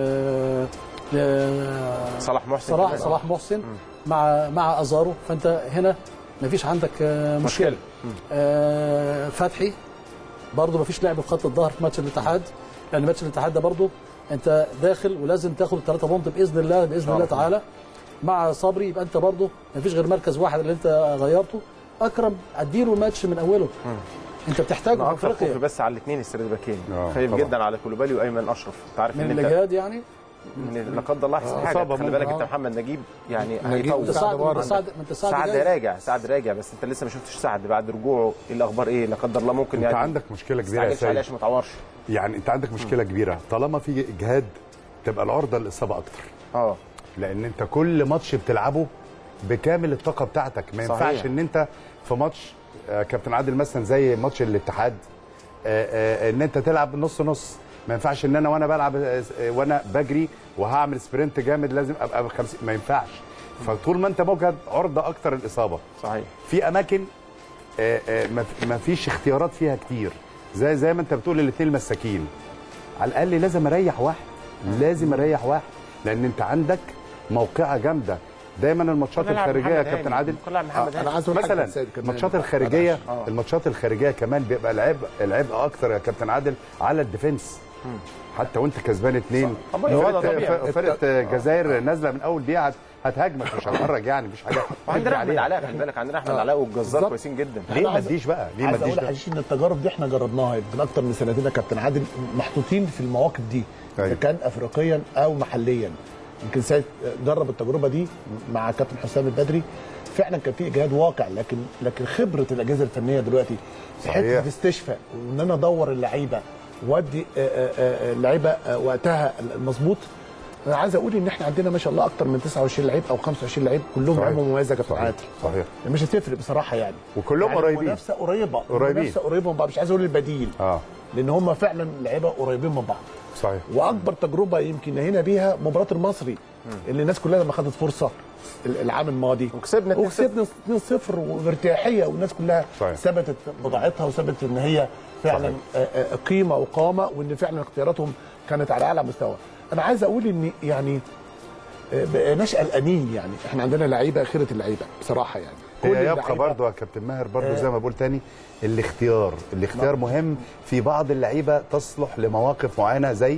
ل... صلاح محسن صلاح كمان. صلاح محسن مع مع ازارو فانت هنا ما فيش عندك آه، مشكله, مشكلة. آه فتحي برضه ما فيش لعب في خط الظهر في ماتش الاتحاد لان ماتش الاتحاد ده برضه انت داخل ولازم تاخد الثلاثه بونت باذن الله باذن الله تعالى مع صبري يبقى انت برضه ما فيش غير مركز واحد اللي انت غيرته اكرم اديله الماتش من اوله انت بتحتاجه انا في اكتر خوفي افريقيا بس على الاثنين السرد باكين آه، خايف طبعا. جدا على كولوبالي وايمن اشرف انت عارف من ان اللي انت جاد يعني من لا قدر الله يحصل آه، حاجه إصابة خلي بالك ممكن، انت آه. محمد نجيب يعني نجيب هيطول انت سعد انت سعد انت سعد, سعد جاي. راجع سعد راجع بس انت لسه ما شفتش سعد بعد رجوعه ايه الاخبار ايه لا قدر الله ممكن انت يعني عندك مشكله كبيره يا تستعجلش عليه سيد عشان ما تعورش يعني انت عندك مشكله كبيره طالما في اجهاد تبقى العرضه للاصابه اكتر اه لان انت كل ماتش بتلعبه بكامل الطاقه بتاعتك ما صحيح. ينفعش ان انت في ماتش آه، كابتن عادل مثلا زي ماتش الاتحاد آه، آه، ان انت تلعب نص نص ما ينفعش ان انا وانا بلعب آه، آه، وانا بجري وهعمل سبرنت جامد لازم ابقى ب 50 ما ينفعش فطول ما انت مجهد عرضه اكتر الاصابه صحيح في اماكن آه، آه، ما في- ما فيش اختيارات فيها كتير زي زي ما انت بتقول الاثنين المساكين على الاقل لازم اريح واحد لازم اريح واحد لان انت عندك موقعه جامده دايما الماتشات كنا نلعب الخارجيه يا محمد كابتن هاني. عادل كنا نلعب محمد آه، هاني. انا عايز اقول حاجه مثلا للسيد كمان. الماتشات الخارجيه آه. الماتشات الخارجيه كمان بيبقى العبء العبء اكتر يا كابتن عادل على الديفنس حتى وانت كسبان اثنين طب ما هو ده طبيعي. فرقه فرقة الجزائر نازله من اول دقيقه هت- هتهاجمك مش هتخرج يعني مش حاجه وعندنا تجري احمد عليها. علاء خلي بالك عندنا احمد آه. علاء والجزار بالظبط. كويسين جدا ليه ما عايز- تديش بقى ليه ما عايز تديش اقول بقى لحضرتك ان التجارب دي احنا جربناها يمكن اكتر من سنتين يا كابتن عادل محطوطين في المواقف دي اذا أيوة. كان افريقيا او محليا يمكن سيد جرب التجربه دي مع كابتن حسام البدري فعلا كان في اجهاد واقع لكن لكن خبره الاجهزه الفنيه دلوقتي في صحيح. حته استشفاء وان انا ادور اللعيبه وادي آه، آه، آه، اللعيبه آه، وقتها المظبوط انا عايز اقول ان احنا عندنا ما شاء الله اكتر من 29 لعيب او 25 لعيب كلهم صحيح. لعيبه مميزه يا كابتن صحيح. عادل صحيح مش هتفرق بصراحه يعني وكلهم يعني قريبين. منافسه قريبه قريبين. منافسه قريبه من بعض مش عايز اقول البديل اه لان هم فعلا لعيبه قريبين من بعض صحيح واكبر تجربه يمكن نهينا بيها مباراه المصري اللي الناس كلها لما خدت فرصه ال- العام الماضي وكسبنا 2-0. وكسبنا 2-0 وبارتياحيه والناس كلها صحيح. ثبتت بضاعتها وثبتت ان هي فعلا آه، آه، قيمه وقامه وان فعلا اختياراتهم كانت على اعلى مستوى انا عايز اقول ان يعني آه، بقيناش قلقانين يعني احنا عندنا لعيبه خيره اللعيبه بصراحه يعني هي يبقى اللعيبة- برضه يا كابتن ماهر برضه آه. زي ما بقول تاني الاختيار الاختيار مهم في بعض اللعيبه تصلح لمواقف معينه زي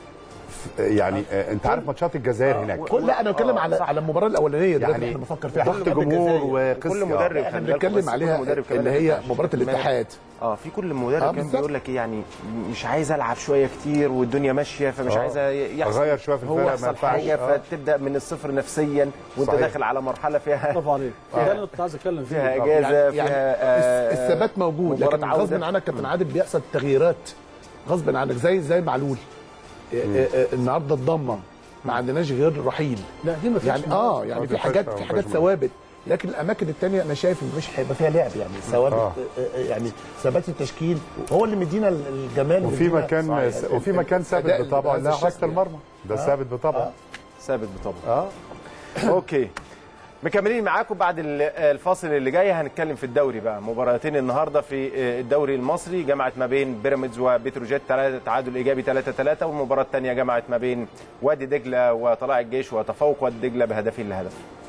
ف- يعني آه، انت عارف ماتشات الجزائر هناك كل لا انا بتكلم على على المباراه الاولانيه دلوقتي يعني احنا بنفكر فيها ضغط جمهور وقصه كل مدرب احنا خلي بالكم بنتكلم بس كل عليها مدرب كمان اللي هي يا مباراه كابتن ماهر. الاتحاد اه في كل آه، مدرب كان بالظبط. بيقول لك ايه يعني مش عايز العب شويه كتير والدنيا ماشيه فمش آه. عايز يحصل أغير شوية في هو الفرقة، ما يحصل ينفعش. حاجه آه. فتبدا من الصفر نفسيا وانت صحيح. داخل على مرحله فيها برافو عليك ده اللي كنت عايز اتكلم فيه فيها اجازه يعني, فيها يعني آه، الس- الثبات موجود مباراة لكن عودة. غصب عنك كابتن عادل بيحصل تغييرات غصب عنك زي زي معلول آه، آه، آه، النهارده الضمه ما عندناش غير رحيل لا دي ما فيش يعني اه يعني ما في فيهاش- حاجات آه، في ما حاجات فيهاش ثوابت لكن الاماكن الثانيه انا شايف ان مش هيبقى فيها لعب يعني ثوابت آه. آه. آه، يعني ثبات التشكيل هو اللي مدينا الجمال وفي مدينا- مكان صحيح. وفي مكان ثابت الأداء بطبعه بهذا لا حراسه الشكل. المرمى ده ثابت بطبعه ثابت بطبعه اه اوكي مكملين معاكم بعد ال- الفاصل اللي جاي هنتكلم في الدوري بقى مباراتين النهارده في الدوري المصري جمعت ما بين بيراميدز وبتروجيت ثلاثة تعادل ايجابي 3 3 والمباراه الثانيه جمعت ما بين وادي دجله وطلائع الجيش وتفوق وادي دجله بهدفين لهدف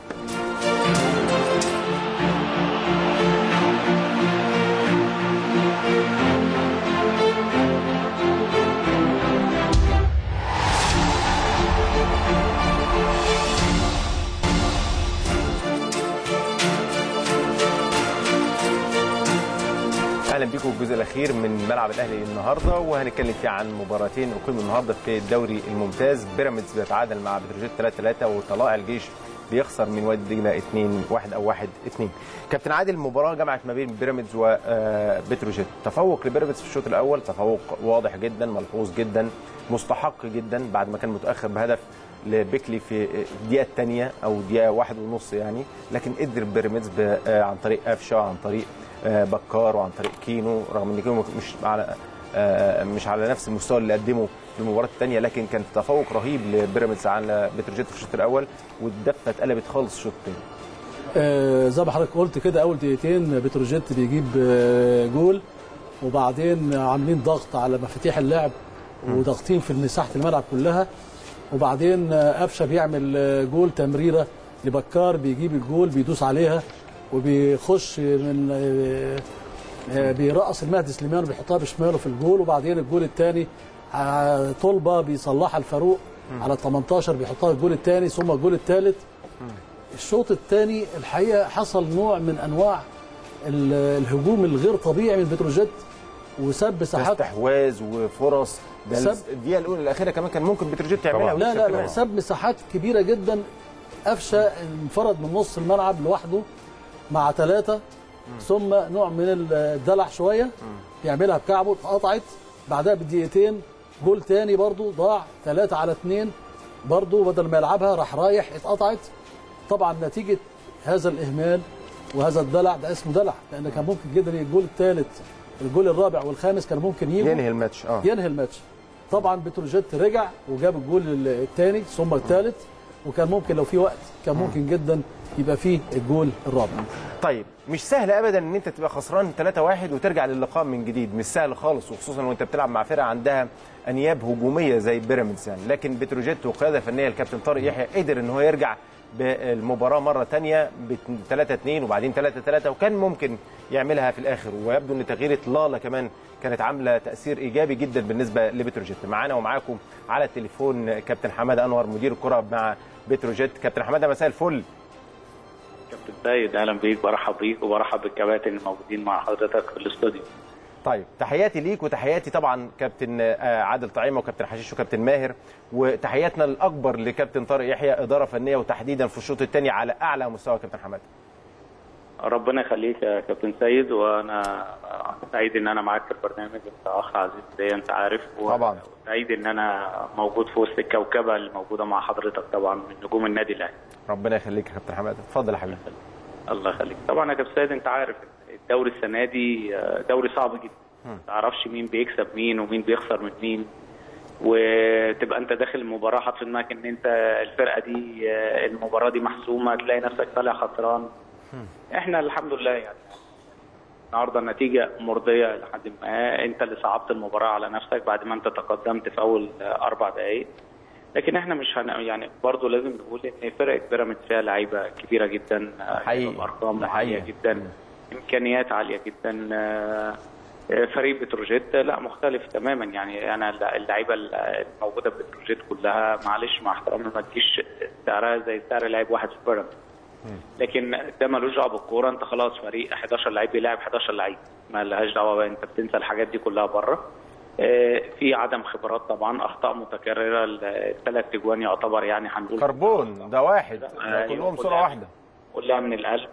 اهلا بيكم في الجزء الاخير من ملعب الاهلي النهارده وهنتكلم فيه عن مباراتين اقيموا النهارده في الدوري الممتاز بيراميدز بيتعادل مع بتروجيت 3 3 وطلائع الجيش بيخسر من وادي دجله 2 1 او 1 2 كابتن عادل المباراه جمعت ما بين بيراميدز وبتروجيت تفوق لبيراميدز في الشوط الاول تفوق واضح جدا ملحوظ جدا مستحق جدا بعد ما كان متاخر بهدف لبيكلي في الدقيقه الثانيه او دقيقه واحد ونص يعني لكن قدر بيراميدز ب- آه، عن طريق قفشه عن طريق آه، بكار وعن طريق كينو رغم ان كينو مش على آه، مش على نفس المستوى اللي قدمه في المباراه الثانيه لكن كان تفوق رهيب لبيراميدز على بتروجيت في الشوط الاول والدفه اتقلبت خالص الشوط الثاني آه، زي ما حضرتك قلت كده اول دقيقتين بتروجيت بيجيب آه، جول وبعدين عاملين ضغط على مفاتيح اللعب وضاغطين في مساحه الملعب كلها وبعدين آه، قفشه بيعمل آه، جول تمريره لبكار بيجيب الجول بيدوس عليها وبيخش من آه، آه، بيرقص المهدي سليمان وبيحطها بشماله في الجول وبعدين الجول الثاني طلبه بيصلحها الفاروق على 18 بيحطها الجول الثاني ثم الجول الثالث الشوط الثاني الحقيقه حصل نوع من انواع ال- الهجوم الغير طبيعي من بتروجيت وساب مساحات استحواذ وفرص ده سب- الدقيقه الاولى الاخيره كمان كان ممكن بتروجيت يعملها لا ويكسب لا لا كمان. ساب مساحات كبيره جدا قفشه انفرد من نص الملعب لوحده مع ثلاثه ثم نوع من الدلع شويه يعملها بكعبه اتقطعت بعدها بدقيقتين جول تاني برضو ضاع ثلاثة على اثنين برضو بدل ما يلعبها راح رايح اتقطعت طبعا نتيجة هذا الإهمال وهذا الدلع ده اسمه دلع لأن كان ممكن جدا الجول الثالث الجول الرابع والخامس كان ممكن يجوا ينهي الماتش اه ينهي الماتش طبعا بتروجيت رجع وجاب الجول الثاني ثم الثالث وكان ممكن لو في وقت كان ممكن جدا يبقى فيه الجول الرابع طيب مش سهل ابدا ان انت تبقى خسران 3-1 وترجع للقاء من جديد مش سهل خالص وخصوصا وانت بتلعب مع فرقه عندها انياب هجوميه زي بيراميدز يعني لكن بتروجيت وقياده فنيه الكابتن طارق يحيى قدر ان هو يرجع بالمباراه مره ثانيه ب 3 2 وبعدين 3 3 وكان ممكن يعملها في الاخر ويبدو ان تغييره لالا كمان كانت عامله تاثير ايجابي جدا بالنسبه لبتروجيت معانا ومعاكم على التليفون كابتن حماده انور مدير الكره مع بتروجيت كابتن حماده مساء الفل كابتن سيد اهلا بيك برحب بيك وبرحب بالكباتن الموجودين مع حضرتك في الاستوديو طيب تحياتي ليك وتحياتي طبعا كابتن آه، عادل طعيمه وكابتن حشيش وكابتن ماهر وتحياتنا الاكبر لكابتن طارق يحيى اداره فنيه وتحديدا في الشوط الثاني على اعلى مستوى كابتن حماده ربنا يخليك يا كابتن سيد وانا سعيد ان انا معاك في البرنامج انت اخ عزيز ليا انت عارف و- طبعا وسعيد ان انا موجود في وسط الكوكبه اللي موجوده مع حضرتك طبعا من نجوم النادي الاهلي ربنا يخليك يا كابتن حماده اتفضل يا حبيبي الله يخليك طبعا يا كابتن سيد انت عارف الدوري السنه دي آه، دوري صعب جدا ما تعرفش مين بيكسب مين ومين بيخسر من مين وتبقى انت داخل المباراه حاطط في دماغك ان انت الفرقه دي آه، المباراه دي محسومه تلاقي نفسك طالع خسران احنا الحمد لله يعني النهارده النتيجه مرضيه لحد ما انت اللي صعبت المباراه على نفسك بعد ما انت تقدمت في اول آه، اربع دقائق لكن احنا مش هن... يعني برضه لازم نقول ان فرقه بيراميدز فيها لعيبه كبيره جدا آه، حقيقي. ارقام ده عاليه حقيقي. جدا امكانيات عاليه جدا آه، آه، فريق بتروجيت لا مختلف تماما يعني انا اللعيبه الموجوده في بتروجيت كلها معلش مع احترامي ما تجيش سعرها زي سعر لاعب واحد في بيراميدز لكن ده ملوش دعوه بالكوره انت خلاص فريق 11 لعيب بيلاعب 11 لعيب ما لهاش دعوه بقى انت بتنسى الحاجات دي كلها بره آه، في عدم خبرات طبعا اخطاء متكرره الثلاث اجوان يعتبر يعني هنقول كربون ده واحد ده أيوة، كلهم صوره كلها- واحده كلها من القلب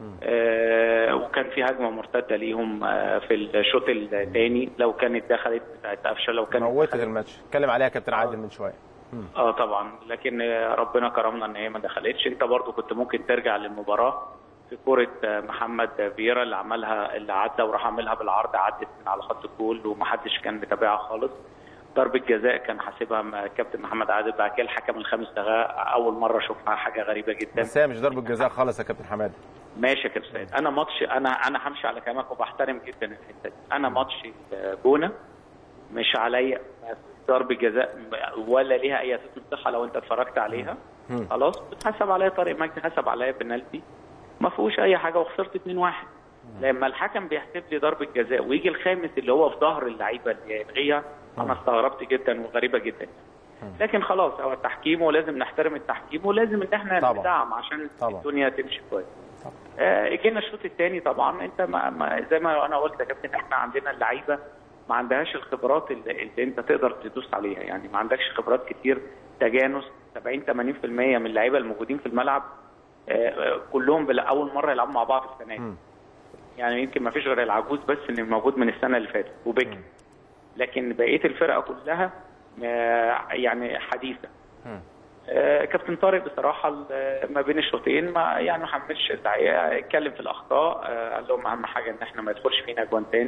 آه وكان في هجمه مرتده ليهم آه في الشوط الثاني لو كانت دخلت بتاعت قفشه لو كانت موتت الماتش اتكلم عليها كابتن عادل من شويه اه طبعا لكن آه، ربنا كرمنا ان هي ما دخلتش انت برضو كنت ممكن ترجع للمباراه في كرة آه، محمد فييرا اللي عملها اللي عدى وراح عاملها بالعرض عدت من على خط الجول ومحدش كان متابعها خالص ضربة جزاء كان حاسبها م- كابتن محمد عادل بعد كده الحكم الخامس لغاها اول مرة اشوفها حاجة غريبة جدا بس هي مش ضربه جزاء خالص يا كابتن حماده ماشي يا كابتن سيد انا ماتش انا انا همشي على كلامك وبحترم جدا الحته دي انا ماتش الجونه مش عليا ضرب جزاء ولا ليها اي اساس من الصحه لو انت اتفرجت عليها خلاص بتحسب عليا طارق مجدي حسب عليا بنالتي ما فيهوش اي حاجه وخسرت 2-1 لما الحكم بيحسب لي ضربه جزاء ويجي الخامس اللي هو في ظهر اللعيبه اللي يلغيها انا استغربت جدا وغريبه جدا لكن خلاص هو التحكيم ولازم نحترم التحكيم ولازم ان احنا طبعا. ندعم عشان طبعا. الدنيا تمشي كويس آه، جينا الشوط الثاني طبعا انت ما ما زي ما انا قلت يا كابتن احنا عندنا اللعيبه ما عندهاش الخبرات اللي, اللي انت تقدر تدوس عليها يعني ما عندكش خبرات كتير تجانس 70 80% من اللعيبه الموجودين في الملعب آه، آه، كلهم بلا- اول مره يلعبوا مع بعض السنه دي يعني يمكن ما فيش غير العجوز بس اللي موجود من السنه اللي فاتت وبيك لكن بقيه الفرقه كلها آه، يعني حديثه آه، كابتن طارق بصراحه ال- ما بين الشوطين ما يعني ما حملش الدعايه اتكلم في الاخطاء آه، قال لهم اهم حاجه ان احنا ما يدخلش فينا جوان تاني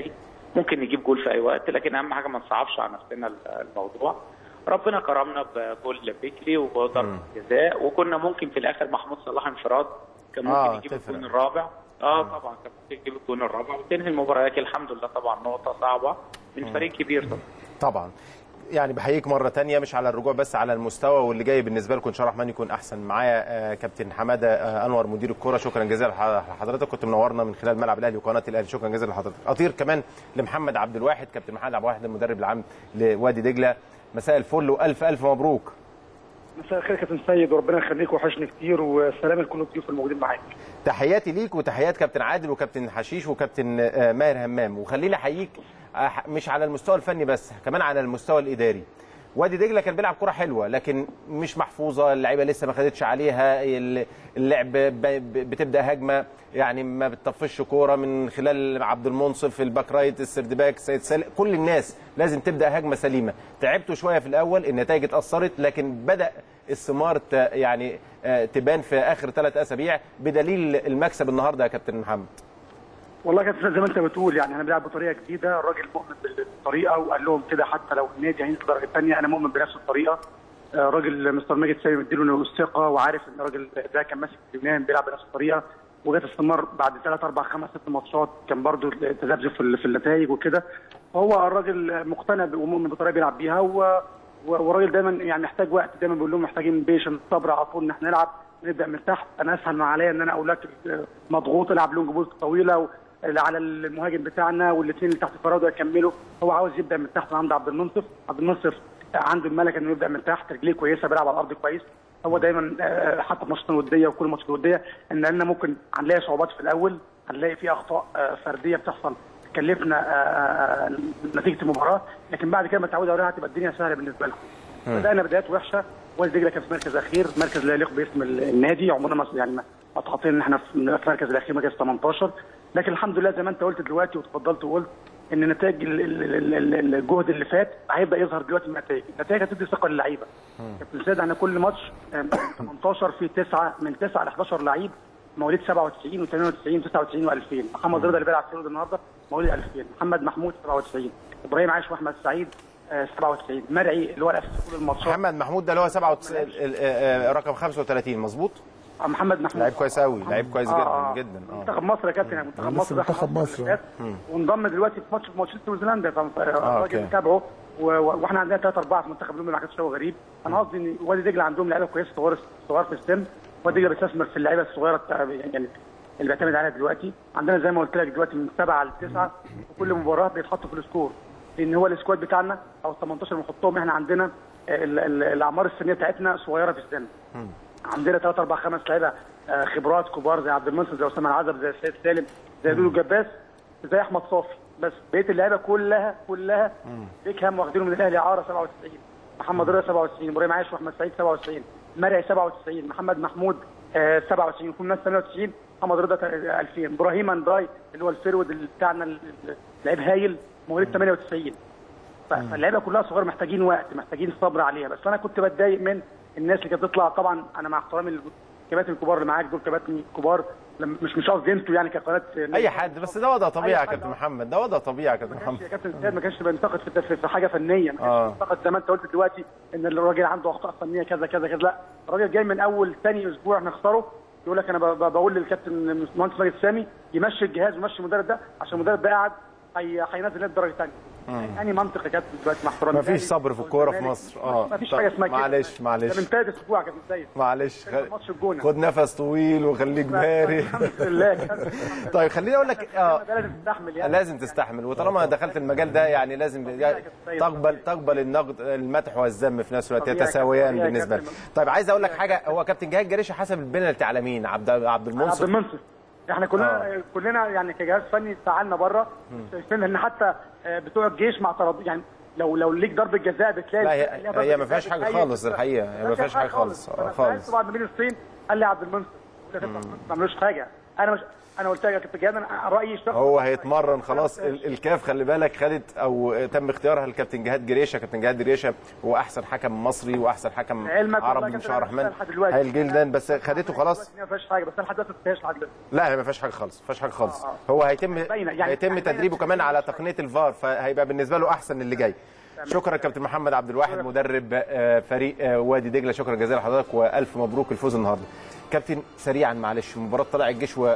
ممكن نجيب جول في اي وقت لكن اهم حاجه ما نصعبش على نفسنا الموضوع ربنا كرمنا بجول بيكلي وضربه جزاء وكنا ممكن في الاخر محمود صلاح انفراد كان ممكن آه، يجيب تفرق. الجون الرابع اه طبعا كان ممكن يجيب الجون الرابع وتنهي المباراه لكن الحمد لله طبعا نقطه صعبه من فريق كبير طبعا طبعا يعني بحييك مره تانية مش على الرجوع بس على المستوى واللي جاي بالنسبه لكم ان شاء الله الرحمن يكون احسن معايا آه، كابتن حماده آه، انور مدير الكره شكرا جزيلا لح- لحضرتك كنت منورنا من خلال ملعب الاهلي وقناه الاهلي شكرا جزيلا لحضرتك اطير كمان لمحمد عبد الواحد كابتن محمد عبد الواحد المدرب العام لوادي دجله مساء الفل والف الف مبروك مساء الخير يا كابتن سيد وربنا يخليك وحشني كتير والسلام لكل الضيوف الموجودين معاك تحياتي ليك وتحيات كابتن عادل وكابتن حشيش وكابتن آه، ماهر همام وخليني احييك آه، مش على المستوى الفني بس كمان على المستوى الاداري وادي دجله كان بيلعب كره حلوه لكن مش محفوظه اللعيبه لسه ما خدتش عليها ال- اللعب ب- ب- بتبدا هجمه يعني ما بتطفش كوره من خلال عبد المنصف الباك رايت السردباك سيد سالم كل الناس لازم تبدا هجمه سليمه تعبتوا شويه في الاول النتائج اتاثرت لكن بدا الثمار ت- يعني آه، تبان في اخر ثلاث اسابيع بدليل المكسب النهارده يا كابتن محمد والله يا كابتن زي ما انت بتقول يعني انا بلعب بطريقه جديده الراجل مؤمن بالطريقه وقال لهم كده حتى لو النادي هينزل الدرجه الثانيه انا مؤمن بنفس الطريقه آه، راجل مستر ماجد سامي مديله الثقه وعارف ان الراجل ده كان ماسك اليونان بيلعب بنفس الطريقه وجات استمر بعد ثلاث اربع خمس ست ماتشات كان برضو تذبذب في ال- في النتائج وكده فهو الراجل مقتنع ومؤمن بالطريقه بيلعب بيها و و- والراجل دايما يعني محتاج وقت دايما بيقول لهم محتاجين بيشن صبر على طول ان احنا نلعب نبدا من تحت انا اسهل ما عليا ان انا اقول لك آه، مضغوط العب لونج بول طويله و- على المهاجم بتاعنا والاثنين اللي تحت فرادة يكملوا هو عاوز يبدا من تحت عند عبد المنصف عبد المنصف عنده الملكه انه يبدا من تحت رجليه كويسه بيلعب على الارض كويس هو دايما آه، حتى في ماتشات الوديه وكل ماتشات الوديه ان لنا ممكن هنلاقي صعوبات في الاول هنلاقي في اخطاء آه، فرديه بتحصل تكلفنا آه، آه، نتيجه المباراه لكن بعد كده ما تعودوا عليها هتبقى الدنيا سهله بالنسبه لكم بدانا بدايات وحشه وادي دجله كان في مركز اخير مركز لا يليق باسم النادي عمرنا ما يعني ما ما اتحطينا ان احنا في المركز الاخير مركز 18 لكن الحمد لله زي ما انت قلت دلوقتي وتفضلت وقلت ان نتائج ال- ال- ال- ال- الجهد اللي فات هيبدا يظهر دلوقتي النتائج، النتائج هتدي ثقه للعيبه. كابتن سيد احنا كل ماتش آه، 18 في 9 من 9 ل 11 لعيب مواليد 97 و98 و99 و2000 محمد رضا اللي بيلعب في النهارده مواليد 2000 محمد محمود 97 ابراهيم عايش واحمد سعيد آه، 97 مرعي اللي هو الاساسي كل الماتشات محمد محمود ده اللي هو 97 ال- آه، آه، رقم 35 مظبوط آه، محمد محمود لعيب كويس قوي لعيب كويس آه، جدا آه. جدا اه منتخب مصر يا كابتن يعني منتخب لسه مصر ده منتخب خلاص مصر. فات. مم. وانضم دلوقتي في ماتش في ماتش نيوزيلندا أوكي. فالراجل متابعه و- و- واحنا عندنا ثلاثة أربعة في منتخب الأمم ما كانش شيء غريب أنا قصدي إن وادي دجلة عندهم لعيبة كويسة صغار صغار في السن وادي دجلة بيستثمر في اللعيبة الصغيرة بتاع- يعني اللي بيعتمد عليها دلوقتي عندنا زي ما قلت لك دلوقتي من سبعة لتسعة وكل مباراة بيتحطوا في السكور لأن هو السكواد بتاعنا أو ال 18 اللي بنحطهم إحنا عندنا ال- ال- الأعمار السنية بتاعتنا صغيرة في السن عندنا ثلاث اربع خمس لعيبه آه، خبرات كبار زي عبد المنصف زي اسامه العزب زي سيد سالم زي لولو جباس زي احمد صافي بس بقيه اللعيبه كلها كلها بيكهام واخدينه من الاهلي اعاره 97 محمد رضا 97 ابراهيم عايش واحمد سعيد 97 مرعي 97 محمد محمود آه، 97 كل الناس 98 محمد رضا تا- 2000 ابراهيم انداي اللي هو الفيرود اللي بتاعنا ال- ال- لعيب هايل مواليد 98 ف- فاللعيبه كلها صغيره محتاجين وقت محتاجين صبر عليها بس انا كنت بتضايق من الناس اللي كانت بتطلع طبعا انا مع احترامي للكباتن الكبار اللي معاك دول كباتن كبار لم- مش مش قصدي انتوا يعني كقناه اي حد بس ده وضع طبيعي أي يا حد، كابتن محمد ده وضع طبيعي يا كابتن محمد يا كابتن زياد ما كانش بينتقد في, في, في حاجه فنيه ما كانش آه. بينتقد زي ما انت قلت دلوقتي ان الراجل عنده اخطاء فنيه كذا كذا كذا لا الراجل جاي من اول ثاني اسبوع نخسره يقول لك انا ب- ب- بقول للكابتن المهندس ماجد سامي يمشي الجهاز ويمشي المدرب ده عشان المدرب ده قاعد هي- هينزل النادي الدرجه الثانيه يعني منطق يا كابتن دلوقتي مع احترامي مفيش صبر في الكوره في مصر اه مفيش طب حاجه اسمها كده معلش معلش ده من ثالث اسبوع يا كابتن سيد معلش خ- ماتش الجونه خد نفس طويل وخليك باري الحمد لله طيب خليني اقول لك اه ده لازم تستحمل يعني لازم تستحمل وطالما دخلت المجال ده يعني لازم يعني تقبل تقبل النقد المدح والذم في نفس الوقت طبيعي يا يتساويان كابتن، طبيعي يا بالنسبه لك كابتن. طيب عايز اقول لك حاجه هو كابتن جهاد جريشه حسب البنالتي على مين عبد عبد عبد المنصف المنصف احنا كلنا آه. كلنا يعني كجهاز فني تعالنا بره شايفين ان حتى آه، بتوع الجيش مع طرد يعني لو لو ليك ضربه جزاء بتلاقي لا ليها هي ضربة هي ما جزاء فيهاش حاجه بتأيد خالص بتاع. الحقيقه هي ما فيهاش حاجه خالص آه، فانا خالص سالته بعد مين الصين قال لي عبد المنصف قلت له يا كابتن ما عملوش حاجه انا مش انا قلت لك يا كابتن جهاد انا رايي الشخصي هو هيتمرن خلاص ال- الكاف خلي بالك خدت او تم اختيارها الكابتن جهاد جريشه كابتن جهاد جريشه هو احسن حكم مصري واحسن حكم علمك عربي والله من كابتن شاء أنا الرحمن لحد دلوقتي. هايل جدا بس خدته خلاص ما فيهاش حاجه بس انا لحد دلوقتي ما فيهاش لحد دلوقتي لا هي ما فيهاش حاجه خالص ما فيهاش حاجه خالص آه. هو هيتم باينة، يعني هيتم باينة تدريبه كمان على تقنيه الفار فهيبقى بالنسبه له احسن اللي جاي شكرا كابتن محمد عبد الواحد مدرب آه، فريق آه، وادي دجله شكرا جزيلا لحضرتك والف مبروك الفوز النهارده كابتن سريعا معلش مباراه طلع الجيش و- آه،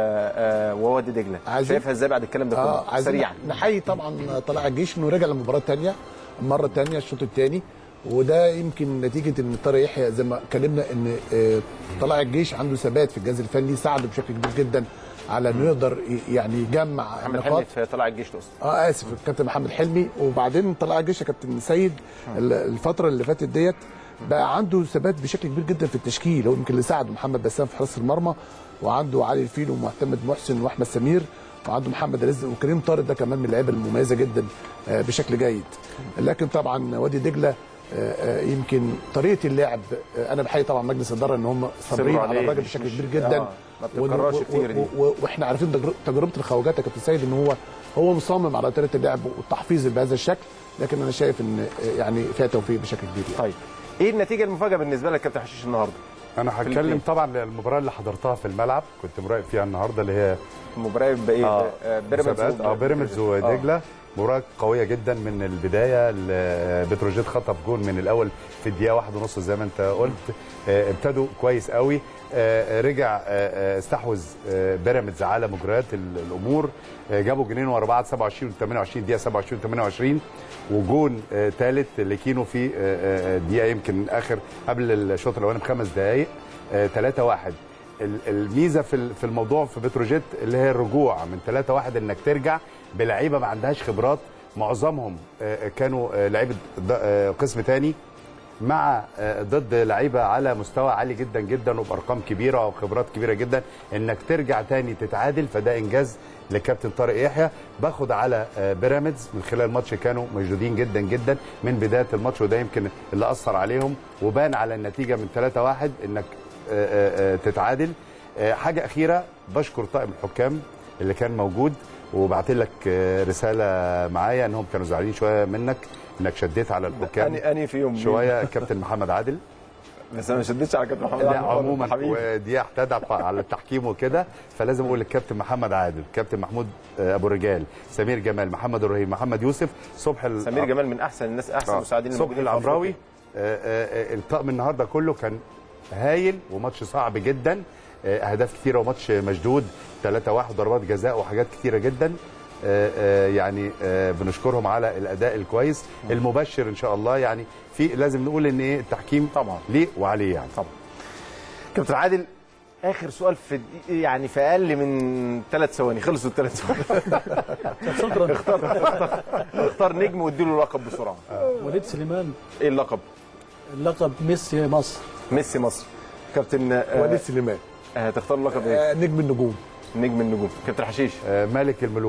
آه، ووادي دجله عايزين- شايفها ازاي بعد الكلام ده كله اه عايزين سريعا نحيي طبعا طلع الجيش انه رجع للمباراه الثانيه المره الثانيه الشوط الثاني وده يمكن نتيجه ان طارق يحيى زي ما اتكلمنا ان آه، طلع الجيش عنده ثبات في الجهاز الفني ساعده بشكل كبير جدا على انه يقدر ي- يعني يجمع محمد نقاط حلمي في طلع الجيش تقصد اه اسف الكابتن محمد حلمي وبعدين طلع الجيش يا كابتن سيد ال- الفتره اللي فاتت ديت بقى عنده ثبات بشكل كبير جدا في التشكيل هو يمكن اللي ساعد محمد بسام في حراسه المرمى وعنده علي الفيل ومعتمد محسن واحمد سمير وعنده محمد رزق وكريم طارق ده كمان من اللعيبه المميزه جدا آه، بشكل جيد لكن طبعا وادي دجله آه، آه، يمكن طريقه اللعب آه، انا بحيي طبعا مجلس الاداره ان هم صابرين صبروا على عليه. الراجل مش- بشكل مش- كبير جدا آه، ما بتتكررش و- و- كتير دي. و- و- واحنا عارفين تجر- تجربه الخواجات يا كابتن سيد ان هو هو مصمم على طريقه اللعب والتحفيز بهذا الشكل لكن انا شايف ان يعني فيها توفيق بشكل كبير يعني. طيب ايه النتيجه المفاجاه بالنسبه لك كابتن حشيش النهارده انا في هتكلم البيت. طبعا المباراه اللي حضرتها في الملعب كنت مراقب فيها النهارده اللي هي مباراه بايه آه، آه، بيراميدز مسابقات، اه و- بيراميدز ودجله مباراه قويه جدا من البدايه ال- بتروجيت خطف جون من الاول في الدقيقه واحد ونص زي ما انت قلت آه، ابتدوا كويس قوي آه، رجع آه، آه، استحوذ آه، بيراميدز على مجريات ال- الامور آه، جابوا جنين ورا بعض 27 و 28 دقيقه 27 و 28 وجون ثالث لكينو في آه، آه، دقيقه يمكن اخر قبل الشوط الاولاني بخمس دقائق 3 1 ال- الميزه في ال- في الموضوع في بتروجيت اللي هي الرجوع من 3 1 انك ترجع بلعيبه ما عندهاش خبرات معظمهم آه، كانوا آه، لعيبه ض- آه، قسم تاني مع آه، ضد لعيبه على مستوى عالي جدا جدا وبارقام كبيره وخبرات كبيره جدا انك ترجع تاني تتعادل فده انجاز لكابتن طارق يحيى باخد على آه، بيراميدز من خلال الماتش كانوا مشدودين جدا جدا من بدايه الماتش وده يمكن اللي اثر عليهم وبان على النتيجه من 3 1 انك آه، آه، آه، تتعادل آه، حاجه اخيره بشكر طاقم الحكام اللي كان موجود وبعت لك آه، رساله معايا انهم كانوا زعلانين شويه منك انك شديت على الحكام أني- أني فيهم شويه كابتن محمد عادل بس انا ما شدتش على كابتن محمد لا عبد الوهاب، عموما حبيبي. ودي اعتدى على التحكيم وكده فلازم اقول للكابتن محمد عادل كابتن محمود آه، ابو الرجال سمير جمال محمد الرهيب محمد يوسف صبح ال- سمير جمال من احسن الناس احسن آه. المساعدين صبحي الموجودين في العمراوي أفريقيا. آه، آه، آه، الطقم النهارده كله كان هايل وماتش صعب جدا آه، اهداف كتيره وماتش مشدود 3 1 ضربات جزاء وحاجات كتيره جدا آه، آه، يعني آه، بنشكرهم على الاداء الكويس المبشر ان شاء الله يعني في لازم نقول ان ايه التحكيم طبعا ليه وعليه يعني طبعا كابتن عادل اخر سؤال في دقيقة- يعني في اقل من ثلاث ثواني خلصوا الثلاث ثواني شكرا اختار اختار اختار نجم واديله اللقب بسرعه وليد سليمان ايه اللقب اللقب ميسي مصر ميسي مصر كابتن آه، وليد سليمان هتختار اللقب ايه آه، نجم النجوم نجم النجوم كابتن حشيش آه، ملك الملوك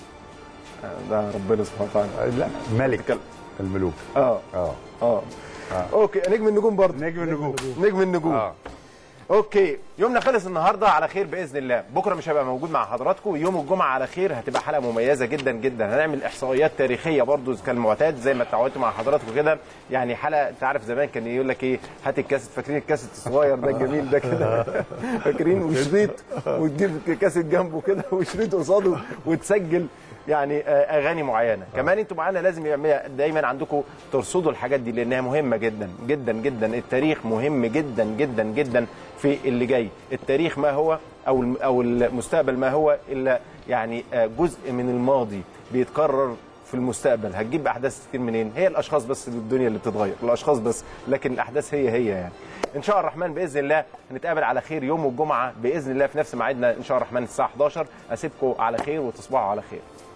آه، ده ربنا سبحانه وتعالى آه، لا ملك الملوك اه اه اه اوكي نجم النجوم برضه نجم النجوم نجم النجوم اه اوكي يومنا خلص النهارده على خير باذن الله بكره مش هبقى موجود مع حضراتكم يوم الجمعه على خير هتبقى حلقه مميزه جدا جدا هنعمل احصائيات تاريخيه برضو كالمعتاد زي ما اتعودت مع حضراتكم كده يعني حلقه انت عارف زمان كان يقول لك ايه هات الكاسيت فاكرين الكاسيت الصغير ده الجميل ده كده فاكرين وشريط وتجيب كاسيت جنبه كده وشريط قصاده وتسجل يعني آه، اغاني معينه كمان انتوا معانا لازم يعمل- دايما عندكم ترصدوا الحاجات دي لانها مهمه جدا جدا جدا التاريخ مهم جدا جدا جدا في اللي جاي التاريخ ما هو او الم- او المستقبل ما هو الا يعني آه، جزء من الماضي بيتكرر في المستقبل هتجيب احداث كتير منين هي الاشخاص بس اللي الدنيا اللي بتتغير الاشخاص بس لكن الاحداث هي هي يعني ان شاء الرحمن باذن الله هنتقابل على خير يوم الجمعه باذن الله في نفس ميعادنا ان شاء الرحمن الساعه 11 اسيبكم على خير وتصبحوا على خير